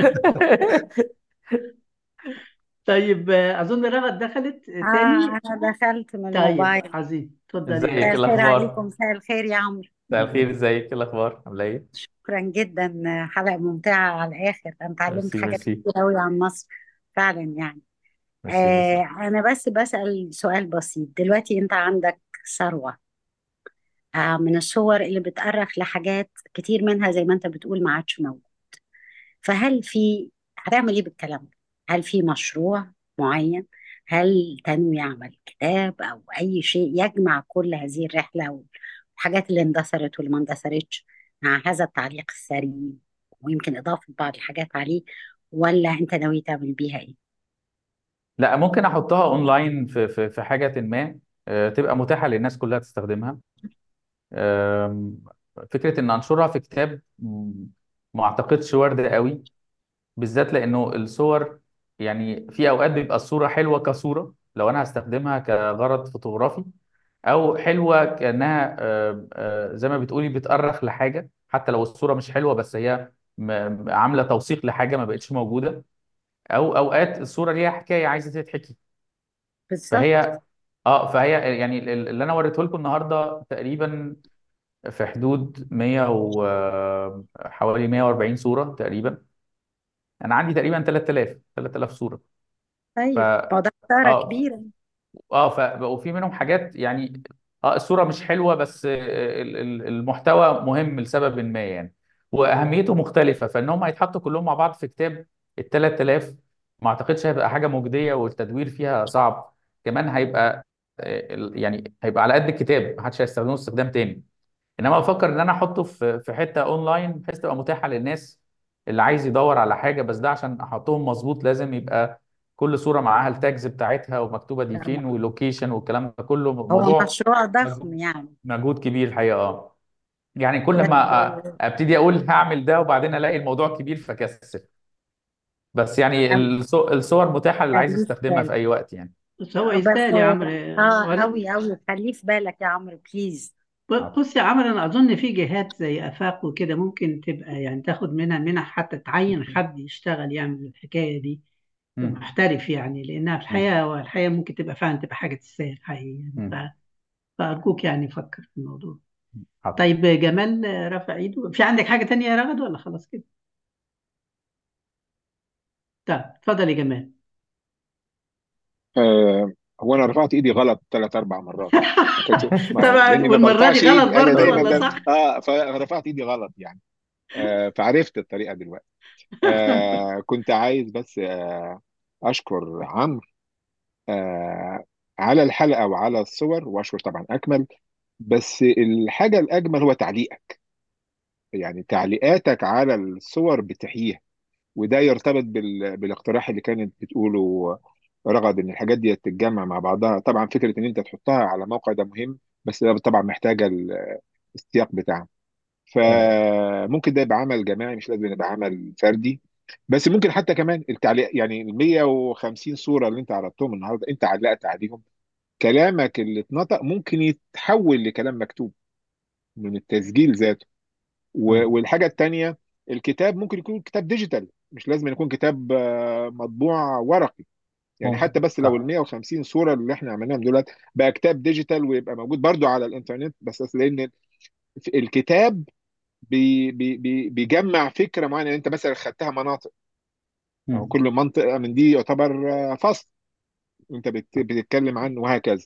طيب آه، اظن رغد دخلت اه تاني انا دخلت من طيب الموبايل عظيم اتفضلي ازيك مساء يا ايه الخير عليكم الاخبار مساء الخير يا عمرو مساء الخير ازيك ايه الاخبار عامله ايه شكرا جدا حلقة ممتعة على الآخر أنا اتعلمت ميرسي حاجات ميرسي كتير أوي عن مصر فعلا يعني ميرسي ميرسي آه أنا بس بسأل سؤال بسيط دلوقتي أنت عندك ثروة آه من الصور اللي بتأرخ لحاجات كتير منها زي ما أنت بتقول ما عادش موجود فهل في هتعمل إيه بالكلام ده؟ هل في مشروع معين؟ هل تنوي عمل كتاب أو أي شيء يجمع كل هذه الرحلة والحاجات اللي اندثرت واللي ما اندثرتش مع هذا التعليق السريع ويمكن إضافة بعض الحاجات عليه ولا أنت ناوي تعمل بيها إيه؟ لا ممكن احطها اونلاين في في في حاجه ما آه، تبقى متاحه للناس كلها تستخدمها آم، فكره ان انشرها في كتاب م، ما اعتقدش وارده قوي بالذات لانه الصور يعني في اوقات بيبقى الصوره حلوه كصوره لو انا هستخدمها كغرض فوتوغرافي او حلوه كانها آه، آه، زي ما بتقولي بتأرخ لحاجه حتى لو الصوره مش حلوه بس هي م- عامله توثيق لحاجه ما بقتش موجوده او اوقات الصوره ليها حكايه عايزه تتحكي بالظبط فهي اه فهي يعني ال- اللي انا وريته لكم النهارده تقريبا في حدود 100 و آه، حوالي 140 صوره تقريبا انا عندي تقريبا 3000 3000 صوره ف طيب ما هو ده خسارة اه كبيرة اه فبقوا في منهم حاجات يعني اه الصورة مش حلوة بس آه، ال- ال- المحتوى مهم لسبب ما يعني وأهميته مختلفة فإنهم هيتحطوا كلهم مع بعض في كتاب ال 3000 ما أعتقدش هيبقى حاجة مجدية والتدوير فيها صعب كمان هيبقى آه، ال- يعني هيبقى على قد الكتاب محدش هيستخدمه استخدام تاني انما بفكر ان انا احطه في في حته اونلاين بحيث تبقى متاحه للناس اللي عايز يدور على حاجه بس ده عشان احطهم مظبوط لازم يبقى كل صوره معاها التاجز بتاعتها ومكتوبه دي فين ولوكيشن والكلام ده كله هو موضوع مشروع ضخم مجهود يعني مجهود كبير الحقيقه اه يعني كل بس ما أ- ابتدي اقول هعمل ده وبعدين الاقي الموضوع كبير فكسل بس يعني الصو- الصور متاحه للي عايز خليه في يستخدمها في بالك اي وقت يعني بس هو بس يستاهل يا عمرو اه ولا أوي أوي خليه في بالك يا عمرو بليز بص يا عمرو انا اظن في جهات زي افاق وكده ممكن تبقى يعني تاخد منها منح حتى تعين حد يشتغل يعمل الحكايه دي مم. محترف يعني لانها في مم. الحياه والحياه ممكن تبقى فعلا تبقى حاجه تستاهل حقيقي يعني مم. ف- فارجوك يعني فكر في الموضوع حاضر طيب جمال رفع ايده في عندك حاجه تانية يا رغد ولا خلاص كده؟ طيب اتفضل يا جمال آه هو انا رفعت ايدي غلط ثلاث اربع مرات ما كانش ما طبعا لاني ما والمره دي برفعش غلط ايدي انا برضه دايما ولا ب... صح؟ اه فرفعت ايدي غلط يعني آه فعرفت الطريقه دلوقتي آه كنت عايز بس آه اشكر عمرو آه على الحلقه وعلى الصور واشكر طبعا اكمل بس الحاجه الاجمل هو تعليقك يعني تعليقاتك على الصور بتحييها وده يرتبط بال... بالاقتراح اللي كانت بتقوله رغد ان الحاجات دي تتجمع مع بعضها طبعا فكره ان انت تحطها على موقع ده مهم بس ده طبعا محتاجه ال- السياق بتاعها مم. فممكن ده يبقى عمل جماعي مش لازم يبقى عمل فردي بس ممكن حتى كمان التعليق يعني ال 150 صوره اللي انت عرضتهم النهارده انت علقت عليهم كلامك اللي اتنطق ممكن يتحول لكلام مكتوب من التسجيل ذاته و- مم. والحاجه التانيه الكتاب ممكن يكون كتاب ديجيتال مش لازم يكون كتاب آه، مطبوع ورقي يعني ممكن حتى بس لو ال صح 150 صوره اللي احنا عملناهم دولت بقى كتاب ديجيتال ويبقى موجود برضو على الانترنت بس أصل لان في- الكتاب بي بي بي بيجمع فكره معينه يعني انت مثلا خدتها مناطق او مم. كل منطقه من دي يعتبر آه، فصل انت بت- بتتكلم عنه وهكذا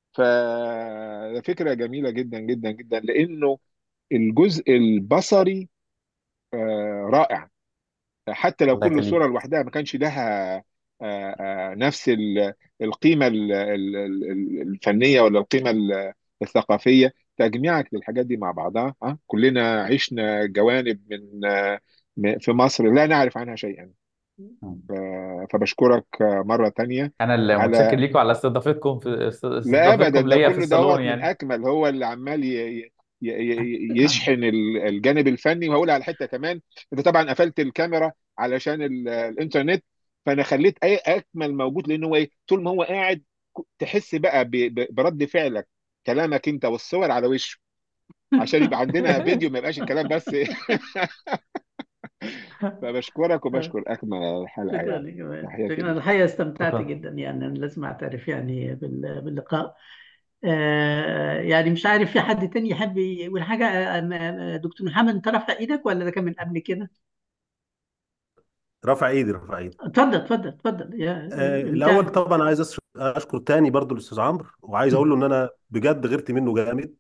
ففكره جميله جدا جدا جدا لانه الجزء البصري آه، رائع حتى لو الله كل صورة يخليك لوحدها ما كانش لها آه، آه، نفس ال- القيمة ال- ال- ال- الفنية ولا القيمة ال- الثقافية تجميعك للحاجات دي مع بعضها ها كلنا عشنا جوانب من آه، م- في مصر لا نعرف عنها شيئا مم. ف- فبشكرك آه، مرة تانية انا اللي متشكر على ليكم على استضافتكم في است- لا ابدا استضافتكم ده ليا في كله الصالون دوت من يعني اكمل هو اللي عمال ي- ي- ي- يشحن ال- الجانب الفني وهقول على حته كمان انت طبعا قفلت الكاميرا علشان ال- الانترنت فانا خليت اي اكمل موجود لان هو ايه طول ما هو قاعد ك- تحس بقى ب- ب- برد فعلك كلامك انت والصور على وشه عشان يبقى عندنا فيديو ما يبقاش الكلام بس فبشكرك وبشكر اكمل على الحلقه شكرا يعني يا جمال تحياتي شكرا ليك الحقيقة استمتعت شكرا جدا يعني أنا لازم أعترف يعني بال- باللقاء آه يعني مش عارف في حد تاني يحب يقول حاجة آه، آه، دكتور محمد أنت رافع إيدك ولا ده كان من قبل كده؟ رفع ايدي رفع ايدي اتفضل اتفضل اتفضل يا آه، الاول بتاع طبعا عايز أش- اشكر تاني برضو الاستاذ عمرو وعايز اقول له ان انا بجد غيرت منه جامد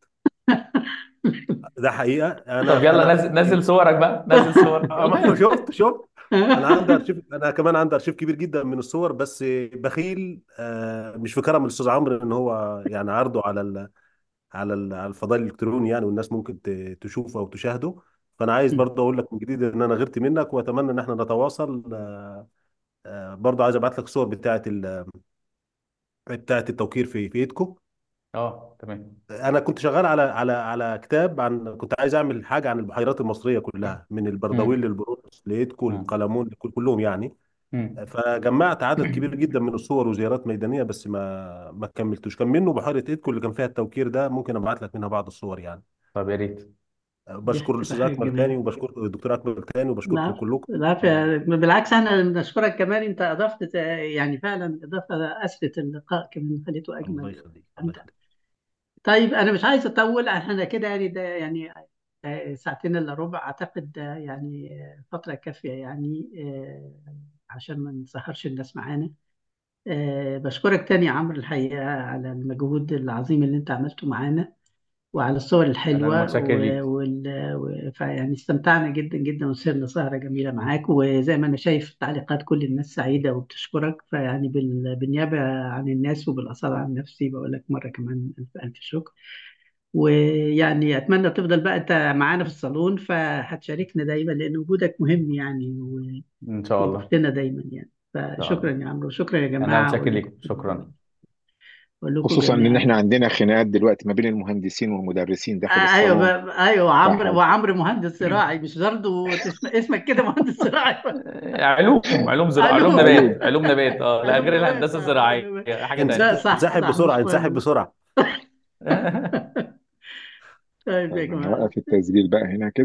ده حقيقه طب انا يلا انا نزل نزل صورك بقى نزل صورك آه، ما- شفت شفت انا عندي ارشيف انا كمان عندي ارشيف كبير جدا من الصور بس بخيل آه، مش في كرم الاستاذ عمرو ان هو يعني عرضه على ال على ال- على الفضاء الالكتروني يعني والناس ممكن ت- تشوفه او تشاهده فانا عايز برضه اقول لك من جديد ان انا غيرت منك واتمنى ان احنا نتواصل آه، آه، برضه عايز ابعت لك الصور بتاعه ال- بتاعه التوكيل في في ايدكو اه تمام انا كنت شغال على على على كتاب عن كنت عايز اعمل حاجه عن البحيرات المصريه كلها من البردويل مم. للبرونس لايدكو مم. للقلمون لكل- كلهم يعني مم. فجمعت عدد كبير جدا من الصور وزيارات ميدانيه بس ما ما كملتوش كان منه بحيره ايدكو اللي كان فيها التوكير ده ممكن ابعت لك منها بعض الصور يعني طب يا ريت دي بشكر هتبقى الاستاذ حاجة اكمل تاني جميلة وبشكر الدكتور اكمل تاني وبشكركم العفو كلكم العفو يا- بالعكس احنا بنشكرك كمان انت اضفت يعني فعلا اضافه اسفت اللقاء كمان خليته الله اجمل يخليك الله امتع يخليك طيب انا مش عايز اطول احنا كده يعني ده يعني آه، ساعتين الا ربع اعتقد ده يعني آه، فتره كافيه يعني آه، عشان ما نسهرش الناس معانا آه، بشكرك تاني يا عمرو الحقيقه على المجهود العظيم اللي انت عملته معانا وعلى الصور انا الحلوة المتشكر و... ليك وال... و... فيعني استمتعنا جدا جدا وسهرنا سهرة جميلة معاك وزي ما أنا شايف تعليقات كل الناس سعيدة وبتشكرك فيعني بال... بالنيابة عن الناس وبالأصالة عن نفسي بقول لك مرة كمان ألف ألف شكر ويعني أتمنى تفضل بقى أنت معانا في الصالون فهتشاركنا دايما لأن وجودك مهم يعني و... ان شاء الله ومفيدنا دايما يعني ان شاء فشكرا الله يا عمرو شكرا يا انا جماعة متشكر أقول ليك لكم شكرا أقول لكم خصوصا ان جميعا احنا عندنا خناقات دلوقتي ما بين المهندسين والمدرسين داخل ايوه الصالون ب- ايوه وعمرو فحد وعمرو مهندس زراعي مش برضه تسم- اسمك كده مهندس زراعي علوم علوم زراعة علوم علوم علوم نبات علوم نبات اه لا علوم غير نبات الهندسة اه علوم الزراعية نبات حاجة انس- لا تانية صح انسحب صح بسرعه مش انسحب مهم بسرعه طيب يا انا جماعة هوقف التسجيل بقى هنا كده